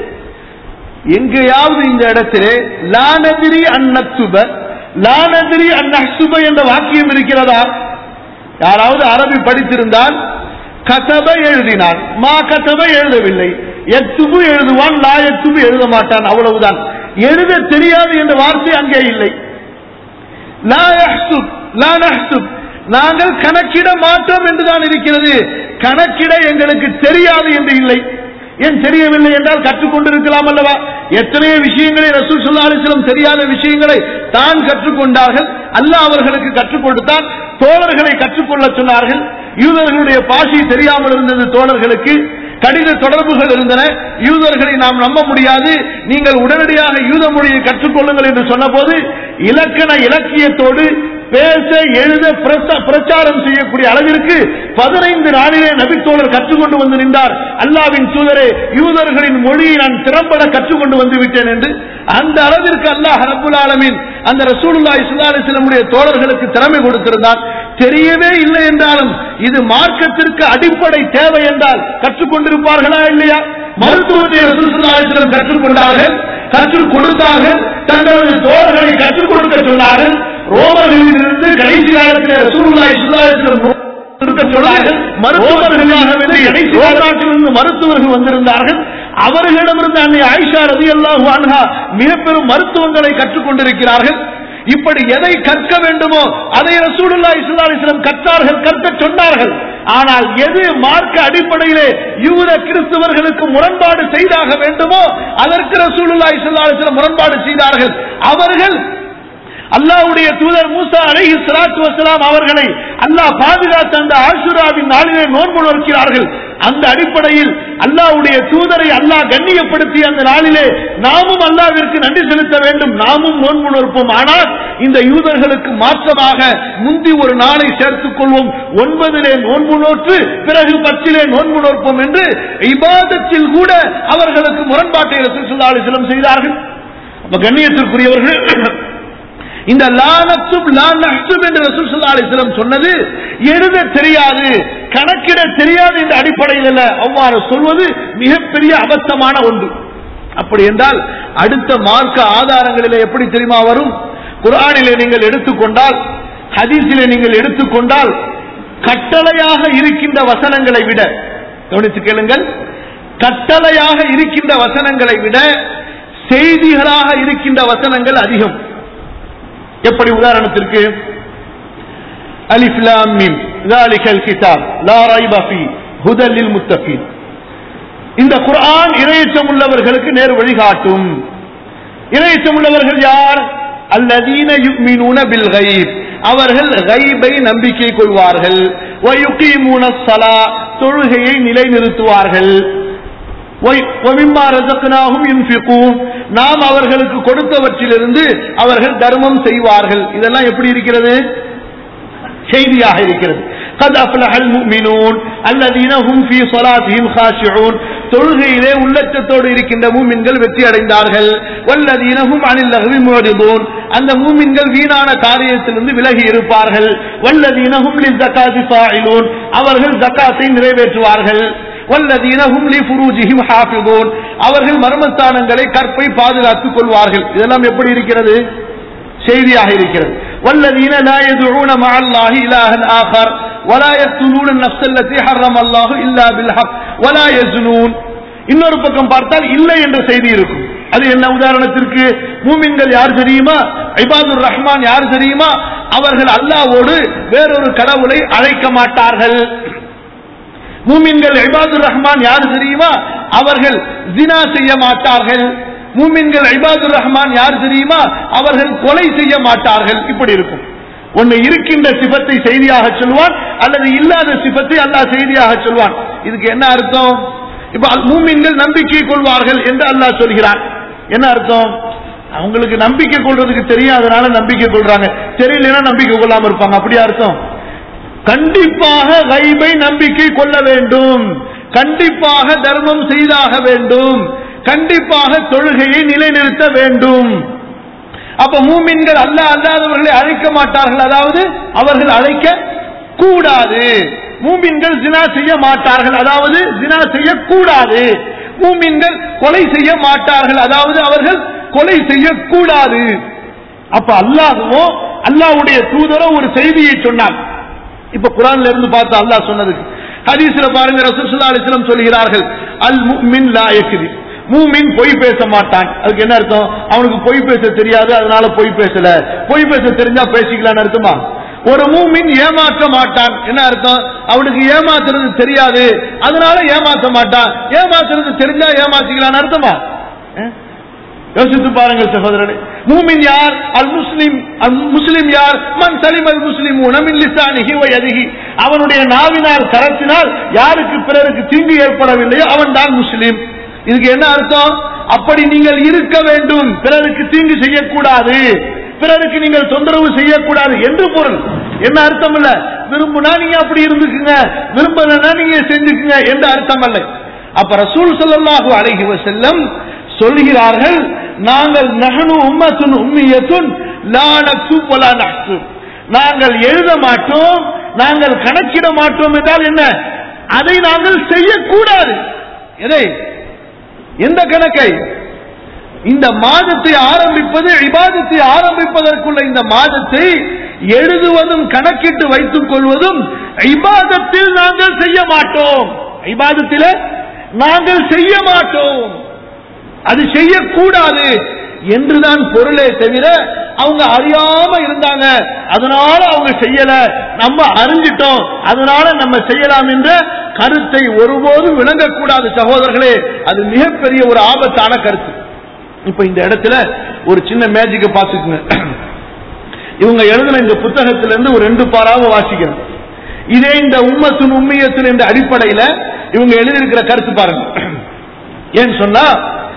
எங்கேயாவது இந்த இடத்திலே லானதிரி அந்நத்துப லானதிரி அந்நசுப என்ற வாக்கியம் இருக்கிறதா யாராவது அரபி படித்திருந்தால் கதப எழுதினான் மா கதப எழுதவில்லை எத்துபு எழுதுவான் லா எத்துபு எழுத மாட்டான் அவ்வளவுதான் எழுத தெரியாது என்ற வார்த்தை அங்கே இல்லை லா யஹ்சுப், லா நஹ்சுப். நாங்கள் கணக்கிட மாட்டோம் என்றுதான் இருக்கிறது கணக்கிட எங்களுக்கு தெரியாது என்று இல்லை ஏன் தெரியவில்லை என்றால் கற்றுக்கொண்டிருக்கலாம் அல்லவா எத்தனையோ விஷயங்களை ரசூல் ஸல்லல்லாஹு அலைஹி வஸல்லம் தெரியாத விஷயங்களை தான் கற்றுக்கொண்டார்கள் அல்லாஹ் அவர்களுக்கு கற்றுக் கொடுத்தான் தோழர்களை கற்றுக்கொள்ள சொன்னார்கள் யூதர்களுடைய பாஷை தெரியாமல் இருந்தது தோழர்களுக்கு கடித தொடர்புகள் இருந்தன யூதர்களை நாம் நம்ப முடியாது நீங்கள் உடனடியாக யூத மொழியை கற்றுக்கொள்ளுங்கள் என்று சொன்னபோது இலக்கண இலக்கியத்தோடு பேச எழுத பிரச- பிரச்சாரம் செய்யக்கூடிய அளவிற்கு பதினைந்து நாளிலே நபித்தோழர் கற்றுக்கொண்டு வந்து நின்றார் அல்லாவின் தூதரே யூதர்களின் மொழியை நான் திறம்பட கற்றுக்கொண்டு வந்து விட்டேன் என்று அந்த அளவிற்கு அல்லாஹ் ரப்புல் ஆலமீன் அந்த ரசூலுல்லாஹி ஸல்லல்லாஹு அலைஹி வஸல்லமுடைய தோழர்களுக்கு திறமை கொடுத்திருந்தார் தெரியவே இல்லை என்றாலும் இது மார்க்கத்திற்கு அடிப்படை தேவை என்றால் கற்றுக்கொண்டிருப்பார்களா இல்லையா மருத்துவத்தை ரசூல் ஸல்லல்லாஹு அலைஹி வஸல்லம் கற்றுக்கொண்டார்கள் கற்றுக் கொடுத்தார்கள் தங்களது தோழர்களை கற்றுக் கொடுக்க சொன்னார்கள் ரோமர்களிலிருந்து கடைசி காலத்தில் ரசூலுல்லாஹி ஸல்லல்லாஹு அலைஹி வஸல்லம் இருக்க சொன்னார்கள் மருத்துவர்களுக்காக வேண்டி கடைசி நாட்டிலிருந்து மருத்துவர்கள் வந்திருந்தார்கள் அவர்களிடமிருந்து அன்னை ஆயிஷா ரதி அல்லாஹு அன்ஹா மிக பெரும் மருத்துவங்களை கற்றுக்கொண்டிருக்கிறார்கள் இப்படி எதை கற்க வேண்டுமோ அதை ரசூலுல்லாஹி ஸல்லல்லாஹு அலைஹி வஸல்லம் கற்றார்கள் கற்க சொன்னார்கள் ஆனால் எது மார்க்க அடிப்படையிலே யூத கிறிஸ்தவர்களுக்கு முரண்பாடு செய்தாக வேண்டுமோ அதற்கு ரசூலுல்லாஹி ஸல்லல்லாஹு அலைஹி வஸல்லம் முரண்பாடு செய்தார்கள் அவர்கள் அல்லாஹ்வுடைய தூதர் மூசா அலைஹி ஸலாத்து வஸலாம் அவர்களை அல்லாஹ் பாதுகாத்த அந்த ஆஷுராவின் நாளிலே நோன்பு நோக்கிறார்கள் அந்த அடிப்படையில் அல்லாஹ்வுடைய தூதரை அல்லாஹ் கண்ணியப்படுத்திய அந்த நாளிலே நாமும் அல்லாஹ்விற்கு நன்றி செலுத்த வேண்டும் நாமும் நோன்பு நோற்போம் ஆனால் இந்த யூதர்களுக்கு மாற்றமாக முந்தி ஒரு நாளை சேர்த்துக் கொள்வோம் ஒன்பதிலே நோன்பு நோற்று பிறகு பத்திலே நோன்பு நோற்போம் என்று இபாதத்தில் கூட அவர்களுக்கு முரண்பாட்டை ரசூல் ஸல்லல்லாஹு அலைஹி வஸல்லம் செய்தார்கள் அப்ப கண்ணியத்திற்குரியவர்கள் இந்த லானத்தும் லானத்தும் என்று ரசூல் ஸல்லல்லாஹு அலைஹி வஸல்லம் சொன்னது எழுத தெரியாது கணக்கிட தெரியாது என்ற அடிப்படையில் அல்ல அவ்வாறு சொல்வது மிகப்பெரிய அபத்தமான ஒன்று அப்படி என்றால் அடுத்த மார்க்க ஆதாரங்களிலே எப்படி தெரியுமா வரும் குர்ஆனிலே நீங்கள் எடுத்துக்கொண்டால் ஹதீஸிலே நீங்கள் எடுத்துக்கொண்டால் கட்டளையாக இருக்கின்ற வசனங்களை விட கவனித்து கேளுங்கள் கட்டளையாக இருக்கின்ற வசனங்களை விட செய்திகளாக இருக்கின்ற வசனங்கள் அதிகம் எப்படி உதாரணத்திற்கு அலிஃப் லாம் மீம் ذلك الكتاب لا ريب فيه هدى للمتقين இந்த குர்ஆன் இறையச்சம் உள்ளவர்களுக்கு நேர் வழிகாட்டும் இறையச்சம் உள்ளவர்கள் யார் அல்லதீன யுக்மினூன பில் கைப் அவர்கள் கைபை நம்பிக்கை கொள்வார்கள் வயுகீமூன ஸலா தொழுகையை நிலைநிறுத்துவார்கள் ஒய்- ஒமிம்மா ரஸக்னாஹும் யுன்ஃபிகூன். நாம் அவர்களுக்கு கொடுத்தவற்றிலிருந்து அவர்கள் தர்மம் செய்வார்கள் இதெல்லாம் எப்படி இருக்கிறது செய்தியாக இருக்கிறது قد أفلح المؤمنون الذين هم في صلاتهم خاشعون தொழுகையிலே உள்ளச்சத்தோடு இருக்கின்ற மூமின்கள் வெற்றி அடைந்தார்கள் والذين هم عن اللغو معرضون அந்த மூமின்கள் வீணான காரியத்திலிருந்து விலகி இருப்பார்கள் والذين هم للزكاة فاعلون அவர்கள் ஜக்காத்தை நிறைவேற்றுவார்கள் والذين هم لفروجهم حافظون அவர்கள் மர்மஸ்தானங்களை கற்பை பாதுகாத்துக் கொள்வார்கள் இதெல்லாம் எப்படி இருக்கிறது செய்தியாக இருக்கிறது والذين لا يدعون مع الله إلها آخر ولا يقتلون النفس التي حرم الله إلا بالحق ولا يزنون இன்னொரு பக்கம் பார்த்தால் இல்லை என்ற செய்தி இருக்கும் அது என்ன உதாரணத்திற்கு மூமின்கள் யார் தெரியுமா ஐபாதுர் ரஹ்மான் யார் தெரியுமா அவர்கள் அல்லாஹ்வோடு வேறொரு கடவுளை அழைக்க மாட்டார்கள் மூமின்கள் இபாதுர் ரஹ்மான் யார் தெரியுமா அவர்கள் ஜினா செய்ய மாட்டார்கள் மூமின்கள் இபாதுர் ரஹ்மான் யார் தெரியுமா அவர்கள் கொலை செய்ய மாட்டார்கள் இப்படி இருக்கும் ஒன்னு இருக்கின்ற சிபத்தை செய்தியாக சொல்வான் அல்லது இல்லாத சிபத்தை அல்லாஹ் செய்தியாக சொல்வான் இதுக்கு என்ன அர்த்தம் இப்ப அல் மூமின்கள் நம்பிக்கை கொள்வார்கள் என்று அல்லாஹ் சொல்கிறான் என்ன அர்த்தம் அவங்களுக்கு நம்பிக்கை கொள்றதுக்கு தெரியாதனால நம்பிக்கை கொள்றாங்க தெரியலன்னா நம்பிக்கை கொள்ளாம இருப்பாங்க அப்படியா அர்த்தம் கண்டிப்பாக கைபை நம்பிக்கை கொள்ள வேண்டும் கண்டிப்பாக தர்மம் செய்தாக வேண்டும் கண்டிப்பாக தொழுகையை நிலைநிறுத்த வேண்டும் அப்ப மூமின்கள் அல்ல அல்லாதவர்களை அழைக்க மாட்டார்கள் அதாவது அவர்கள் அழைக்க கூடாது மூமின்கள் ஜினா செய்ய மாட்டார்கள் அதாவது ஜினா செய்யக்கூடாது மூமின்கள் கொலை செய்ய மாட்டார்கள் அதாவது அவர்கள் கொலை செய்யக்கூடாது அப்ப அல்லாஹுவோ அல்லாஹ்வுடைய தூதரோ ஒரு செய்தியை சொன்னார் இப்ப குரான்ல இருந்து பார்த்து அல்லாஹ் சொன்னதுக்கு ஹதீஸ்ல பாருங்க ரசூல் ஸல்லல்லாஹு அலைஹி வஸல்லம் சொல்கிறார்கள் அல் முஃமின் லா யக்தி மூமின் பொய் பேச மாட்டான் அதுக்கு என்ன அர்த்தம் அவனுக்கு பொய் பேச தெரியாது அதனால பொய் பேசல பொய் பேச தெரிஞ்சா பேசிக்கலாம்னு அர்த்தமா ஒரு மூமின் ஏமாற்ற மாட்டான் என்ன அர்த்தம் அவனுக்கு ஏமாத்துறது தெரியாது அதனால ஏமாற்ற மாட்டான் ஏமாத்துறது தெரிஞ்சா ஏமாத்திக்கலாம்னு அர்த்தமா அஹ்? யோசித்து பாருங்கள் சகோதரனே மூமின் யார் அல் முஸ்லிம் அல் முஸ்லிம் யார் மன் சலிம் அல் முஸ்லிம் உணமின் லிசானிஹி வ யதிஹி அவனுடைய நாவினால் கரத்தினால் யாருக்கு பிறருக்கு தீங்கு ஏற்படவில்லையோ அவன் தான் முஸ்லிம் இதுக்கு என்ன அர்த்தம் அப்படி நீங்கள் இருக்க வேண்டும் பிறருக்கு தீங்கு செய்யக்கூடாது பிறருக்கு நீங்கள் தொந்தரவு செய்யக்கூடாது என்று பொருள் என்ன அர்த்தம் இல்ல விரும்புனா நீங்க அப்படி இருந்துக்குங்க விரும்பலன்னா நீங்க செஞ்சுக்குங்க என்று அர்த்தம் அல்ல அப்ப ரசூல் ஸல்லல்லாஹு அலைஹி வஸல்லம் சொல்கிறார்கள் நாங்கள் நஹனு உம்மத்துன் உம்மியத்துன் லா நக்துப் வலா நஹ்சுப் நாங்கள் எழுத மாட்டோம் நாங்கள் கணக்கிட மாட்டோம் என்றால் என்ன அதை நாங்கள் செய்யக்கூடாது எதை எந்த கணக்கை இந்த மாதத்தை ஆரம்பிப்பது இபாதத்தை ஆரம்பிப்பதற்குள்ள இந்த மாதத்தை எழுதுவதும் கணக்கிட்டு வைத்துக் கொள்வதும் இபாதத்தில் நாங்கள் செய்ய மாட்டோம் இபாதத்தில நாங்கள் செய்ய மாட்டோம் அது செய்யக்கூடாது என்றுதான் பொருளே தவிர அவங்க அறியாம இருந்தாங்க அதனால அவங்க செய்யல நம்ம அறிஞ்சிட்டோம் அதனால நம்ம செய்யலாம் என்ற கருத்தை ஒருபோதும் விளங்கக்கூடாது சகோதரர்களே அது மிகப்பெரிய ஒரு ஆபத்தான கருத்து இப்ப இந்த இடத்துல ஒரு சின்ன மேஜிக்க பாத்துக்குங்க இவங்க எழுதின இந்த புத்தகத்திலிருந்து ஒரு ரெண்டு பாராவை வாசிக்கிறேன் இதே இந்த உம்மத்துன் உம்மியத்தின் என்ற அடிப்படையில இவங்க எழுதியிருக்கிற கருத்து பாருங்க ஏன்னு சொன்னா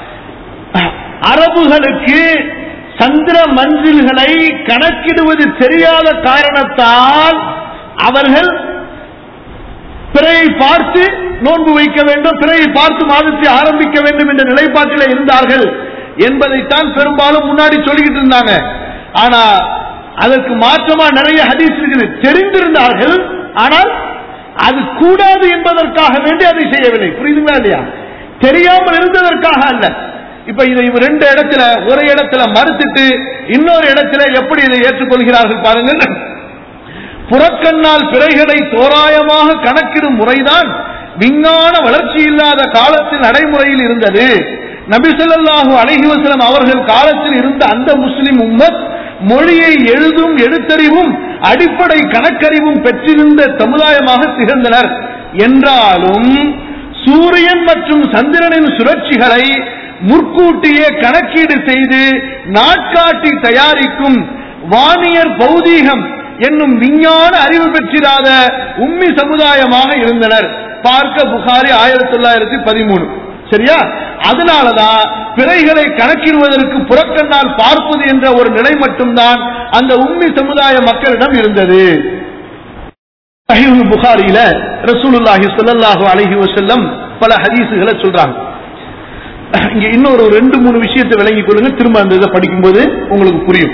அரபுகளுக்கு சந்திர மஞ்சில்களை கணக்கிடுவது தெரியாத காரணத்தால் அவர்கள் பிறையை பார்த்து நோன்பு வைக்க வேண்டும் பிறையை பார்த்து மாதத்தை ஆரம்பிக்க வேண்டும் என்ற நிலைப்பாட்டில் இருந்தார்கள் என்பதைத்தான் பெரும்பாலும் முன்னாடி சொல்லிக்கிட்டு இருந்தாங்க ஆனா அதற்கு மாற்றமா நிறைய ஹதீஸ் இருக்குது தெரிந்திருந்தார்கள் ஆனால் அது கூடாது என்பதற்காக வேண்டி அதை செய்யவில்லை புரியுதுங்களா இல்லையா தெரியாமல் இருந்ததற்காக அல்ல இப்ப இதை இவர் ரெண்டு இடத்துல ஒரு இடத்துல மறுத்துட்டு இன்னொரு இடத்துல எப்படி இதை ஏற்றுக்கொள்கிறார்கள் பாருங்கள் புறக்கண்ணால் பிறைகளை தோராயமாக கணக்கிடும் முறைதான் விஞ்ஞான வளர்ச்சி இல்லாத காலத்தில் நடைமுறையில் இருந்தது நபிசல்லாஹு அலைஹி வஸல்லம் அவர்கள் காலத்தில் இருந்த அந்த முஸ்லிம் உம்மத் மொழியை எழுதும் எழுத்தறிவும் அடிப்படை கணக்கறிவும் பெற்றிருந்த சமுதாயமாக திகழ்ந்தனர் என்றாலும் சூரியன் மற்றும் சந்திரனின் சுழற்சிகளை முற்கூட்டியே கணக்கீடு செய்து நாட்காட்டி தயாரிக்கும் வானியர் பௌதீகம் என்னும் விஞ்ஞான அறிவு பெற்றிராத உம்மி சமுதாயமாக இருந்தனர் பார்க்க புகாரி ஆயிரத்தி தொள்ளாயிரத்தி பதிமூணு சரியா அதனாலதான் பிறைகளை கணக்கிடுவதற்கு புறக்கண்ணால் பார்ப்பது என்ற ஒரு நிலை மட்டும்தான் அந்த உம்மி சமுதாய மக்களிடம் இருந்தது சஹீஹுல் புகாரியில ரசூலுல்லாஹி ஸல்லல்லாஹு அலைஹி வஸல்லம் பல ஹதீஸுகளை சொல்றாங்க இங்க இன்னொரு ரெண்டு மூணு விஷயத்தை விளங்கிக் கொள்ளுங்க திரும்ப அந்த இதை படிக்கும்போது உங்களுக்கு புரியும்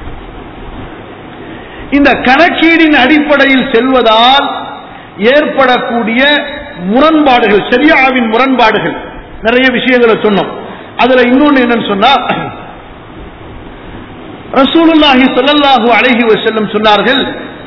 இந்த கணக்கீடின் அடிப்படையில் செல்வதால் ஏற்படக்கூடிய முரண்பாடுகள் சரியாவின் முரண்பாடுகள் நிறைய விஷயங்களை சொன்னோம் அதுல இன்னொன்னு என்னன்னு சொன்னா ரசூலுல்லாஹி ஸல்லல்லாஹு அலைஹி வஸல்லம் சொன்னார்கள்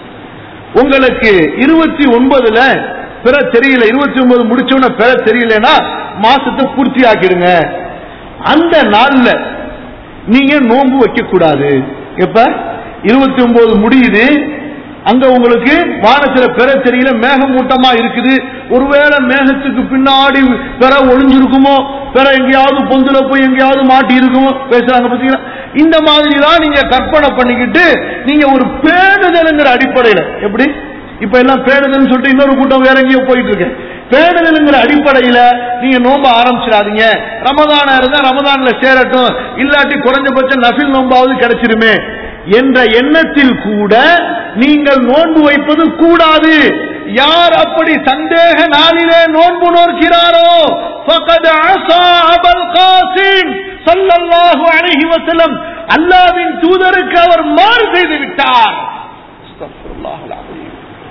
உங்களுக்கு இருபத்தி ஒன்பதுல பிற தெரியல இருபத்தி ஒன்பது முடிச்சவன பிற தெரியலனா மாசத்தை பூர்த்தி ஆக்கிடுங்க அந்த நாள்ல நீங்க நோன்பு வைக்க கூடாது எப்ப இருபத்தி ஒன்பது முடியுது அங்க உங்களுக்கு வானத்துல பெற தெரியல மேகமூட்டமா இருக்குது ஒருவேளை மேகத்துக்கு பின்னாடி பெற ஒளிஞ்சிருக்குமோ பெற எங்கேயாவது பொந்துல போய் எங்கேயாவது மாட்டி இருக்குமோ பேசுறாங்க பாத்தீங்களா இந்த மாதிரி தான் நீங்க கற்பனை பண்ணிக்கிட்டு நீங்க ஒரு பேணுதலுங்கிற அடிப்படையில எப்படி இப்ப எல்லாம் பேணுதல்னு சொல்லிட்டு இன்னொரு கூட்டம் வேற எங்கேயோ போயிட்டு இருக்கு பேணுதலுங்கிற அடிப்படையில நீங்க நோம்ப ஆரம்பிச்சிடாதீங்க ரமதானா இருந்தா ரமதான்ல சேரட்டும் இல்லாட்டி குறைஞ்சபட்சம் நஃபில் நோம்பாவது கிடைச்சிருமே என்ற எண்ணத்தில் கூட நீங்கள் நோன்பு வைப்பது கூடாது யார் அப்படி சந்தேக நாளிலே நோன்பு நோக்கிறாரோ فقد عصى أبا القاسم صلى الله عليه وسلم அல்லாவின் தூதருக்கு அவர் மாறு செய்து விட்டார் அஸ்தக்ஃபிருல்லாஹ் அல்-அஸீம்.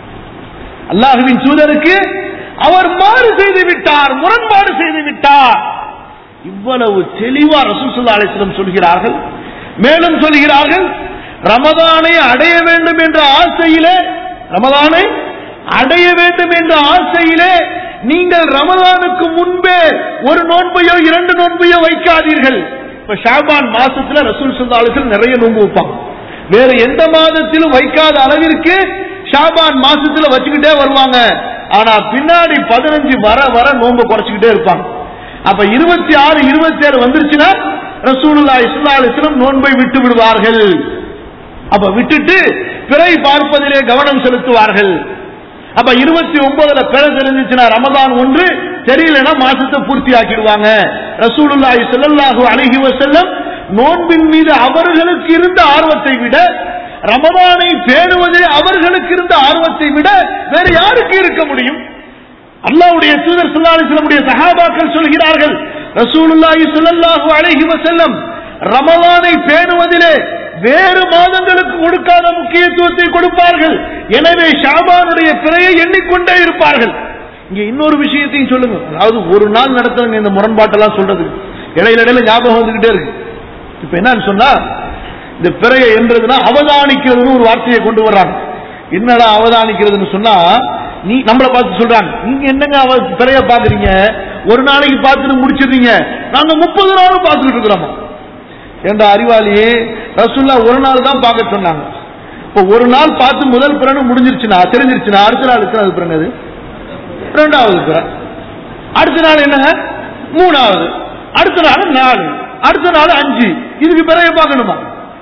அல்லாஹுவின் தூதருக்கு அவர் மாறு செய்து விட்டார் முரண்பாடு செய்து விட்டார் இவ்வளவு தெளிவா ரசூல் அலிஸ்லம் சொல்கிறார்கள் மேலும் சொல்கிறார்கள் ரமதானை அடைய வேண்டும் என்ற ஆசையிலே ரமதானை அடைய வேண்டும் என்ற ஆசையிலே நீங்கள் ரமதானுக்கு முன்பே ஒரு நோன்பையோ இரண்டு நோன்பையோ வைக்காதீர்கள் இப்ப ஷாபான் மாசத்துல ரசூல் சுல்லாலுக்கு நிறைய நோன்பு வைப்பாங்க வேற எந்த மாதத்திலும் வைக்காத அளவிற்கு ஷாபான் மாசத்துல வச்சுக்கிட்டே வருவாங்க ஆனா பின்னாடி பதினஞ்சு வர வர நோன்பு குறைச்சுக்கிட்டே இருப்பாங்க அப்ப இருபத்தி ஆறு இருபத்தி ஏழு வந்துருச்சுன்னா ரசூலுல்லா இஸ்லா அலிஸ்லம் நோன்பை விட்டு விடுவார்கள் அப்ப விட்டுட்டு பிறை பார்ப்பதிலே கவனம் செலுத்துவார்கள் அப்ப இருபத்தி ஒன்பதுல பிற தெரிஞ்சுச்சுன்னா ரமதான் ஒன்று தெரியலன்னா மாசத்தை பூர்த்தி ஆக்கிடுவாங்க ரசூலுல்லாஹி ஸல்லல்லாஹு அலைஹி வஸல்லம் நோன்பின் மீது அவர்களுக்கு இருந்த ஆர்வத்தை விட ரமதானை பேணுவதில் அவர்களுக்கு இருந்த ஆர்வத்தை விட வேற யாருக்கு இருக்க முடியும் அல்லாஹ்வுடைய தூதர் ஸல்லல்லாஹு அலைஹி வஸல்லமுடைய சஹாபாக்கள் சொல்கிறார்கள் ரசூலுல்லாஹி ஸல்லல்லாஹு அலைஹி வஸல்லம் ரமலானை பேணுவதிலே வேறு மாதங்களுக்கு கொடுக்காத முக்கியத்துவத்தை கொடுப்பார்கள் எனவே ஷாபானுடைய பிறையை எண்ணிக்கொண்டே இருப்பார்கள் இங்க இன்னொரு விஷயத்தையும் சொல்லுங்க அதாவது ஒரு நாள் நடத்துறங்க இந்த முரண்பாட்டெல்லாம் சொல்றது இடையில இடையில ஞாபகம் வந்துகிட்டே இருக்கு இப்ப என்னன்னு சொன்னா இந்த பிறையை என்றதுன்னா அவதானிக்கிறதுன்னு ஒரு வார்த்தையை கொண்டு வர்றாங்க என்னடா அவதானிக்கிறதுன்னு சொன்னா நீ நம்மள பார்த்து சொல்றாங்க நீங்க என்னங்க அவ பிறைய பாக்குறீங்க ஒரு நாளைக்கு பார்த்துட்டு முடிச்சிடுறீங்க நாங்க முப்பது நாளும் பார்த்துட்டு இருக்கிறோமா என்ற அறிவாளி ரசுல்லா ஒரு நாள் தான் பார்க்க சொன்னாங்க இப்போ ஒரு நாள் பார்த்து முதல் பிறகு முடிஞ்சிருச்சுன்னா தெரிஞ்சிருச்சுன்னா அடுத்த நாள் எத்தனாவது பிறகு அது ரெண்டாவது பிற அடுத்த நாள் என்னங்க மூணாவது அடுத்த நாள் நாலு அடுத்த நாள் அஞ்சு இதுக்கு பிறகு பார்க்கணுமா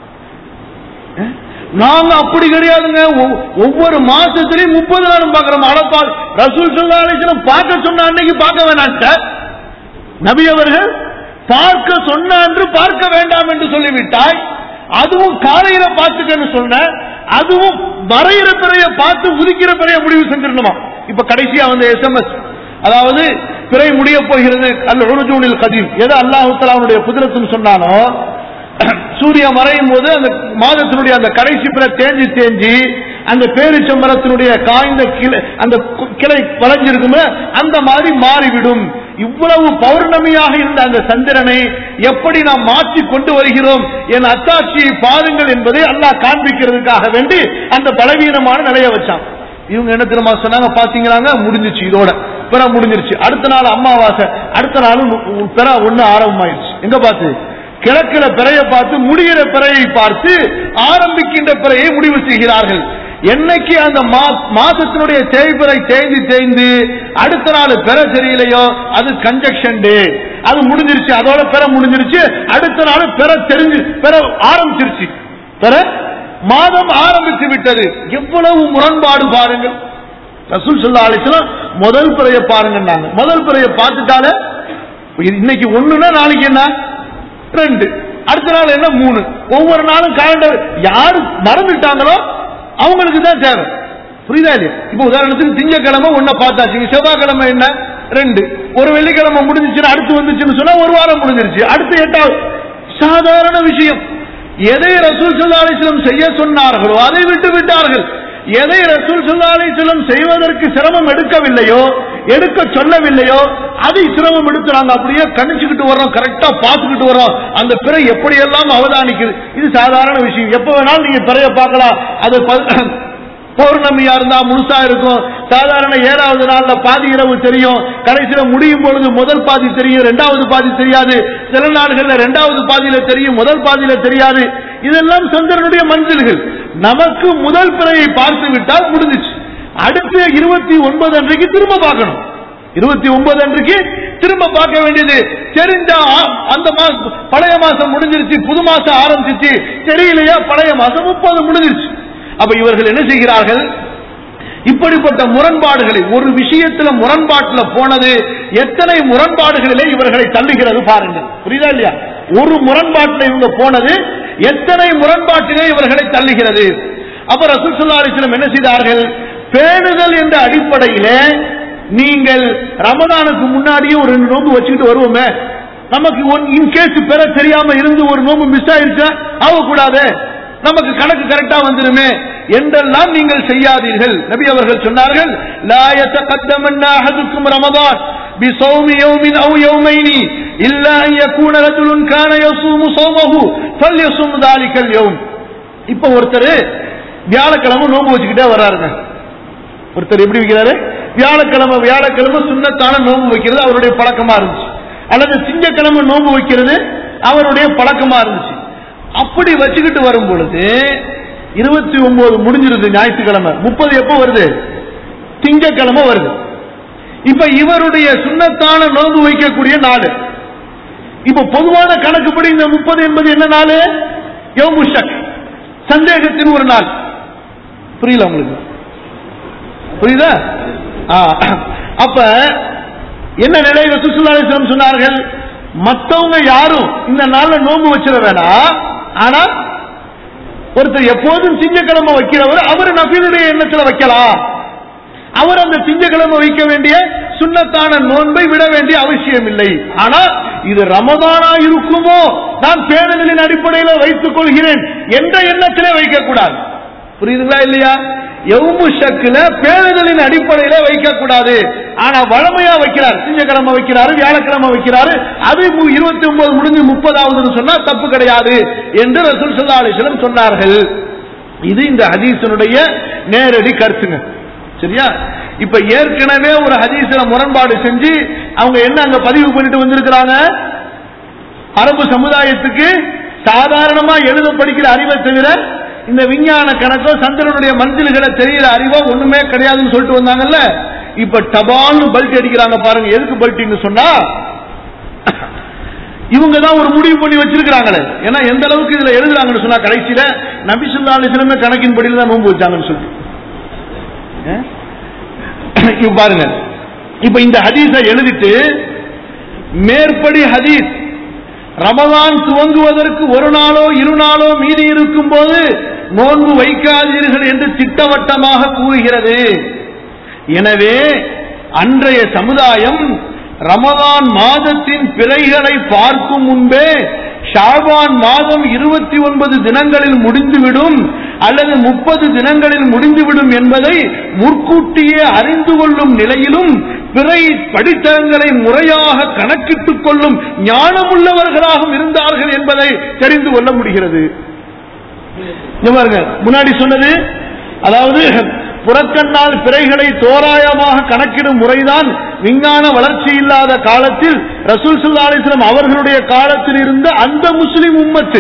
அஹ்? நாங்க அப்படி கிடையாதுங்க ஒவ்- ஒவ்வொரு மாசத்திலையும் முப்பது நாளும் பார்க்கிறோம் அளப்பா ரசூல் சொல்லா அலிஸ்லம் பார்க்க சொன்ன அன்னைக்கு பார்க்க வேணான்ட்ட நபி அவர்கள் பார்க்க சொன்ன அன்று பார்க்க வேண்டாம் என்று சொல்லிவிட்டாய் அதுவும் காலையில பார்த்துக்கன்னு சொன்ன அதுவும் வரைகிற பிறைய பார்த்து உதிக்கிற பிறைய முடிவு செஞ்சிருக்கணுமா இப்ப கடைசியா வந்து எஸ்எம்எஸ் அதாவது பிறை முடிய போகிறது அல்ல உருஜூனில் கதீம் எது அல்லாஹு தலாவுடைய குதிரத்துன்னு சொன்னானோ சூரியன் மறையும் போது அந்த மாதத்தினுடைய அந்த கடைசி பிற தேஞ்சி தேஞ்சி அந்த பேரிச்சம்பரத்தினுடைய காய்ந்த கிளை அந்த கு- கிளை வளைஞ்சிருக்குமே அந்த மாதிரி மாறிவிடும் இவ்வளவு பௌர்ணமியாக இருந்த அந்த சந்திரனை எப்படி நாம் மாற்றி கொண்டு வருகிறோம் என் அத்தாட்சியை பாருங்கள் என்பதை அல்லாஹ் காண்பிக்கிறதுக்காக வேண்டி அந்த பலவீனமான நிலைய வச்சான் இவங்க என்ன தெரியுமா சொன்னாங்க பாத்தீங்களாங்க முடிஞ்சிச்சு இதோட பிற முடிஞ்சிருச்சு அடுத்த நாள் அமாவாசை அடுத்த நாள் பிற ஒண்ணு ஆரம்பமாயிருச்சு எங்க பார்த்து கிழக்கிற பிறையை பார்த்து முடிகிற பிறையை பார்த்து ஆரம்பிக்கின்ற பிறையை முடிவு செய்கிறார்கள் என்னைக்கு அந்த மா- மாசத்தினுடைய தேய்பிறை தேய்ந்து தேய்ந்து அடுத்த நாள் பெற சரியில்லையோ அது கன்ஜெக்ஷன் டே அது முடிஞ்சிருச்சு அதோட பெற முடிஞ்சிருச்சு அடுத்த நாள் பெற தெரிஞ்சு பெற ஆரம்பிச்சிருச்சு பெற மாதம் ஆரம்பித்து விட்டது எவ்வளவு முரண்பாடு பாருங்கள் ரசூல் சொல்லா அலிஸ்லாம் முதல் பிறைய பாருங்கன்னாங்க முதல் பிறைய பார்த்துட்டாலே இன்னைக்கு ஒண்ணுன்னா நாளைக்கு என்ன ரெண்டு அடுத்த நாள் என்ன மூணு ஒவ்வொரு நாளும் கேலண்டர் யாரு மறந்துட்டாங்களோ அவங்களுக்கு தான் தேவை புரியுதா இல்லையா இப்ப உதாரணத்துக்கு திங்கக்கிழமை ஒன்ன பார்த்தாச்சு செவ்வாய்க்கிழமை என்ன ரெண்டு ஒரு வெள்ளிக்கிழமை முடிஞ்சிச்சுன்னா அடுத்து வந்துச்சுன்னு சொன்னா ஒரு வாரம் முடிஞ்சிருச்சு அடுத்து எட்டாவது சாதாரண விஷயம் எதை ரசூல் சல்லா அலிஸ்லம் செய்ய சொன்னார்களோ அதை விட்டு விட்டார்கள் எதை ரசூல் சல்லா அலிஸ்லம் செய்வதற்கு சிரமம் எடுக்கவில்லையோ எடுக்க சொல்லவில்லையோ அதை சிரமம் எடுத்து நாங்க அப்படியே கணிச்சுக்கிட்டு வர்றோம் கரெக்டா பார்த்துக்கிட்டு வர்றோம் அந்த பிறை எப்படியெல்லாம் அவதானிக்குது இது சாதாரண விஷயம் எப்ப வேணாலும் நீங்க பிறைய பார்க்கலாம் அது ப- பௌர்ணமியா இருந்தா முழுசா இருக்கும் சாதாரண ஏழாவது நாள்ல பாதி இரவு தெரியும் கடைசியில முடியும் பொழுது முதல் பாதி தெரியும் இரண்டாவது பாதி தெரியாது சில நாடுகள்ல இரண்டாவது பாதியில தெரியும் முதல் பாதியில தெரியாது இதெல்லாம் சந்திரனுடைய மஞ்சள்கள் நமக்கு முதல் பிறையை பார்த்து விட்டால் முடிஞ்சிச்சு அடுத்து இருபத்தி ஒன்பது அன்றைக்கு திரும்ப பார்க்கணும் இருபத்தி ஒன்பது அன்றைக்கு திரும்ப பார்க்க வேண்டியது தெரிஞ்சா ஆ- அந்த மாசம் பழைய மாசம் முடிஞ்சிருச்சு புது மாசம் ஆரம்பிச்சிச்சு தெரியலையா பழைய மாசம் முப்பது முடிஞ்சிருச்சு அப்ப இவர்கள் என்ன செய்கிறார்கள் இப்படிப்பட்ட முரண்பாடுகளை ஒரு விஷயத்துல முரண்பாட்டுல போனது எத்தனை முரண்பாடுகளிலே இவர்களை தள்ளுகிறது பாருங்கள் புரியுதா இல்லையா ஒரு முரண்பாட்டுல இவங்க போனது எத்தனை முரண்பாட்டிலே இவர்களை தள்ளுகிறது அப்ப ரசூல் ஸல்லல்லாஹு அலைஹி வஸல்லம் என்ன செய்தார்கள் பேணுதல் என்ற அடிப்படையிலே நீங்கள் ரமதானுக்கு முன்னாடியே ஒரு ரெண்டு நோன்பு வச்சுக்கிட்டு வருவோமே நமக்கு இன்கேஸ் பெற தெரியாம இருந்து ஒரு நோன்பு மிஸ் ஆயிருச்சா ஆகக்கூடாது நமக்கு கணக்கு கரெக்டா வந்துருமே என்றெல்லாம் நீங்கள் செய்யாதீர்கள் நபி அவர்கள் சொன்னார்கள் லா يتقدمن احدكم رمضان بصوم يوم او يومين الا ان يكون رجل كان يصوم صومه فليصم ذلك اليوم இப்ப ஒருத்தர் வியாழக்கிழமை நோன்பு வச்சுக்கிட்டே வர்றாருங்க ஒருத்தர் எப்படி வைக்கிறாரு வியாழக்கிழமை வியாழக்கிழமை சுண்ணத்தான நோன்பு வைக்கிறது அவருடைய பழக்கமா இருந்துச்சு அல்லது திங்கக்கிழமை நோன்பு வைக்கிறது அவருடைய பழக்கமா இருந்துச்சு அப்படி வச்சுக்கிட்டு வரும் பொழுது இருபத்தி ஒன்பது முடிஞ்சிருது ஞாயிற்றுக்கிழமை முப்பது எப்போ வருது திங்கக்கிழமை வருது இப்ப இவருடைய சுண்ணத்தான நோன்பு வைக்கக்கூடிய நாடு இப்ப பொதுவான கணக்குப்படி இந்த முப்பது என்பது என்ன நாள் யோமுஷக் சந்தேகத்தின் ஒரு நாள் புரியல உங்களுக்கு புரியுதா ஆ. அப்ப என்ன நிலையில சுற்றுலாசனம் சொன்னார்கள் மத்தவங்க யாரும் இந்த நாள்ல நோன்பு வச்சிட வேணாம் ஆனா ஒருத்தர் எப்போதும் திங்கக்கிழமை வைக்கிறவர் அவர் நபிலுடைய எண்ணத்துல வைக்கலாம் அவர் அந்த திங்கக்கிழமை வைக்க வேண்டிய சுண்ணத்தான நோன்பை விட வேண்டிய அவசியம் இல்லை ஆனா இது ரமதானா இருக்குமோ நான் பேணுதலின் அடிப்படையில் வைத்துக் கொள்கிறேன் என்ற எண்ணத்திலே வைக்கக்கூடாது புரியுதுங்களா இல்லையா எவ்மு ஷக்குல பேணுதலின் அடிப்படையில வைக்க கூடாது ஆனா வளமையா வைக்கிறார் திங்கக்கிழமை வைக்கிறாரு வியாழக்கிழமை வைக்கிறாரு அது இருபத்தி ஒன்பது முடிஞ்சு முப்பதாவதுன்னு சொன்னா தப்பு கிடையாது என்று ரசூல் சல்லா அலிஸ்லம் சொன்னார்கள் இது இந்த ஹதீஸனுடைய நேரடி கருத்துங்க சரியா இப்ப ஏற்கனவே ஒரு ஹதீஸ்ல முரண்பாடு செஞ்சு அவங்க என்ன அங்க பதிவு பண்ணிட்டு வந்திருக்கிறாங்க அரபு சமுதாயத்துக்கு சாதாரணமா எழுத படிக்கிற அறிவை தவிர இந்த விஞ்ஞான கணக்கோ சந்திரனுடைய மந்தில்களை தெரிகிற அறிவோ ஒண்ணுமே கிடையாதுன்னு சொல்லிட்டு வந்தாங்கல்ல இப்ப டபால்னு பல்ட் அடிக்கிறாங்க பாருங்க எதுக்கு பல்ட்டின்னு சொன்னா இவங்க தான் ஒரு முடிவு பண்ணி வச்சிருக்கிறாங்களே ஏன்னா எந்த அளவுக்கு இதுல எழுதுறாங்கன்னு சொன்னா கடைசியில நபிசுல்லா அலிஸ்லமே கணக்கின் படியில தான் நோன்பு வச்சாங்கன்னு சொல்லிட்டு அஹ்? இப்ப பாருங்க இப்ப இந்த ஹதீஸை எழுதிட்டு மேற்படி ஹதீஸ் ரமலான் துவங்குவதற்கு ஒரு நாளோ இரு நாளோ மீதி இருக்கும் போது நோன்பு வைக்காதீர்கள் என்று திட்டவட்டமாக கூறுகிறது எனவே அன்றைய சமுதாயம் ரமலான் மாதத்தின் பிறைகளை பார்க்கும் முன்பே ஷாபான் மாதம் இருபத்தி ஒன்பது தினங்களில் முடிந்துவிடும் அல்லது முப்பது தினங்களில் முடிந்துவிடும் என்பதை முற்கூட்டியே அறிந்து கொள்ளும் நிலையிலும் பிறை படித்தங்களை முறையாக கணக்கிட்டுக் கொள்ளும் ஞானமுள்ளவர்களாகவும் இருந்தார்கள் என்பதை தெரிந்து கொள்ள முடிகிறது இங்க பாருங்க முன்னாடி சொன்னது அதாவது புறக்கண்ணால் பிறைகளை தோராயமாக கணக்கிடும் முறைதான் விஞ்ஞான வளர்ச்சி இல்லாத காலத்தில் ரசூல் சுல்லா அலிஸ்லாம் அவர்களுடைய காலத்தில் இருந்த அந்த முஸ்லிம் உம்மத்து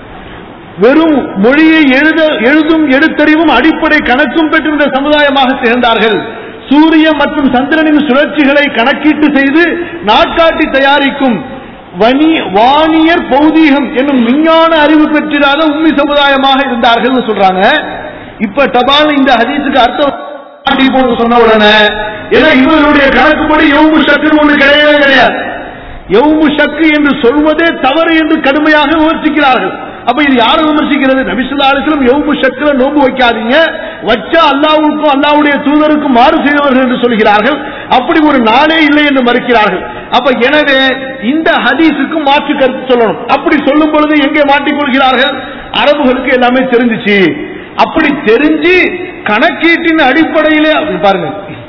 வெறும் மொழியை எழுத எழுதும் எழுத்தறிவும் அடிப்படை கணக்கும் பெற்றிருந்த சமுதாயமாக திகழ்ந்தார்கள் சூரியன் மற்றும் சந்திரனின் சுழற்சிகளை கணக்கீட்டு செய்து நாட்காட்டி தயாரிக்கும் வனி வானியர் பௌதீகம் என்னும் விஞ்ஞான அறிவு பெற்றிராத உண்மை சமுதாயமாக இருந்தார்கள் சொல்றாங்க இப்ப தபால் இந்த ஹதீஸுக்கு அர்த்தம் மாட்டி போட்டு சொன்ன உடனே ஏன்னா இவர்களுடைய கணக்குப்படி யௌமு சக்குன்னு ஒண்ணு கிடையவே கிடையாது யௌமு சக்கு என்று சொல்வதே தவறு என்று கடுமையாக விமர்சிக்கிறார்கள் அப்ப இது யாரை விமர்சிக்கிறது நபிசுல்லா அலிஸ்லம் யௌமு சக்குல நோன்பு வைக்காதீங்க வச்சா அல்லாவுக்கும் அல்லாவுடைய தூதருக்கும் மாறு செய்தவர்கள் என்று சொல்கிறார்கள் அப்படி ஒரு நாளே இல்லை என்று மறுக்கிறார்கள் அப்ப எனவே இந்த ஹதீஸுக்கு மாற்று கருத்து சொல்லணும் அப்படி சொல்லும் பொழுது எங்கே மாட்டிக்கொள்கிறார்கள் அரபுகளுக்கு எல்லாமே தெரிஞ்சுச்சு அப்படி தெரிஞ்சு கணக்கீட்டின் அடிப்படையிலே பாருங்க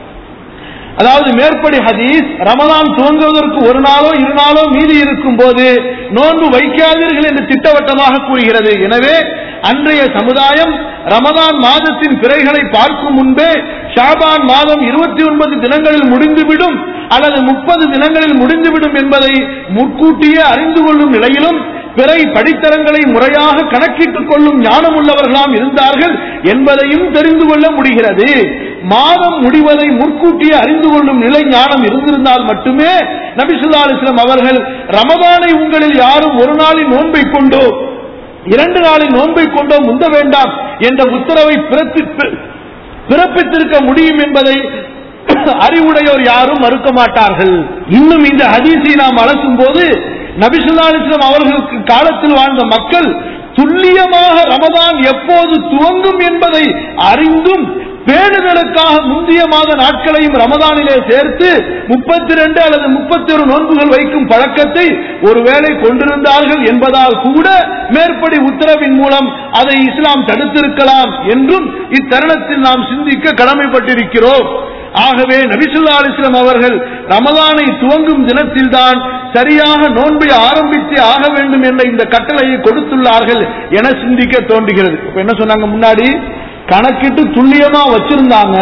அதாவது மேற்படி ஹதீஸ் ரமலான் துவங்குவதற்கு ஒரு நாளோ இரு நாளோ மீதி இருக்கும் போது நோன்பு வைக்காதீர்கள் என்று திட்டவட்டமாக கூறுகிறது எனவே அன்றைய சமுதாயம் ரமதான் மாதத்தின் பிறைகளை பார்க்கும் முன்பே ஷாபான் மாதம் இருபத்தி ஒன்பது தினங்களில் முடிந்துவிடும் அல்லது முப்பது தினங்களில் முடிந்துவிடும் என்பதை முற்கூட்டியே அறிந்து கொள்ளும் நிலையிலும் பிறை படித்தரங்களை முறையாக கணக்கிட்டுக் கொள்ளும் ஞானம் உள்ளவர்களாம் இருந்தார்கள் என்பதையும் தெரிந்து கொள்ள முடிகிறது மாதம் முடிவதை முற்கூட்டியே அறிந்து கொள்ளும் நிலை ஞானம் இருந்திருந்தால் மட்டுமே நபிசுல்லா அலிஸ்லாம் அவர்கள் ரமதானை உங்களில் யாரும் ஒரு நாளின் நோன்பை கொண்டோ இரண்டு நாளின் நோன்பை கொண்டோ முந்த வேண்டாம் என்ற உத்தரவை பிறப்பித்து- பிறப்பித்திருக்க முடியும் என்பதை அறிவுடையோர் யாரும் மறுக்க மாட்டார்கள் இன்னும் இந்த ஹதீஸை நாம் அலசும் போது நபிசுல்லா அலிஸ்லாம் அவர்களுக்கு காலத்தில் வாழ்ந்த மக்கள் துல்லியமாக ரமதான் எப்போது துவங்கும் என்பதை அறிந்தும் பேணுதலுக்காக முந்தைய மாத நாட்களையும் ரமதானிலே சேர்த்து முப்பத்தி ரெண்டு அல்லது முப்பத்தி ஒரு நோன்புகள் வைக்கும் பழக்கத்தை ஒருவேளை கொண்டிருந்தார்கள் என்பதால் கூட மேற்படி உத்தரவின் மூலம் அதை இஸ்லாம் தடுத்திருக்கலாம் என்றும் இத்தருணத்தில் நாம் சிந்திக்க கடமைப்பட்டிருக்கிறோம் ஆகவே நபிசுல்லா அலிஸ்லாம் அவர்கள் ரமதானை துவங்கும் தினத்தில்தான் சரியாக நோன்பை ஆரம்பித்து ஆக வேண்டும் என்ற இந்த கட்டளையை கொடுத்துள்ளார்கள் என சிந்திக்க தோன்றுகிறது இப்ப என்ன சொன்னாங்க முன்னாடி கணக்கிட்டு துல்லியமா வச்சிருந்தாங்க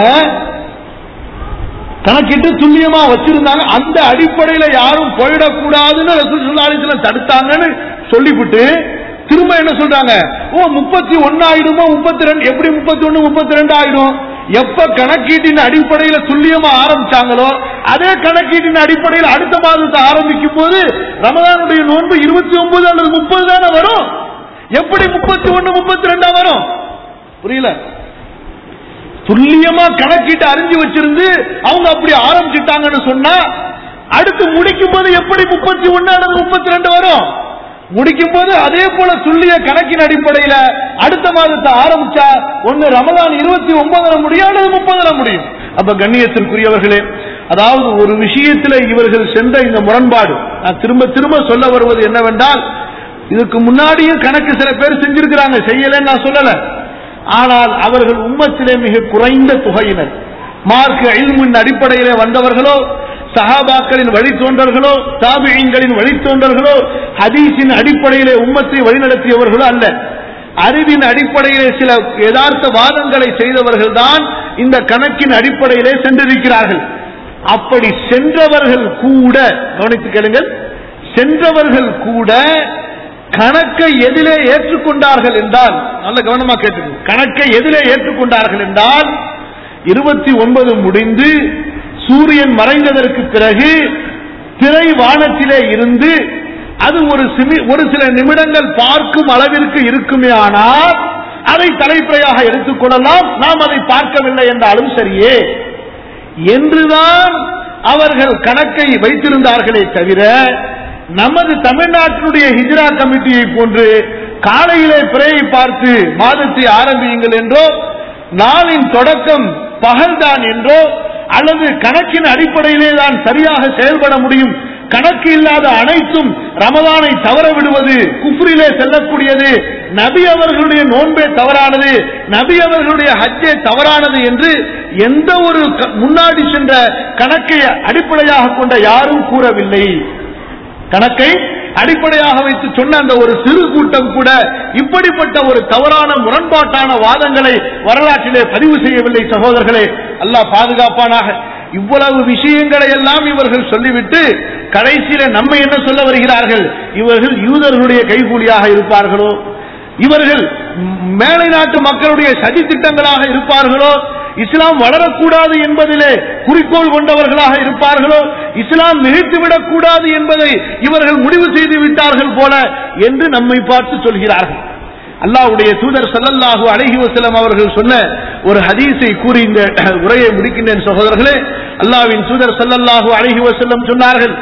கணக்கிட்டு துல்லியமா வச்சிருந்தாங்க அந்த அடிப்படையில யாரும் போயிடக்கூடாதுன்னு ரசூல் ஸல்லல்லாஹு அலைஹி வஸல்லம் தடுத்தாங்கன்னு சொல்லிவிட்டு திரும்ப என்ன சொல்றாங்க ஓ முப்பத்தி ஒன்னு ஆயிடுமோ முப்பத்தி ரெண்டு எப்படி முப்பத்தி ஒன்னு முப்பத்தி ரெண்டு ஆயிடும் எப்ப கணக்கீட்டின் அடிப்படையில துல்லியமா ஆரம்பிச்சாங்களோ அதே கணக்கீட்டின் அடிப்படையில் அடுத்த மாதத்தை ஆரம்பிக்கும் போது ரமதானுடைய நோன்பு இருபத்தி ஒன்பது அல்லது முப்பது தானே வரும் எப்படி முப்பத்தி ஒன்னு முப்பத்தி ரெண்டா வரும் புரியல துல்லியமா கணக்கிட்டு அறிஞ்சு வச்சிருந்து அவங்க அப்படி ஆரம்பிச்சுட்டாங்கன்னு சொன்னா அடுத்து முடிக்கும் போது எப்படி முப்பத்தி ஒன்னு அல்லது முப்பத்தி ரெண்டு வரும் முடிக்கும் போது அதே போல துல்லிய கணக்கின் அடிப்படையில அடுத்த மாதத்தை ஆரம்பிச்சா ஒன்னு ரமலான் இருபத்தி ஒன்பதுல முடியும் அல்லது முப்பதுல முடியும் அப்ப கண்ணியத்திற்குரியவர்களே அதாவது ஒரு விஷயத்துல இவர்கள் சென்ற இந்த முரண்பாடு நான் திரும்ப திரும்ப சொல்ல வருவது என்னவென்றால் இதுக்கு முன்னாடியும் கணக்கு சில பேர் செஞ்சிருக்கிறாங்க செய்யலன்னு நான் சொல்லல ஆனால் அவர்கள் உம்மத்திலே மிக குறைந்த தொகையினர் மார்க்க இல்மின் அடிப்படையிலே வந்தவர்களோ சஹாபாக்களின் வழித்தோன்றல்களோ தாபியங்களின் வழித்தோன்றல்களோ ஹதீஸின் அடிப்படையிலே உம்மத்தை வழிநடத்தியவர்களோ அல்ல அறிவின் அடிப்படையிலே சில யதார்த்த வாதங்களை செய்தவர்கள் தான் இந்த கணக்கின் அடிப்படையிலே சென்றிருக்கிறார்கள் அப்படி சென்றவர்கள் கூட கவனித்து கேளுங்கள் சென்றவர்கள் கூட கணக்கை எதிலே ஏற்றுக்கொண்டார்கள் என்றால் நல்ல கவனமா கேட்டுக்கணும் கணக்கை எதிலே ஏற்றுக்கொண்டார்கள் என்றால் இருபத்தி ஒன்பது முடிந்து சூரியன் மறைந்ததற்கு பிறகு திரை வானத்திலே இருந்து அது ஒரு சிமி- ஒரு சில நிமிடங்கள் பார்க்கும் அளவிற்கு இருக்குமே ஆனால் அதை தலைப்புறையாக எடுத்துக்கொள்ளலாம் நாம் அதை பார்க்கவில்லை என்றாலும் சரியே என்றுதான் அவர்கள் கணக்கை வைத்திருந்தார்களே தவிர நமது தமிழ்நாட்டினுடைய ஹிஜ்ரா கமிட்டியை போன்று காலையிலே பிறையை பார்த்து மாதத்தை ஆரம்பியுங்கள் என்றோ நாளின் தொடக்கம் பகல்தான் என்றோ அல்லது கணக்கின் அடிப்படையிலே தான் சரியாக செயல்பட முடியும் கணக்கு இல்லாத அனைத்தும் ரமதானை தவற விடுவது குஃப்ரிலே செல்லக்கூடியது நபி அவர்களுடைய நோன்பே தவறானது நபி அவர்களுடைய ஹஜ்ஜே தவறானது என்று எந்த ஒரு க- முன்னாடி சென்ற கணக்கை அடிப்படையாக கொண்ட யாரும் கூறவில்லை கணக்கை அடிப்படையாக வைத்து சொன்ன அந்த ஒரு சிறு கூட்டம் கூட இப்படிப்பட்ட ஒரு தவறான முரண்பாட்டான வாதங்களை வரலாற்றிலே பதிவு செய்யவில்லை சகோதரர்களே அல்லாஹ் பாதுகாப்பானாக இவ்வளவு விஷயங்களை எல்லாம் இவர்கள் சொல்லிவிட்டு கடைசியில நம்ம என்ன சொல்ல வருகிறார்கள் இவர்கள் யூதர்களுடைய கைகூலியாக இருப்பார்களோ இவர்கள் ம், மேலை நாட்டு மக்களுடைய சதி திட்டங்களாக இருப்பார்களோ இஸ்லாம் வளரக்கூடாது என்பதிலே குறிக்கோள் கொண்டவர்களாக இருப்பார்களோ இஸ்லாம் மிகைத்துவிடக் கூடாது என்பதை இவர்கள் முடிவு செய்து விட்டார்கள் போல என்று நம்மை பார்த்து சொல்கிறார்கள் அல்லாஹ்வுடைய தூதர் ஸல்லல்லாஹு அலைஹி வஸல்லம் அவர்கள் சொன்ன ஒரு ஹதீஸை கூறி இந்த உரையை முடிக்கின்றேன் சகோதரர்களே அல்லாஹ்வின் தூதர் ஸல்லல்லாஹு அலைஹி வஸல்லம் சொன்னார்கள்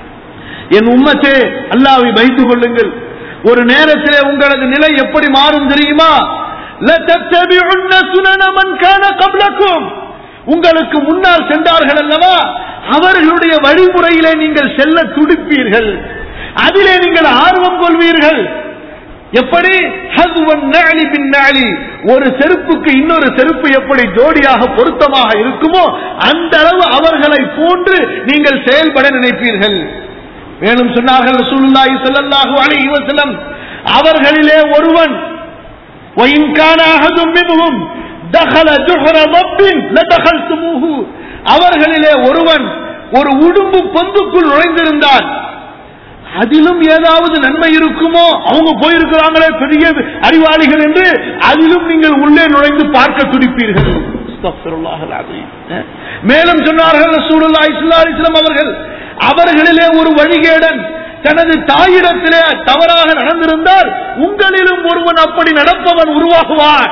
என் உம்மத்தே அல்லாஹ்வை பயந்து கொள்ளுங்கள் ஒரு நேரத்திலே உங்களது நிலை எப்படி மாறும் தெரியுமா لَتَتَّبِعُنَّ سُنَنَ مَنْ كَانَ قَبْلَكُمْ உங்களுக்கு முன்னால் சென்றார்கள் அல்லவா அவர்களுடைய வழிமுறையிலே நீங்கள் செல்ல துடிப்பீர்கள் அதிலே நீங்கள் ஆர்வம் கொள்வீர்கள் எப்படி ஹதுவன் நஅலி பின் நஅலி. ஒரு செருப்புக்கு இன்னொரு செருப்பு எப்படி ஜோடியாக பொருத்தமாக இருக்குமோ அந்த அளவு அவர்களை போன்று நீங்கள் செயல்பட நினைப்பீர்கள் மேலும் சொன்னார்கள் ரசூலுல்லாஹி ஸல்லல்லாஹு அலைஹி வஸல்லம் அவர்களிலே ஒருவன் وإن كان أحد منهم دخل جحر ضب لدخلتموه அவர்களிலே ஒருவன் ஒரு உடும்பு பொந்துக்குள் நுழைந்திருந்தான் அதிலும் ஏதாவது நன்மை இருக்குமோ அவங்க போயிருக்கிறாங்களே பெரிய அறிவாளிகள் என்று அதிலும் நீங்கள் உள்ளே நுழைந்து பார்க்க துடிப்பீர்கள் அஸ்தக்ஃபிருல்லாஹ் அல்-அஸீம். அஹ். மேலும் சொன்னார்கள் ரசூலுல்லாஹி ஸல்லல்லாஹு அலைஹி வஸல்லம் அவர்கள் அவர்களிலே ஒரு வழிகேடன் தனது தாயிடத்திலே தவறாக நடந்திருந்தால் உங்களிலும் ஒருவன் அப்படி நடப்பவன் உருவாகுவான்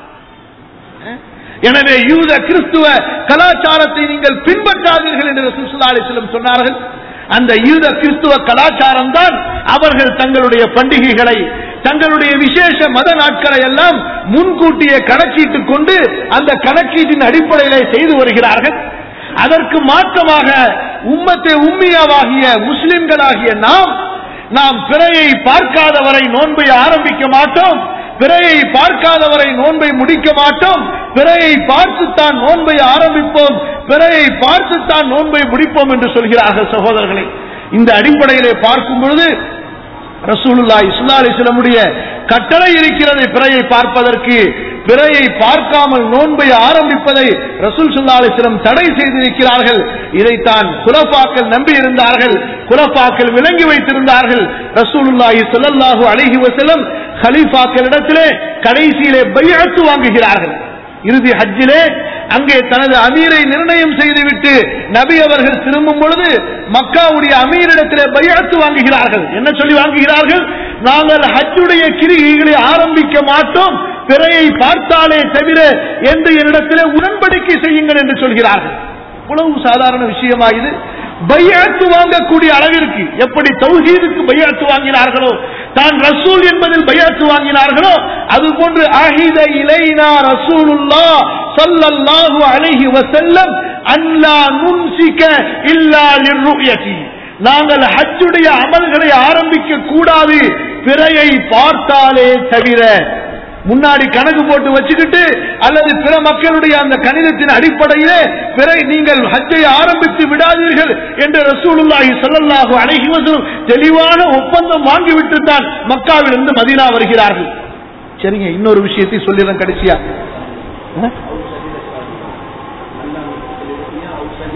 எனவே யூத கிறிஸ்துவ கலாச்சாரத்தை நீங்கள் பின்பற்றாதீர்கள் என்று ரசூல் ஸல்லல்லாஹு அலைஹி வஸல்லம் சொன்னார்கள் அந்த யூத கிறிஸ்துவ கலாச்சாரம் தான் அவர்கள் தங்களுடைய பண்டிகைகளை தங்களுடைய விசேஷ மத நாட்களை எல்லாம் முன்கூட்டியே கணக்கீட்டுக் கொண்டு அந்த கணக்கீட்டின் அடிப்படையிலே செய்து வருகிறார்கள் அதற்கு மாற்றமாக உம்மத்தை உம்மியாவாகிய முஸ்லிம்களாகிய நாம் நாம் பிறையை பார்க்காதவரை நோன்பை ஆரம்பிக்க மாட்டோம் பிறையை பார்க்காதவரை நோன்பை முடிக்க மாட்டோம் பிறையை பார்த்துத்தான் நோன்பை ஆரம்பிப்போம் பிறையை பார்த்துத்தான் நோன்பை முடிப்போம் என்று சொல்கிறார்கள் சகோதரர்களே இந்த அடிப்படையிலே பார்க்கும் பொழுது ரசூலுல்லாஹி ஸல்லல்லாஹு அலைஹி வஸல்லமுடைய கட்டளை இருக்கிறது பிறையை பார்ப்பதற்கு பிறையை பார்க்காமல் நோன்பை ஆரம்பிப்பதை ரசூல் ஸல்லல்லாஹு அலைஹி வஸல்லம் தடை செய்திருக்கிறார்கள் இதைத்தான் குலஃபாக்கள் நம்பி இருந்தார்கள் குலஃபாக்கள் விளங்கி வைத்திருந்தார்கள் ரசூலுல்லாஹி ஸல்லல்லாஹு அலைஹி வஸல்லம் கலீஃபாக்களிடத்திலே கடைசியிலே பைஅத்து வாங்குகிறார்கள் இறுதி ஹஜ்ஜிலே அங்கே தனது அமீரை நிர்ணயம் செய்துவிட்டு நபி அவர்கள் திரும்பும் பொழுது மக்காவுடைய அமீரிடத்திலே பையத்து வாங்குகிறார்கள் என்ன சொல்லி வாங்குகிறார்கள் நாங்கள் ஹஜ்ஜுடைய கிரிகைகளை ஆரம்பிக்க மாட்டோம் பிறையை பார்த்தாலே தவிர என்று என்னிடத்திலே உடன்படிக்கை செய்யுங்கள் என்று சொல்கிறார்கள் இவ்வளவு சாதாரண விஷயமா இது பையாத்து வாங்கக்கூடிய அளவிற்கு எப்படி தௌஹீதுக்கு பையாத்து வாங்கினார்களோ தான் ரசூல் என்பதில் பையாத்து வாங்கினார்களோ அது போன்று அஹித இலைனா ரசூலுல்லா ஸல்லல்லாஹு அலைஹி வஸல்லம் அன்லா நும்சிக இல்லா லிர்ருயதி நாங்கள் ஹஜ்ஜுடைய அமல்களை ஆரம்பிக்க கூடாது பிறையை பார்த்தாலே தவிர முன்னாடி கணக்கு போட்டு வச்சுக்கிட்டு அல்லது பிற மக்களுடைய அந்த கணிதத்தின் அடிப்படையிலே பிறை நீங்கள் ஹஜ்ஜை ஆரம்பித்து விடாதீர்கள் என்று ரசூலுல்லாஹி ஸல்லல்லாஹு அலைஹி வஸல்லம் தெளிவான ஒப்பந்தம் வாங்கிவிட்டு தான் மக்காவிலிருந்து மதீனா வருகிறார்கள் சரிங்க இன்னொரு விஷயத்தை சொல்லிடுறேன் கடைசியா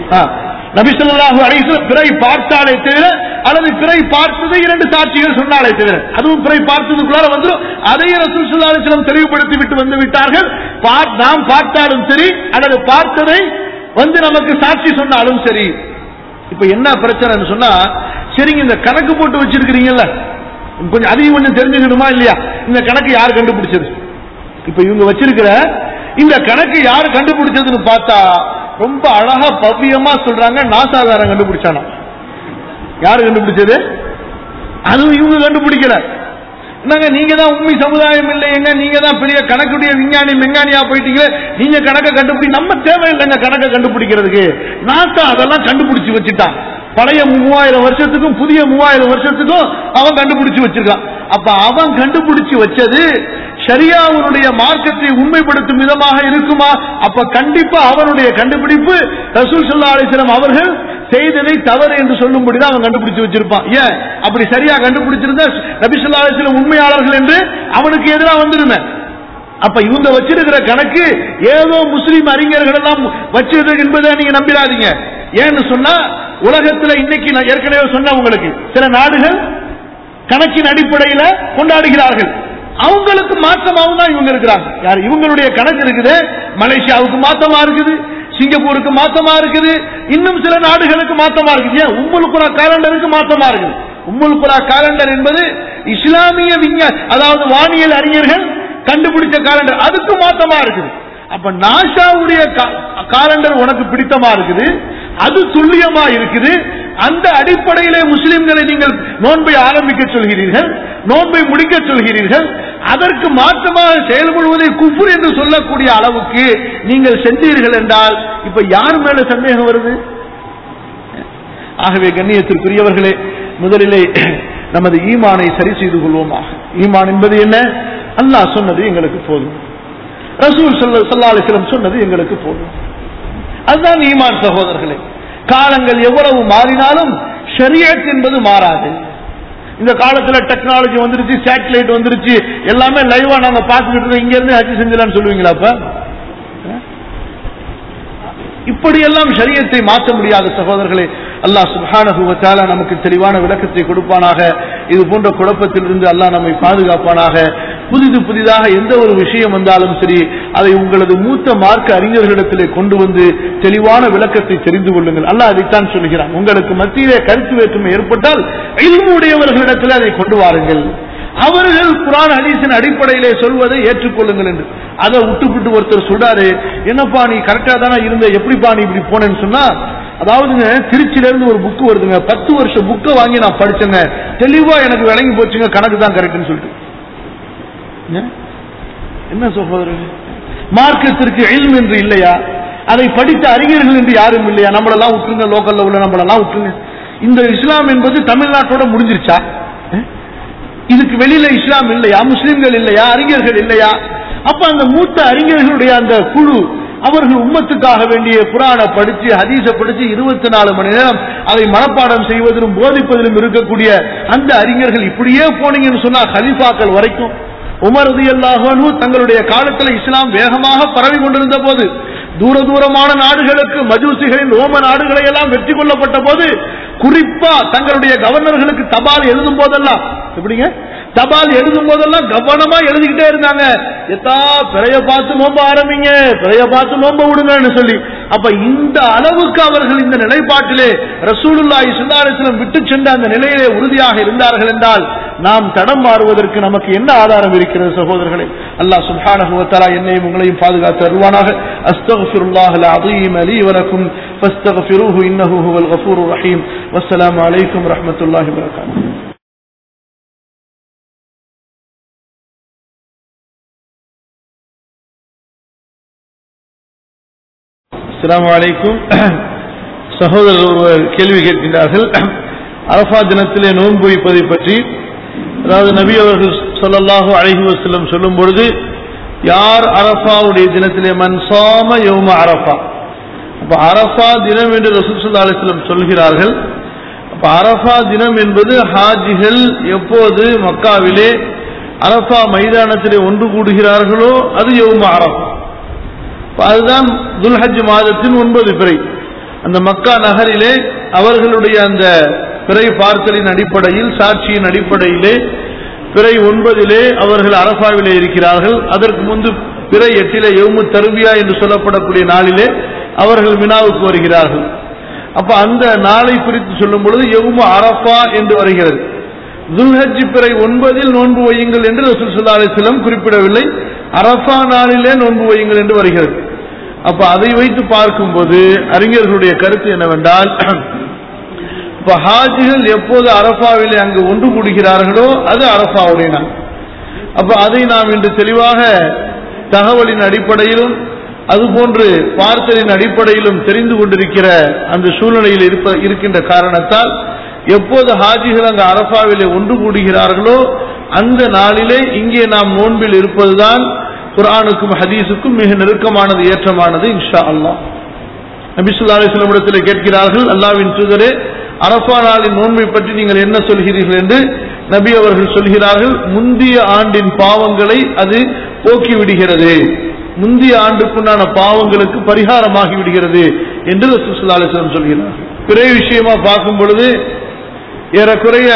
ஆ. நபி ஸல்லல்லாஹு அலைஹி வஸல்லம் பிறை பார்த்தாலே தவிர அல்லது பிறை பார்த்தது இரண்டு சாட்சிகள் சொன்னாலே தவிர அதுவும் பிறை பார்த்ததுக்குள்ளார வந்துடும் அதையே ரசூல் ஸல்லல்லாஹு அலைஹி வஸல்லம் தெளிவுபடுத்தி விட்டு வந்து விட்டார்கள் பார்- நாம் பார்த்தாலும் சரி அல்லது பார்த்ததை வந்து நமக்கு சாட்சி சொன்னாலும் சரி இப்ப என்ன பிரச்சனைன்னு சொன்னா சரிங்க இந்த கணக்கு போட்டு வச்சிருக்கிறீங்கல்ல கொஞ்சம் அதையும் கொஞ்சம் தெரிஞ்சுக்கணுமா இல்லையா இந்த கணக்கு யார் கண்டுபிடிச்சது இப்ப இவங்க வச்சிருக்கிற இந்த கணக்கு யார் கண்டுபிடிச்சதுன்னு பார்த்தா ரொம்ப அழகா பவ்யமா சொல்றாங்க நாசாதாரம் கண்டுபிடிச்சானா யாரு கண்டுபிடிச்சது அதுவும் இவங்க கண்டுபிடிக்கல என்னங்க நீங்க தான் உண்மை சமுதாயம் இல்லையங்க நீங்க தான் பெரிய கணக்குடைய விஞ்ஞானி மெஞ்ஞானியா போயிட்டீங்களே நீங்க கணக்கை கண்டுபிடி நம்ம தேவையில்லைங்க கணக்கை கண்டுபிடிக்கிறதுக்கு நாசா அதெல்லாம் கண்டுபிடிச்சு வச்சுட்டான் பழைய மூவாயிரம் வருஷத்துக்கும் புதிய மூவாயிரம் வருஷத்துக்கும் அவன் கண்டுபிடிச்சு வச்சிருக்கான் அப்ப அவன் கண்டுபிடிச்சு வச்சது ஷரியாவுடைய மார்க்கத்தை உண்மைப்படுத்தும் விதமாக இருக்குமா அப்ப கண்டிப்பா அவனுடைய கண்டுபிடிப்பு ரசூல் ஸல்லல்லாஹு அலைஹி வஸல்லம் அவர்கள் செய்ததை தவறு என்று சொல்லும்படிதான் அவன் கண்டுபிடிச்சு வச்சிருப்பான் ஏன் அப்படி சரியா கண்டுபிடிச்சிருந்தா நபி ஸல்லல்லாஹு அலைஹி வஸல்லம் உண்மையாளர்கள் என்று அவனுக்கு எதிராக வந்துருமே அப்ப இவங்க வச்சிருக்கிற கணக்கு ஏதோ முஸ்லிம் அறிஞர்கள் எல்லாம் வச்சது என்பதை நீங்க நம்பிடாதீங்க ஏன்னு சொன்னா உலகத்துல இன்னைக்கு நான் ஏற்கனவே சொன்ன உங்களுக்கு சில நாடுகள் கணக்கின் அடிப்படையில கொண்டாடுகிறார்கள் அவங்களுக்கு மாற்றமாவும் தான் இவங்க இருக்கிறாங்க யார் இவங்களுடைய கணக்கு இருக்குது மலேசியாவுக்கு மாத்தமா இருக்குது சிங்கப்பூருக்கு மாத்தமா இருக்குது இன்னும் சில நாடுகளுக்கு மாத்தமா இருக்குது ஏன் உம்முல் குரா காலண்டருக்கு மாத்தமா இருக்குது உம்முல் குரா காலண்டர் என்பது இஸ்லாமிய விஞ்ஞான அதாவது வானியல் அறிஞர்கள் கண்டுபிடிச்ச காலண்டர் அதுக்கு மாத்தமா இருக்குது அப்ப நாசாவுடைய காலண்டர் உனக்கு பிடித்தமா இருக்குது அது துல்லியமா இருக்குது அந்த அடிப்படையிலே முஸ்லிம்களை நீங்கள் நோன்பை ஆரம்பிக்க சொல்கிறீர்கள் நோன்பை முடிக்க சொல்கிறீர்கள் அதற்கு மாற்றமாக செயல்படுவதை குஃபுர் என்று சொல்லக்கூடிய அளவுக்கு நீங்கள் சென்றீர்கள் என்றால் இப்ப யார் மேல சந்தேகம் வருது ஆகவே கண்ணியத்திற்குரியவர்களே முதலிலே நமது ஈமானை சரி செய்து கொள்வோமாக ஈமான் என்பது என்ன அல்லாஹ் சொன்னது எங்களுக்கு போதும் ரசூல் சல்லா அலிஸ்லம் சொன்னது எங்களுக்கு போதும் அதுதான் ஈமான் சகோதரர்களே காலங்கள் எவ்வளவு மாறினாலும் ஷரியத் என்பது மாறாது இந்த காலத்துல டெக்னாலஜி வந்துருச்சு சேட்டலைட் வந்துருச்சு எல்லாமே லைவா நாங்க பார்த்துக்கிட்டு இருக்கோம் இங்க இருந்து ஹஜ் செஞ்சலாம்னு சொல்லுவீங்களா அப்ப இப்படியெல்லாம் சரியத்தை மாற்ற முடியாத சகோதரர்களே அல்லாஹ் சுப்ஹானஹு வ தஆலா நமக்கு தெளிவான விளக்கத்தை கொடுப்பானாக இது போன்ற குழப்பத்திலிருந்து அல்லாஹ் நம்மை பாதுகாப்பானாக புதிது புதிதாக எந்த ஒரு விஷயம் வந்தாலும் சரி அதை உங்களது மூத்த மார்க்க அறிஞர்களிடத்திலே கொண்டு வந்து தெளிவான விளக்கத்தை தெரிந்து கொள்ளுங்கள் அல்லாஹ் அதைத்தான் சொல்கிறான் உங்களுக்கு மத்தியிலே கருத்து வேற்றுமை ஏற்பட்டால் இல்மு உடையவர்களிடத்தில் அதை கொண்டு வாருங்கள் அவர்கள் குரான் ஹதீஸின் அடிப்படையிலே சொல்வதை ஏற்றுக்கொள்ளுங்கள் என்று அதை விட்டுவிட்டு ஒருத்தர் சொல்றாரு என்னப்பா நீ கரெக்டா தானே இருந்த எப்படிப்பா நீ இப்படி போனேன்னு சொன்னா அதாவதுங்க திருச்சியில இருந்து ஒரு புக்கு வருதுங்க பத்து வருஷம் புக்கை வாங்கி நான் படிச்சேங்க தெளிவா எனக்கு விளங்கி போச்சுங்க கணக்கு தான் கரெக்ட்னு சொல்லிட்டு ஏன்? என்ன சகோதரர் மார்க்கத்திற்கு இல்ம் என்று இல்லையா அதை படித்த அறிஞர்கள் என்று யாரும் இல்லையா நம்மளெல்லாம் விட்டுருங்க லோக்கல்ல உள்ள நம்மளெல்லாம் விட்டுருங்க இந்த இஸ்லாம் என்பது தமிழ்நாட்டோட முடிஞ்சிருச்சா அஹ்? இதுக்கு வெளியில இஸ்லாம் இல்லையா முஸ்லிம்கள் இல்லையா அறிஞர்கள் இல்லையா அப்ப அந்த மூத்த அறிஞர்களுடைய அந்த குழு அவர்கள் உம்மத்துக்காக வேண்டிய குரானை படிச்சு ஹதீஸ படிச்சு இருபத்தி நாலு மணி நேரம் அதை மனப்பாடம் செய்வதிலும் போதிப்பதிலும் இருக்கக்கூடிய அந்த அறிஞர்கள் இப்படியே போனீங்கன்னு சொன்னா ஹலிஃபாக்கள் வரைக்கும் உமர் ரலியல்லாஹு தங்களுடைய காலத்தில் இஸ்லாம் வேகமாக பரவி கொண்டிருந்த போது தூர தூரமான நாடுகளுக்கு மஜூசிகளின் ரோம நாடுகளை எல்லாம் வெற்றி கொள்ளப்பட்ட போது குறிப்பா தங்களுடைய கவர்னர்களுக்கு தபால் எழுதும் போதெல்லாம் எப்படிங்க தபால் எழுதும் போதெல்லாம் கவனமா எழுதிக்கிட்டே இருந்தாங்க எத்தா பிறைய பார்த்து நோம்ப ஆரம்பிங்க பிறைய பார்த்து நோம்ப விடுங்கன்னு சொல்லி அப்ப இந்த அளவுக்கு அவர்கள் இந்த நிலைப்பாட்டிலே ரசூலுல்லாஹி ஸல்லல்லாஹு அலைஹி வஸல்லம் விட்டு சென்ற அந்த நிலையிலே உறுதியாக இருந்தார்கள் என்றால் நாம் தடம் மாறுவதற்கு நமக்கு என்ன ஆதாரம் இருக்கிறது சகோதரர்களே அல்லாஹ் சுப்ஹானஹு வ தஆலா என்னையும் உங்களையும் பாதுகாத்து அருள்வானாக அஸ்தக்ஃபிருல்லாஹல் அஸீம் லீ வ லக்கும் ஃபஸ்தக்ஃபிரூஹு இன்னஹு ஹுவல் கஃபூருர் ரஹீம் வஸ்ஸலாமு அலைக்கும் வரஹ்மத்துல்லாஹி வ பரகாத்துஹு அஸ்ஸலாமு அலைக்கும் சகோதரர் ஒருவர் கேள்வி கேட்கின்றார்கள் அரஃபா தினத்திலே நோன்பு வைப்பதை பற்றி அதாவது நபி அவர்கள் ஸல்லல்லாஹு அலைஹி வஸல்லம் சொல்லும் பொழுது யார் அரஃபாவுடைய தினத்திலே மன் சாம யௌம அரஃபா அப்ப அரஃபா தினம் என்று ரசூல் ஸல்லல்லாஹு அலைஹி வஸல்லம் சொல்கிறார்கள் அப்ப அரஃபா தினம் என்பது ஹாஜிகள் எப்போது மக்காவிலே அரஃபா மைதானத்திலே ஒன்று கூடுகிறார்களோ அது யௌம அரஃபா அப்ப அதுதான் துல்ஹஜ் மாதத்தின் ஒன்பது பிறை அந்த மக்கா நகரிலே அவர்களுடைய அந்த பிறை பார்த்தலின் அடிப்படையில் சாட்சியின் அடிப்படையிலே பிறை ஒன்பதிலே அவர்கள் அரபாவிலே இருக்கிறார்கள் அதற்கு முன்பு பிறை எட்டிலே எவ்மு தருவியா என்று சொல்லப்படக்கூடிய நாளிலே அவர்கள் மினாவுக்கு வருகிறார்கள் அப்ப அந்த நாளை குறித்து சொல்லும் பொழுது எவ்மு அரபா என்று வருகிறது துல்ஹஜ் பிறை ஒன்பதில் நோன்பு வையுங்கள் என்று ரசூல் சுல்லா அலிஸ்லம் குறிப்பிடவில்லை அரபா நாளிலே நோன்பு வையுங்கள் என்று வருகிறது அப்ப அதை வைத்து பார்க்கும்போது அறிஞர்களுடைய கருத்து என்னவென்றால் இப்ப ஹாஜிகள் எப்போது அரபாவிலே அங்கு ஒன்று கூடுகிறார்களோ அது அரபாவுடைய நாள் அப்ப அதை நாம் இன்று தெளிவாக தகவலின் அடிப்படையிலும் அதுபோன்று பார்த்தலின் அடிப்படையிலும் தெரிந்து கொண்டிருக்கிற அந்த சூழ்நிலையில் இருப்ப இருக்கின்ற காரணத்தால் எப்போது ஹாஜிகள் அங்கு அரபாவிலே ஒன்று கூடுகிறார்களோ அந்த நாளிலே இங்கே நாம் நோன்பில் இருப்பதுதான் குர்ஆனுக்கும் ஹதீஸுக்கும் மிக நெருக்கமானது ஏற்றமானது இன்ஷா அல்லாஹ் நபிசுல்லா அலிஸ்லாம் இடத்தில் கேட்கிறார்கள் அல்லாவின் தூதரே அரபா நாளின் நோன்பை பற்றி நீங்கள் என்ன சொல்கிறீர்கள் என்று நபி அவர்கள் சொல்கிறார்கள் முந்திய ஆண்டின் பாவங்களை அது போக்கி விடுகிறது முந்திய ஆண்டுக்குண்டான பாவங்களுக்கு பரிகாரமாகி விடுகிறது என்று ரசூலுல்லாஹி அலைஹி வஸல்லம் சொல்கிறார்கள் பிறை விஷயமா பார்க்கும் பொழுது ஏறக்குறைய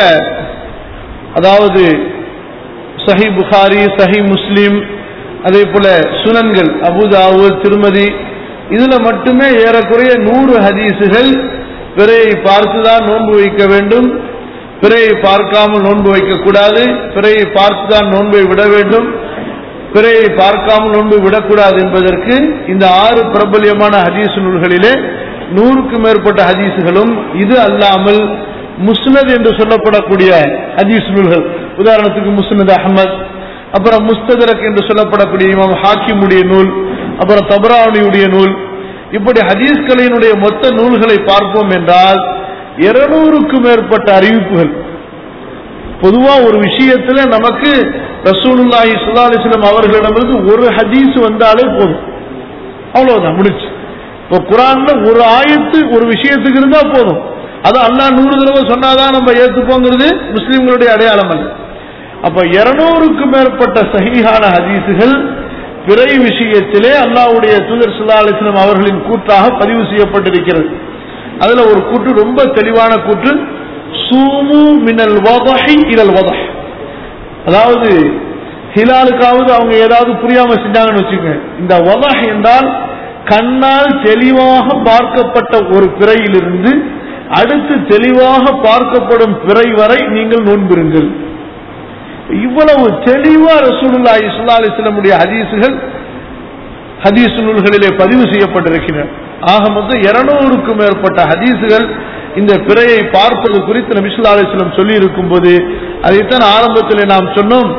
அதாவது சஹி புகாரி சஹி முஸ்லிம் அதே போல சுனன்கள் அபுதாவூத் திருமதி இதுல மட்டுமே ஏறக்குறைய நூறு ஹதீசுகள் பிறையை பார்த்துதான் நோன்பு வைக்க வேண்டும் பிறையை பார்க்காமல் நோன்பு வைக்கக்கூடாது பிறையை பார்த்துதான் நோன்பை விட வேண்டும் பிறையை பார்க்காமல் நோன்பு விடக்கூடாது என்பதற்கு இந்த ஆறு பிரபல்யமான ஹதீஸ் நூல்களிலே நூறுக்கு மேற்பட்ட ஹதீசுகளும் இது அல்லாமல் முஸ்னத் என்று சொல்லப்படக்கூடிய ஹதீஸ் நூல்கள் உதாரணத்துக்கு முஸ்னத் அஹமத் அப்புறம் முஸ்ததரக் என்று சொல்லப்படக்கூடிய இமாம் ஹாக்கிமுடைய நூல் அப்புறம் தபரானியுடைய நூல் இப்படி ஹதீஸ்களினுடைய மொத்த நூல்களை பார்ப்போம் என்றால் இருநூறுக்கு மேற்பட்ட அறிவிப்புகள் பொதுவா ஒரு விஷயத்துல நமக்கு ரசூலுல்லாஹி ஸல்லல்லாஹு அலைஹி வஸல்லம் அவர்களிடமிருந்து ஒரு ஹதீஸ் வந்தாலே போதும் அவ்வளவுதான் முடிச்சு இப்போ குரான்ல ஒரு ஆயத்து ஒரு விஷயத்துக்கு இருந்தா போதும் அது அல்லாஹ் நூறு தடவை சொன்னாதான் நம்ம ஏத்துப்போங்கிறது முஸ்லிம்களுடைய அடையாளம் அல்ல அப்ப இருநூறுக்கு மேற்பட்ட சஹீஹான ஹதீசுகள் பிறை விஷயத்திலே அல்லாஹ்வுடைய தூதர் ஸல்லல்லாஹு அலைஹி வஸல்லம் அவர்களின் கூற்றாக பதிவு செய்யப்பட்டிருக்கிறது அதுல ஒரு கூற்று ரொம்ப தெளிவான கூற்று சூமு மினல் வதஹி இலல் வதஹ் அதாவது ஹிலாலுக்காவது அவங்க ஏதாவது புரியாம செஞ்சாங்கன்னு வச்சுக்கோங்க இந்த வதஹ் என்றால் கண்ணால் தெளிவாக பார்க்கப்பட்ட ஒரு பிறையிலிருந்து அடுத்து தெளிவாக பார்க்கப்படும் பிறை வரை நீங்கள் நோன்பிருங்கள் இவ்வளவு தெளிவா ரசூலுல்லாஹி ஸல்லல்லாஹு அலைஹி வஸல்லமுடைய ஹதீஸுகள் ஹதீஸ் நூல்களிலே பதிவு செய்யப்பட்டிருக்கின்றன ஆக மொத்தம் இருநூறுக்கும் மேற்பட்ட ஹதீஸுகள் இந்த பிறையை பார்ப்பது குறித்து நபிசுல்லா அலிஸ்லம் சொல்லி இருக்கும் போது அதைத்தான் ஆரம்பத்தில் நாம் சொன்னோம்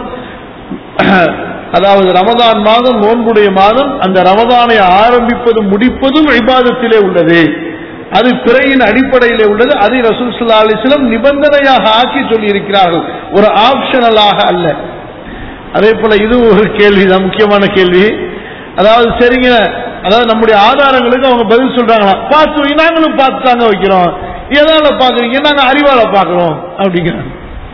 அதாவது ரமதான் மாதம் நோன்புடைய மாதம் அந்த ரமதானை ஆரம்பிப்பதும் முடிப்பதும் இபாதத்திலே உள்ளது அது பிறையின் அடிப்படையிலே உள்ளது அதை ரசூல் சுல்லா அலிஸ்லம் நிபந்தனையாக ஆக்கி சொல்லி இருக்கிறார்கள் ஒரு ஆப்ஷனலாக அல்ல அதே போல இது ஒரு கேள்விதான் முக்கியமான கேள்வி அதாவது சரிங்க அதாவது நம்முடைய ஆதாரங்களுக்கு அவங்க பதில் சொல்றாங்களா பார்த்து வை, நாங்களும் பார்த்து தாங்க வைக்கிறோம் எதால பாக்குறீங்க நாங்க அறிவால பாக்குறோம் அப்படிங்கிறாங்க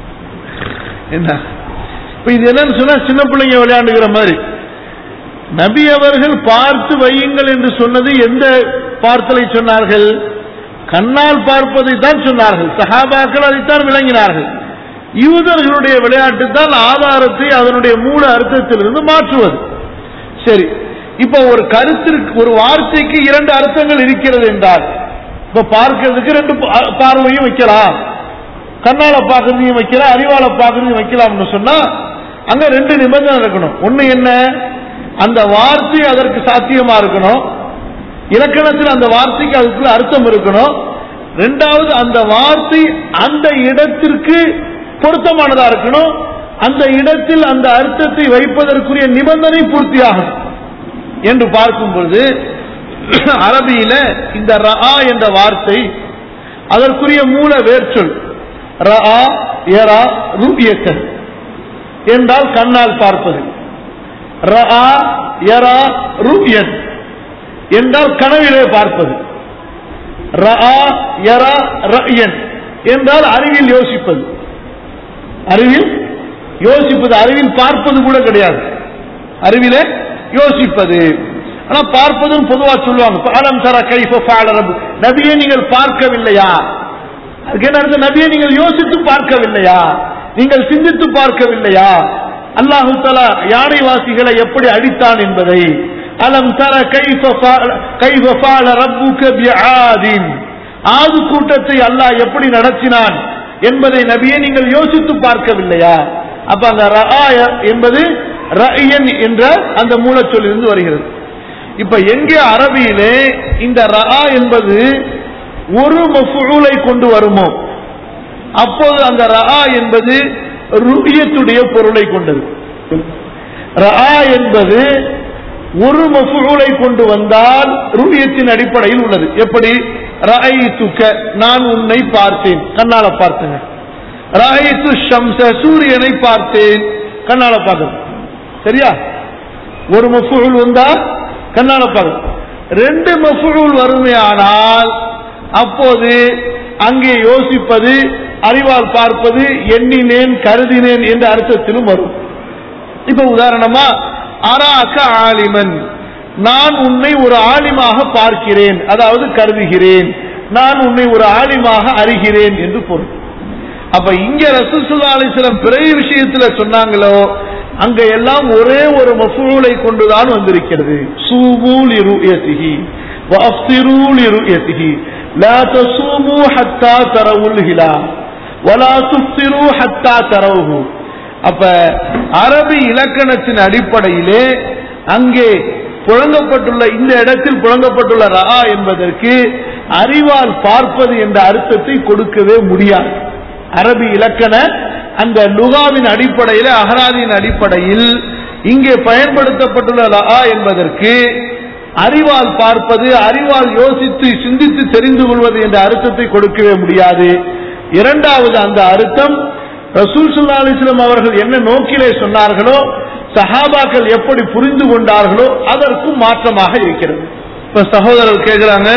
என்ன இப்ப இது என்னன்னு சொன்னா சின்ன பிள்ளைங்க விளையாண்டுகிற மாதிரி நபி அவர்கள் பார்த்து வையுங்கள் என்று சொன்னது எந்த பார்த்தலை சொன்னார்கள் கண்ணால் பார்ப்பதை தான் சொன்னார்கள் சஹாபாக்கள் அதைத்தான் விளங்கினார்கள் யூதர்களுடைய விளையாட்டு தான் ஆதாரத்தை அதனுடைய மூல அர்த்தத்திலிருந்து மாற்றுவது சரி இப்ப ஒரு கருத்திற்கு ஒரு வார்த்தைக்கு இரண்டு அர்த்தங்கள் இருக்கிறது என்றால் இப்ப பார்க்கிறதுக்கு ரெண்டு பா- பார்வையும் வைக்கலாம் கண்ணால பாக்குறதையும் வைக்கலாம் அறிவால பாக்குறதையும் வைக்கலாம்னு சொன்னா அங்க ரெண்டு நிபந்தனை இருக்கணும் ஒண்ணு என்ன அந்த வார்த்தை அதற்கு சாத்தியமா இருக்கணும் இலக்கணத்தில் அந்த வார்த்தைக்கு அதுக்குள்ள அர்த்தம் இருக்கணும் ரெண்டாவது அந்த வார்த்தை அந்த இடத்திற்கு பொருத்தமானதா இருக்கணும் அந்த இடத்தில் அந்த அர்த்தத்தை வைப்பதற்குரிய நிபந்தனை பூர்த்தியாகும் என்று பார்க்கும் பொழுது அரபியில இந்த ரஆ என்ற வார்த்தை அதற்குரிய மூல வேர்ச்சொல் ரஆ எரா ருயத்தன் என்றால் கண்ணால் பார்ப்பது ரஆ எரா ருயன் என்றால் கனவிலே பார்ப்பது ரஆ யரா ரயன் என்றால் அறிவில் யோசிப்பது அறிவில் யோசிப்பது அறிவில் பார்ப்பது கூட கிடையாது அறிவிலே யோசிப்பது ஆனா பார்ப்பதும் பொதுவா சொல்லுவாங்க அலம் தர கைஃப ஃபஅல ரப்பு நபியே நீங்கள் பார்க்கவில்லையா அதுக்கு என்ன அர்த்தம் நபியை நீங்கள் யோசித்து பார்க்கவில்லையா நீங்கள் சிந்தித்து பார்க்கவில்லையா அல்லாஹு தலா யானைவாசிகளை எப்படி அடித்தான் என்பதை அலம் தர கைஃப ஃபஅல- கைஃப ஃபஅல ரப்புக பிஆதின் ஆது கூட்டத்தை அல்லாஹ் எப்படி நடத்தினான் என்பதை நபியை நீங்கள் யோசித்து பார்க்கவில்லையா அப்ப அந்த ரஆய என்பது ரஅயன் என்ற அந்த மூலச்சொல்லிருந்து வருகிறது இப்ப எங்கே அரபியிலே இந்த ரஆ என்பது ஒரு மஃபூலை கொண்டு வருமோ அப்போது அந்த ரஆ என்பது ருயத்துடைய பொருளை கொண்டது ரஆ என்பது ஒரு மஃபூலை கொண்டு வந்தால் ருயத்தின் அடிப்படையில் உள்ளது எப்படி ரஐத்துக்க நான் உன்னை பார்த்தேன் கண்ணால பார்த்தேன் ரஐத்து ஷம்ச சூரியனை பார்த்தேன் கண்ணால பார்த்தேன் சரியா ஒரு மஃபூல் வந்தா கண்ணால பார்க்கணும் ரெண்டு மஃபூல் வறுமையானால் அப்போது அங்கே யோசிப்பது அறிவால் பார்ப்பது எண்ணினேன் கருதினேன் என்ற அர்த்தத்திலும் வரும் இப்ப உதாரணமா அராக்க ஆலிமன் நான் உன்னை ஒரு ஆலிமாக பார்க்கிறேன் அதாவது கருதுகிறேன் நான் உன்னை ஒரு ஆலிமாக அறிகிறேன் என்று பொருள் அப்ப இங்க ரசூலுல்லாஹி அலைஹி வஸல்லம் பிறை விஷயத்துல சொன்னாங்களோ அங்க எல்லாம் ஒரே ஒரு மஃபூலை கொண்டுதான் வந்திருக்கிறது சூமு லிருயதிஹி வஅஃப்திரு லிருயதிஹி லா தசூமு ஹத்தா தரவுல் ஹிலால் வலா துஃப்திரு ஹத்தா தரவுஹு அப்ப அரபி இலக்கணத்தின் அடிப்படையிலே அங்கே புழங்கப்பட்டுள்ள இந்த இடத்தில் புழங்கப்பட்டுள்ள ரா என்பதற்கு அறிவால் பார்ப்பது என்ற அர்த்தத்தை கொடுக்கவே முடியாது அரபி இலக்கண அந்த லுகாவின் அடிப்படையில் அகராதியின் அடிப்படையில் இங்கே பயன்படுத்தப்பட்டுள்ள ரா என்பதற்கு அறிவால் பார்ப்பது அறிவால் யோசித்து சிந்தித்து தெரிந்து கொள்வது என்ற அர்த்தத்தை கொடுக்கவே முடியாது இரண்டாவது அந்த அர்த்தம் ரசூல் சுல்லா அலிஸ்லாம் அவர்கள் என்ன நோக்கிலே சொன்னார்களோ சஹாபாக்கள் எப்படி புரிந்து கொண்டார்களோ அதற்கும் மாற்றமாக இருக்கிறது இப்ப சகோதரர் கேட்கிறாங்க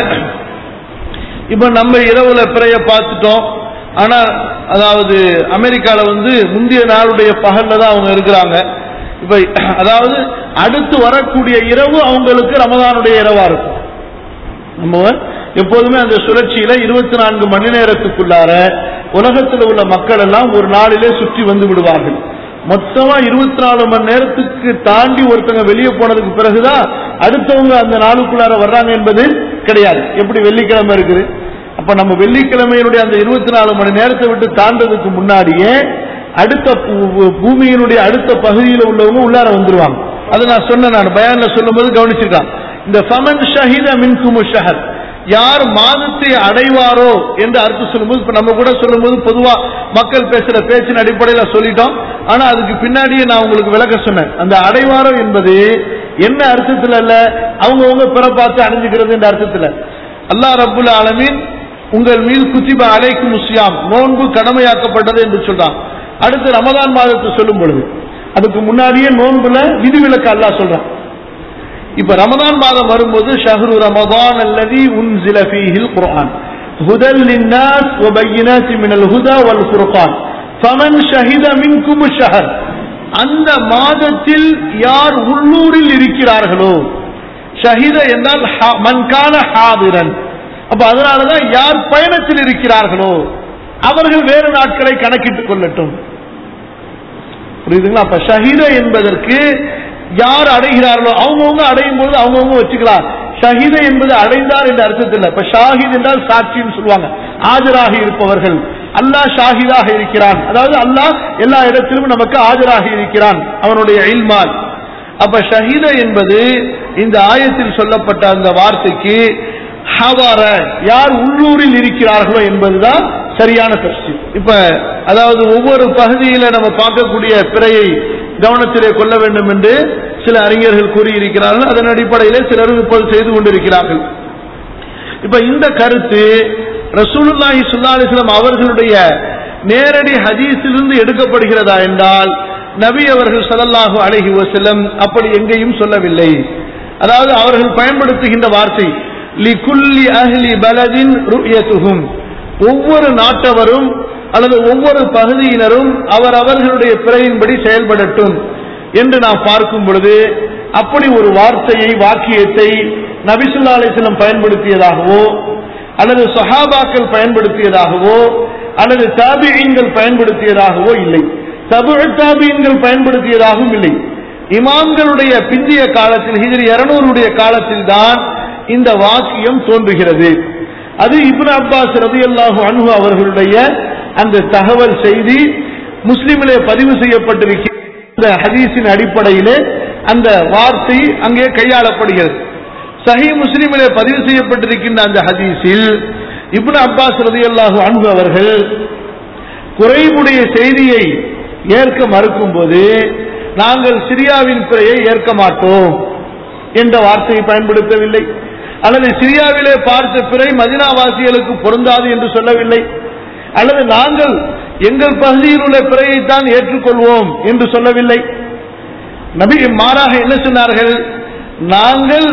இப்ப நம்ம இரவுல பிறைய பார்த்துட்டோம் ஆனா அதாவது அமெரிக்கால வந்து முந்தைய நாளுடைய பகல்ல தான் அவங்க இருக்கிறாங்க இப்ப அதாவது அடுத்து வரக்கூடிய இரவு அவங்களுக்கு ரமதானுடைய இரவா இருக்கும் நம்ம எப்போதுமே அந்த சுழற்சியில இருபத்தி நான்கு மணி நேரத்துக்குள்ளார உலகத்தில் உள்ள மக்கள் எல்லாம் ஒரு நாளிலே சுற்றி வந்து விடுவார்கள் மொத்தமா இருபத்தி நாலு மணி நேரத்துக்கு தாண்டி ஒருத்தங்க வெளியே போனதுக்கு பிறகுதான் அடுத்தவங்க அந்த நாளுக்குள்ளார வர்றாங்க என்பது கிடையாது எப்படி வெள்ளிக்கிழமை இருக்குது அப்ப நம்ம வெள்ளிக்கிழமையினுடைய அந்த இருபத்தி நாலு மணி நேரத்தை விட்டு தாண்டதுக்கு முன்னாடியே அடுத்த பூ- பூமியினுடைய அடுத்த பகுதியில் உள்ளவங்க உள்ளார வந்துருவாங்க அதை நான் சொன்னேன் நான் பயான்ல சொல்லும்போது கவனிச்சிருக்கான் இந்த ஃபமன் ஷஹித மின்குமு ஷஹர் யார் மாதத்தை அடைவாரோ என்று அர்த்தம் சொல்லும்போது இப்ப நம்ம கூட சொல்லும்போது பொதுவா மக்கள் பேசுற பேச்சின் அடிப்படையில் சொல்லிட்டோம் ஆனா அதுக்கு பின்னாடியே நான் உங்களுக்கு விளக்க சொன்னேன் அந்த அடைவாரோ என்பது என்ன அர்த்தத்துல அல்ல அவங்கவுங்க பிற பார்த்து அடைஞ்சுக்கிறது என்ற அர்த்தத்துல அல்லாஹ் ரப்புல் ஆலமீன் உங்கள் மீது குத்திப அலைக்கும் முஸ்யாம் நோன்பு கடமையாக்கப்பட்டது என்று சொல்றான் அடுத்து ரமதான் மாதத்தை சொல்லும் பொழுது அதுக்கு முன்னாடியே நோன்புல விதிவிலக்கு அல்லாஹ் சொல்றான் இப்ப ரமதான் மாதம் வரும்போது ஷஹ்ரு ரமதான் அல்லதி உன்சில ஃபீஹில் குர்ஆன் ஹுதல் லின்னாஸ் வ பையினாத்தி மினல் ஹுதா வல் ஃபுர்கான் ஃபமன் ஷஹித மின்கும் ஷஹர் அந்த மாதத்தில் யார் உள்ளூரில் இருக்கிறார்களோ ஷஹித என்றால் ஹா- மன்கான ஹாதிரன் அப்ப அதனாலதான் யார் பயணத்தில் இருக்கிறார்களோ அவர்கள் வேறு நாட்களை கணக்கிட்டுக் கொள்ளட்டும் புரியுதுங்களா அப்ப ஷஹீத என்பதற்கு யார் அடைகிறார்களோ அவங்கவுங்க அடையும் போது அவங்கவுங்க வச்சுக்கலாம் ஷஹீத என்பது அடைந்தார் என்ற அர்த்தத்தில் இப்ப ஷாஹித் என்றால் சாட்சின்னு சொல்லுவாங்க ஆஜராகி இருப்பவர்கள் அல்லாஹ் ஷாஹிதாக இருக்கிறான் அதாவது அல்லாஹ் எல்லா இடத்திலும் நமக்கு ஆஜராகி இருக்கிறான் அவனுடைய இல்மால் அப்ப ஷஹீத என்பது இந்த ஆயத்தில் சொல்லப்பட்ட அந்த வார்த்தைக்கு ஹவார யார் உள்ளூரில் இருக்கிறார்களோ என்பதுதான் சரியான தர்ஷ்டி இப்ப அதாவது ஒவ்வொரு பகுதியில நம்ம பார்க்கக்கூடிய பிறையை கவனத்திலே கொள்ள வேண்டும் என்று சில அறிஞர்கள் கூறியிருக்கிறார்கள் அதன் அடிப்படையிலே சிலர் இப்போது செய்து கொண்டிருக்கிறார்கள் இப்ப இந்த கருத்து ரசூலுல்லாஹி ஸல்லல்லாஹு அலைஹி வஸல்லம் அவர்களுடைய நேரடி ஹதீஸிலிருந்து எடுக்கப்படுகிறதா என்றால் நபி அவர்கள் ஸல்லல்லாஹு அலைஹி வஸல்லம் அப்படி எங்கேயும் சொல்லவில்லை அதாவது அவர்கள் பயன்படுத்துகின்ற வார்த்தை லிகுல்லி அஹ்லி பலதின் ருயத்துஹும் ஒவ்வொரு நாட்டவரும் அல்லது ஒவ்வொரு பகுதியினரும் அவர் அவர்களுடைய பிறையின்படி செயல்படட்டும் என்று நாம் பார்க்கும் பொழுது அப்படி ஒரு வார்த்தையை வாக்கியத்தை நபிசுல்லா அலிஸ்லம் பயன்படுத்தியதாகவோ அல்லது சஹாபாக்கள் பயன்படுத்தியதாகவோ அல்லது தாபியங்கள் பயன்படுத்தியதாகவோ இல்லை தபு தாபியங்கள் பயன்படுத்தியதாகவும் இல்லை இமாம்களுடைய பிந்திய காலத்தில் ஹிஜ்ரி இருநூறுடைய காலத்தில் தான் இந்த வாக்கியம் தோன்றுகிறது அது இப்னு அப்பாஸ் ரதியல்லாஹு அன்ஹு அவர்களுடைய அந்த தகவல் செய்தி முஸ்லிமிலே பதிவு செய்யப்பட்டிருக்கிற இந்த ஹதீஸின் அடிப்படையிலே அந்த வார்த்தை அங்கே கையாளப்படுகிறது சஹி முஸ்லிமிலே பதிவு செய்யப்பட்டிருக்கின்ற அந்த ஹதீஸில் இப்னு அப்பாஸ் ரதியல்லாஹு அன்ஹு அவர்கள் குறைவுடைய செய்தியை ஏற்க மறுக்கும் போது நாங்கள் சிரியாவின் பிறையை ஏற்க மாட்டோம் என்ற வார்த்தையை பயன்படுத்தவில்லை அல்லது சிரியாவிலே பார்த்த பிறை மதினாவாசிகளுக்கு பொருந்தாது என்று சொல்லவில்லை அல்லது நாங்கள் எங்கள் பகுதியில் உள்ள பிறையைத்தான் ஏற்றுக்கொள்வோம் என்று சொல்லவில்லை நபி மாறாக என்ன சொன்னார்கள் நாங்கள்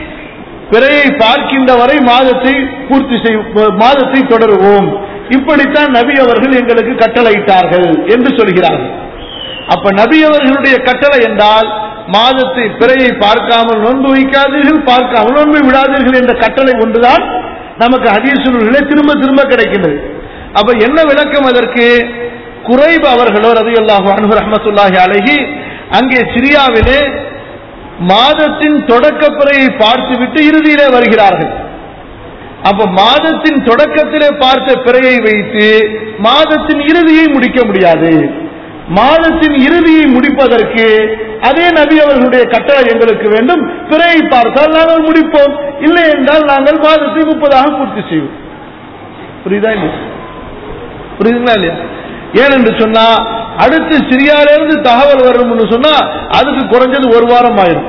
பிறையை பார்க்கின்ற வரை மாதத்தை பூர்த்தி செய் மாதத்தை தொடருவோம் இப்படித்தான் நபி அவர்கள் எங்களுக்கு கட்டளையிட்டார்கள் என்று சொல்கிறார்கள் அப்ப நபி அவர்களுடைய கட்டளை என்றால் மாதத்தை பிறையை பார்க்காமல் நோன்பு வைக்காதீர்கள் பார்க்காமல் நோன்பு விடாதீர்கள் என்ற கட்டளை ஒன்றுதான் நமக்கு ஹதீசுகளிலே திரும்ப திரும்ப கிடைக்கின்றது அப்ப என்ன விளக்கம் அதற்கு குறைவு அவர்களோ ரதியல்லாஹு அன்ஹு ரஹ்மத்துல்லாஹி அலைஹி அங்கே சிரியாவிலே மாதத்தின் தொடக்க பிறையை பார்த்துவிட்டு இறுதியிலே வருகிறார்கள் அப்ப மாதத்தின் தொடக்கத்திலே பார்த்த பிறையை வைத்து மாதத்தின் இறுதியை முடிக்க முடியாது மாதத்தின் இறுதியை முடிப்பதற்கு அதே நபி அவர்களுடைய கட்டளை எங்களுக்கு வேண்டும் பிறையை பார்த்தால் நாங்கள் முடிப்போம் இல்லை என்றால் நாங்கள் மாதத்தை முப்பதாக பூர்த்தி செய்வோம் புரியுதா இல்லையா புரியுதுங்களா இல்லையா ஏனென்று சொன்னா அடுத்து சிரியாவிலிருந்து தகவல் வரும்னு சொன்னா அதுக்கு குறைஞ்சது ஒரு வாரம் ஆயிரும்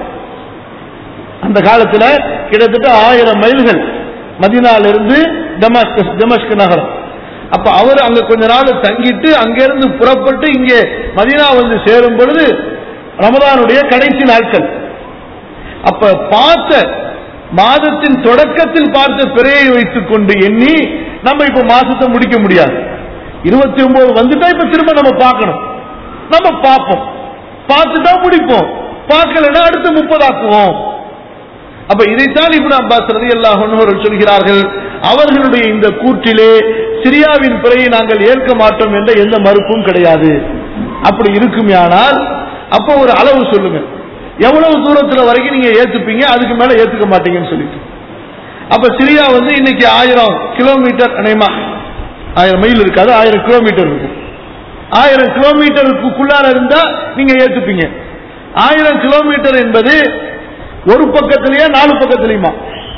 அந்த காலத்துல கிட்டத்தட்ட ஆயிரம் மைல்கள் மதினாலிருந்து டமாஸ்கஸ் டமாஸ்க் நகரம் அப்ப அவர் அங்க கொஞ்ச நாள் தங்கிட்டு அங்கிருந்து புறப்பட்டு இங்கே மதினா வந்து சேரும் பொழுது ரமதானுடைய கடைசி நாட்கள் அப்ப பார்த்த மாதத்தின் தொடக்கத்தில் பார்த்த பிறையை வைத்துக் கொண்டு எண்ணி நம்ம இப்ப மாசத்தை முடிக்க முடியாது இருபத்தி ஒன்பது வந்துட்டா இப்ப திரும்ப நம்ம பார்க்கணும் நம்ம பார்ப்போம் பார்த்துட்டா முடிப்போம் பார்க்கலன்னா அடுத்து முப்பதாக்குவோம் அப்ப இதைத்தான் இப்னு அப்பாஸ் ரலியல்லாஹு அன்ஹு அவர்கள் சொல்கிறார்கள் அவர்களுடைய இந்த கூற்றிலே சிரியாவின் பிறையை நாங்கள் ஏற்க மாட்டோம் என்ற எந்த மறுப்பும் கிடையாது அப்படி இருக்குமேயானால் அப்போ ஒரு அளவு சொல்லுங்க எவ்வளவு தூரத்துல வரைக்கும் நீங்க ஏத்துப்பீங்க அதுக்கு மேல ஏத்துக்க மாட்டீங்கன்னு சொல்லிட்டு அப்ப சிரியா வந்து இன்னைக்கு ஆயிரம் கிலோமீட்டர் அநேகமா ஆயிரம் மைல் இருக்காது ஆயிரம் கிலோமீட்டர் இருக்கும் ஆயிரம் கிலோமீட்டருக்குள்ளார இருந்தா நீங்க ஏத்துப்பீங்க ஆயிரம் கிலோமீட்டர் என்பது ஒரு பக்கத்திலேயே நாலு பக்கத்திலையுமா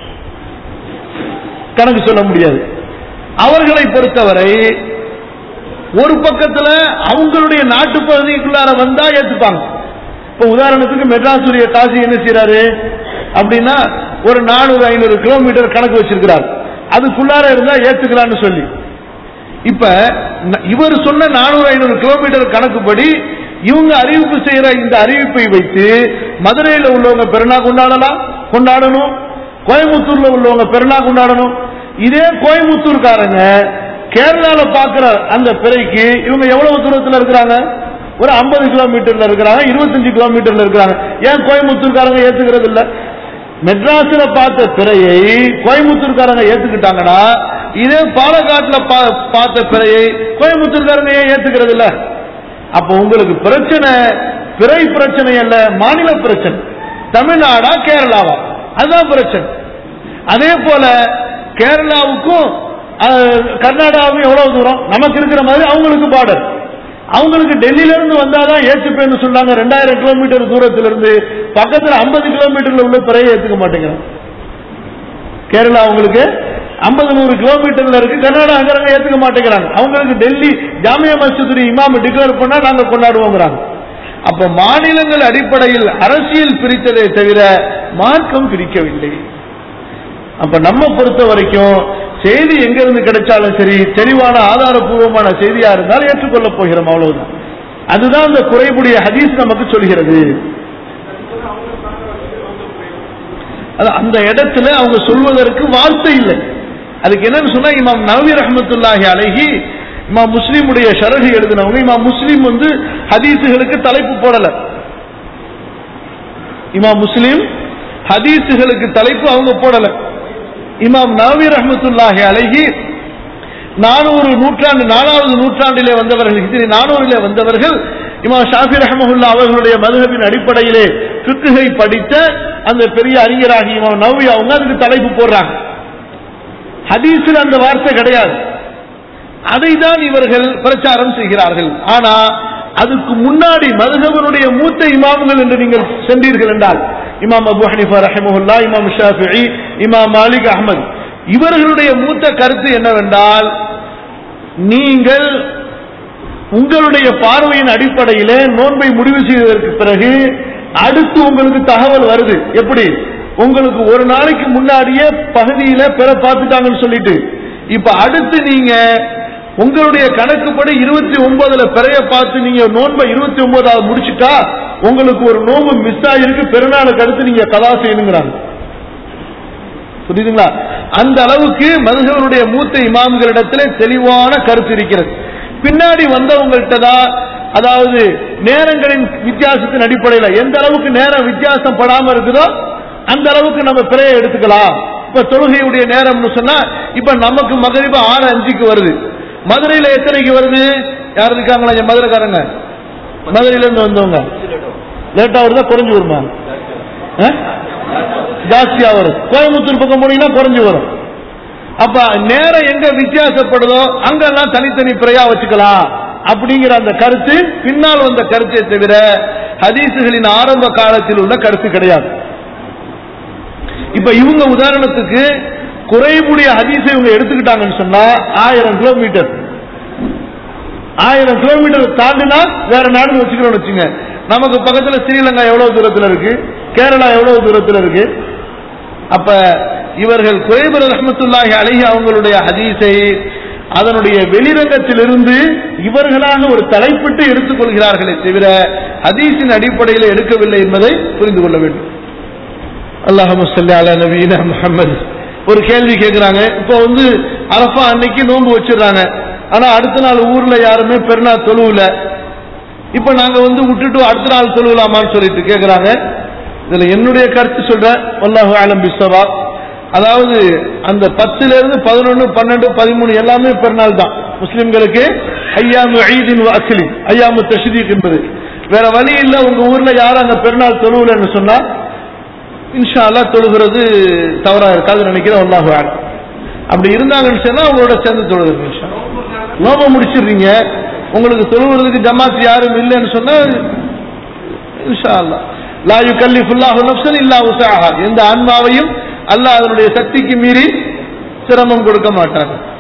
கணக்கு சொல்ல முடியாது அவர்களை பொறுத்தவரை ஒரு பக்கத்துல அவங்களுடைய நாட்டு பகுதிக்குள்ளார வந்தா ஏத்துப்பாங்க இப்ப உதாரணத்துக்கு மெட்ராஸுடைய காசி என்ன செய்யறாரு அப்படின்னா ஒரு நானூறு ஐநூறு கிலோமீட்டர் கணக்கு வச்சிருக்கிறார் அதுக்குள்ளார இருந்தா ஏத்துக்கலாம்னு சொல்லி இப்ப ந- இவர் சொன்ன நானூறு ஐநூறு கிலோமீட்டர் கணக்குப்படி இவங்க அறிவிப்பு செய்யற இந்த அறிவிப்பை வைத்து மதுரையில உள்ளவங்க பெருநா கொண்டாடலாம் கொண்டாடணும் கோயம்புத்தூர்ல உள்ளவங்க பெருநா கொண்டாடணும் இதே கோயம்புத்தூர்காரங்க கேரளால பாக்குற அந்த பிறைக்கு இவங்க எவ்வளவு தூரத்துல இருக்கிறாங்க ஒரு 50 கிலோமீட்டர்ல இருக்கிறாங்க 25 கிலோமீட்டர்ல இருக்கிறாங்க ஏன் கோயம்புத்தூர்காரங்க ஏத்துக்கிறது இல்ல மெட்ராஸ்ல பார்த்த பிறையை கோயம்புத்தூர்காரங்க ஏத்துக்கிட்டாங்கன்னா இதே பாலக்காட்டுல பா- பார்த்த பிறையை கோயம்புத்தூர்காரங்க ஏன் ஏத்துக்கிறது இல்ல அப்ப உங்களுக்கு பிரச்சனை பிறை பிரச்சனை அல்ல மாநில பிரச்சனை தமிழ்நாடா கேரளாவா அதுதான் பிரச்சனை அதே போல கேரளாவுக்கும் அஹ், கர்நாடகாவுக்கும் எவ்வளவு தூரம் நமக்கு இருக்கிற மாதிரி அவங்களுக்கு பார்டர் அவங்களுக்கு டெல்லியில இருந்து வந்தாதான் ஏற்றுப்பேன்னு சொன்னாங்க ரெண்டாயிரம் கிலோமீட்டர் தூரத்துல இருந்து பக்கத்துல 50 கிலோமீட்டர்ல உள்ள பிறையை ஏத்துக்க மாட்டேங்கிறாங்க கேரளா அவங்களுக்கு 50 நூறு கிலோமீட்டர்ல இருக்கு கர்நாடகாங்கிறவங்க ஏத்துக்க மாட்டேங்கிறாங்க அவங்களுக்கு டெல்லி ஜாமியா மஸ்ஜிதுடைய இமாம் டிக்ளேர் பண்ணா நாங்க கொண்டாடுவோங்கிறாங்க அப்ப மாநிலங்கள் அடிப்படையில் அரசியல் பிரித்ததை தவிர மார்க்கம் பிரிக்கவில்லை அப்ப நம்ம பொறுத்த வரைக்கும் செய்தி எங்க இருந்து கிடைச்சாலும் சரி தெளிவான ஆதாரபூர்வமான செய்தியா இருந்தாலும் ஏற்றுக்கொள்ள போகிறோம் அவ்வளவுதான் அதுதான் அந்த குறைபுடைய ஹதீஸ் நமக்கு சொல்கிறது அது அந்த இடத்துல அவங்க சொல்வதற்கு வார்த்தை இல்லை அதுக்கு என்னன்னு சொன்னா இமாம் நவீர் ரஹமத்துல்லாஹி அலைஹி இமாம் முஸ்லீமுடைய ஷரஹி எழுதினவங்க இமாம் முஸ்லீம் வந்து ஹதீஸுகளுக்கு தலைப்பு போடல இமாம் முஸ்லிம் ஹதீஸுகளுக்கு தலைப்பு அவங்க போடல இமாம் நவவி ரஹமத்துல்லாஹி அலைஹி நானூறு நூற்றாண்டு நாலாவது நூற்றாண்டிலே வந்தவர்கள் ஹிஜ்ரி நானூறிலே வந்தவர்கள் இமாம் ஷாஃபி ரஹமஹுல்லா அவர்களுடைய மதுஹபின் அடிப்படையிலே ஃபிக்ஹை படித்த அந்த பெரிய அறிஞராகி இமாம் நவவி அவங்க அதுக்கு தலைப்பு போடுறாங்க ஹதீஸில் அந்த வார்த்தை கிடையாது அதை தான் இவர்கள் பிரச்சாரம் செய்கிறார்கள் ஆனா அதுக்கு முன்னாடி மதுஹபனுடைய மூத்த இமாம்கள் என்று நீங்கள் சென்றீர்கள் என்றால் இமாம் அபு ஹனிஃபா ரஹிமஹுல்லா இமாம் ஷாஃபிஇ இமாம் மாலிக் அஹ்மத் இவர்களுடைய மூத்த கருத்து என்னவென்றால் நீங்கள் உங்களுடைய பார்வையின் அடிப்படையிலே நோன்பை முடிவு செய்வதற்கு பிறகு அடுத்து உங்களுக்கு தகவல் வருது எப்படி உங்களுக்கு ஒரு நாளைக்கு முன்னாடியே பகுதியில பெற பார்த்துட்டாங்கன்னு சொல்லிட்டு இப்ப அடுத்து நீங்க உங்களுடைய கணக்குப்படி இருபத்தி ஒன்பதுல பிறைய பார்த்து நீங்க நோன்பை இருபத்தி ஒன்பதாவது முடிச்சுட்டா உங்களுக்கு ஒரு நோன்பு மிஸ் ஆகிருக்கு பெருநாளுக்கு அடுத்து நீங்க கதா செய்யணுங்கிறாங்க புரியுதுங்களா அந்த அளவுக்கு மதுகவனுடைய மூத்த இமாம்களிடத்திலே தெளிவான கருத்து இருக்கிறது பின்னாடி வந்தவங்கள்ட்ட தான் அதாவது நேரங்களின் வித்தியாசத்தின் அடிப்படையில் எந்த அளவுக்கு நேரம் வித்தியாசம் படாம இருக்குதோ அந்த அளவுக்கு நம்ம பிறையை எடுத்துக்கலாம் இப்ப தொழுகையுடைய நேரம்னு சொன்னா இப்ப நமக்கு மகரிப ஆறு அஞ்சுக்கு வருது மதுரையில எத்தனைக்கு வருது யார் இருக்காங்களா என் மதுரைக்காரங்க மதுரையில இருந்து வந்தவங்க லேட்டா வருதா குறைஞ்சு வருமா ஆ? ஜாஸ்தியா வரும் கோயம்புத்தூர் பக்கம் போனீங்கன்னா குறைஞ்சு வரும் அப்ப நேரம் எங்க வித்தியாசப்படுதோ அங்கெல்லாம் தனித்தனி பிறையா வச்சுக்கலாம் அப்படிங்கிற அந்த கருத்து பின்னால் வந்த கருத்தை தவிர ஹதீசுகளின் ஆரம்ப காலத்தில் உள்ள கருத்து கிடையாது இப்ப இவங்க உதாரணத்துக்கு குறைவுடைய ஹதீஸை இவங்க எடுத்துக்கிட்டாங்கன்னு சொன்னா ஆயிரம் கிலோமீட்டர் ஆயிரம் கிலோமீட்டர் தாண்டினா வேற நாடு வச்சுக்கிறோம்னு வச்சுங்க நமக்கு பக்கத்துல ஸ்ரீலங்கா எவ்வளவு தூரத்துல இருக்கு கேரளா எவ்வளவு தூரத்துல இருக்கு அப்ப இவர்கள் குறைபர் ரஹமத்துல்லாஹி அழகி அவங்களுடைய ஹதீஸை அதனுடைய வெளிரங்கத்திலிருந்து இவர்களாக ஒரு தலைப்பிட்டு எடுத்துக்கொள்கிறார்களே தவிர ஹதீஸின் அடிப்படையில் எடுக்கவில்லை என்பதை புரிந்து கொள்ள வேண்டும் அல்லாஹு சொல்லி அலா நபீன முஹம்மது ஒரு கேள்வி கேட்கிறாங்க இப்போ வந்து அரஃபா அன்னைக்கு நோன்பு வச்சிடுறாங்க ஆனா அடுத்த நாள் ஊர்ல யாருமே பெருநாள் தொழுவுல இப்ப நாங்க வந்து விட்டுட்டு அடுத்த நாள் தொழுவலாமான்னு சொல்லிட்டு கேக்குறாங்க இதுல என்னுடைய கருத்து சொல்றேன் அல்லாஹு ஆலம் பிஸ்வா அதாவது அந்த பத்துல இருந்து பதினொன்னு பன்னெண்டு பதிமூணு எல்லாமே பெருநாள் தான் முஸ்லிம்களுக்கு ஐயாமு ஐதின் அக்லி ஐயாமு தஷ்தீக் என்பது வேற வழி இல்ல உங்க ஊர்ல யாரும் அங்க பெருநாள் தொழுவுலன்னு சொன்னா இன்ஷா அல்லாஹ் தொழுகிறது தவறா இருக்காது நினைக்கிறேன் அல்லாஹு ஆலம் அப்படி இருந்தாங்கன்னு சொன்னா அவங்களோட சேர்ந்து தொழுகிறது இன்ஷா நோப முடிச்சிடுறீங்க உங்களுக்கு தொழுகிறதுக்கு ஜமாத் யாரும் இல்லைன்னு சொன்னா இன்ஷா அல்லாஹ் லா யுகல்லிஃபுல்லாஹு நஃப்ஸன் இல்லா உஸாஹா எந்த ஆன்மாவையும் அல்லாஹ் அதனுடைய சக்திக்கு மீறி சிரமம் கொடுக்க மாட்டார்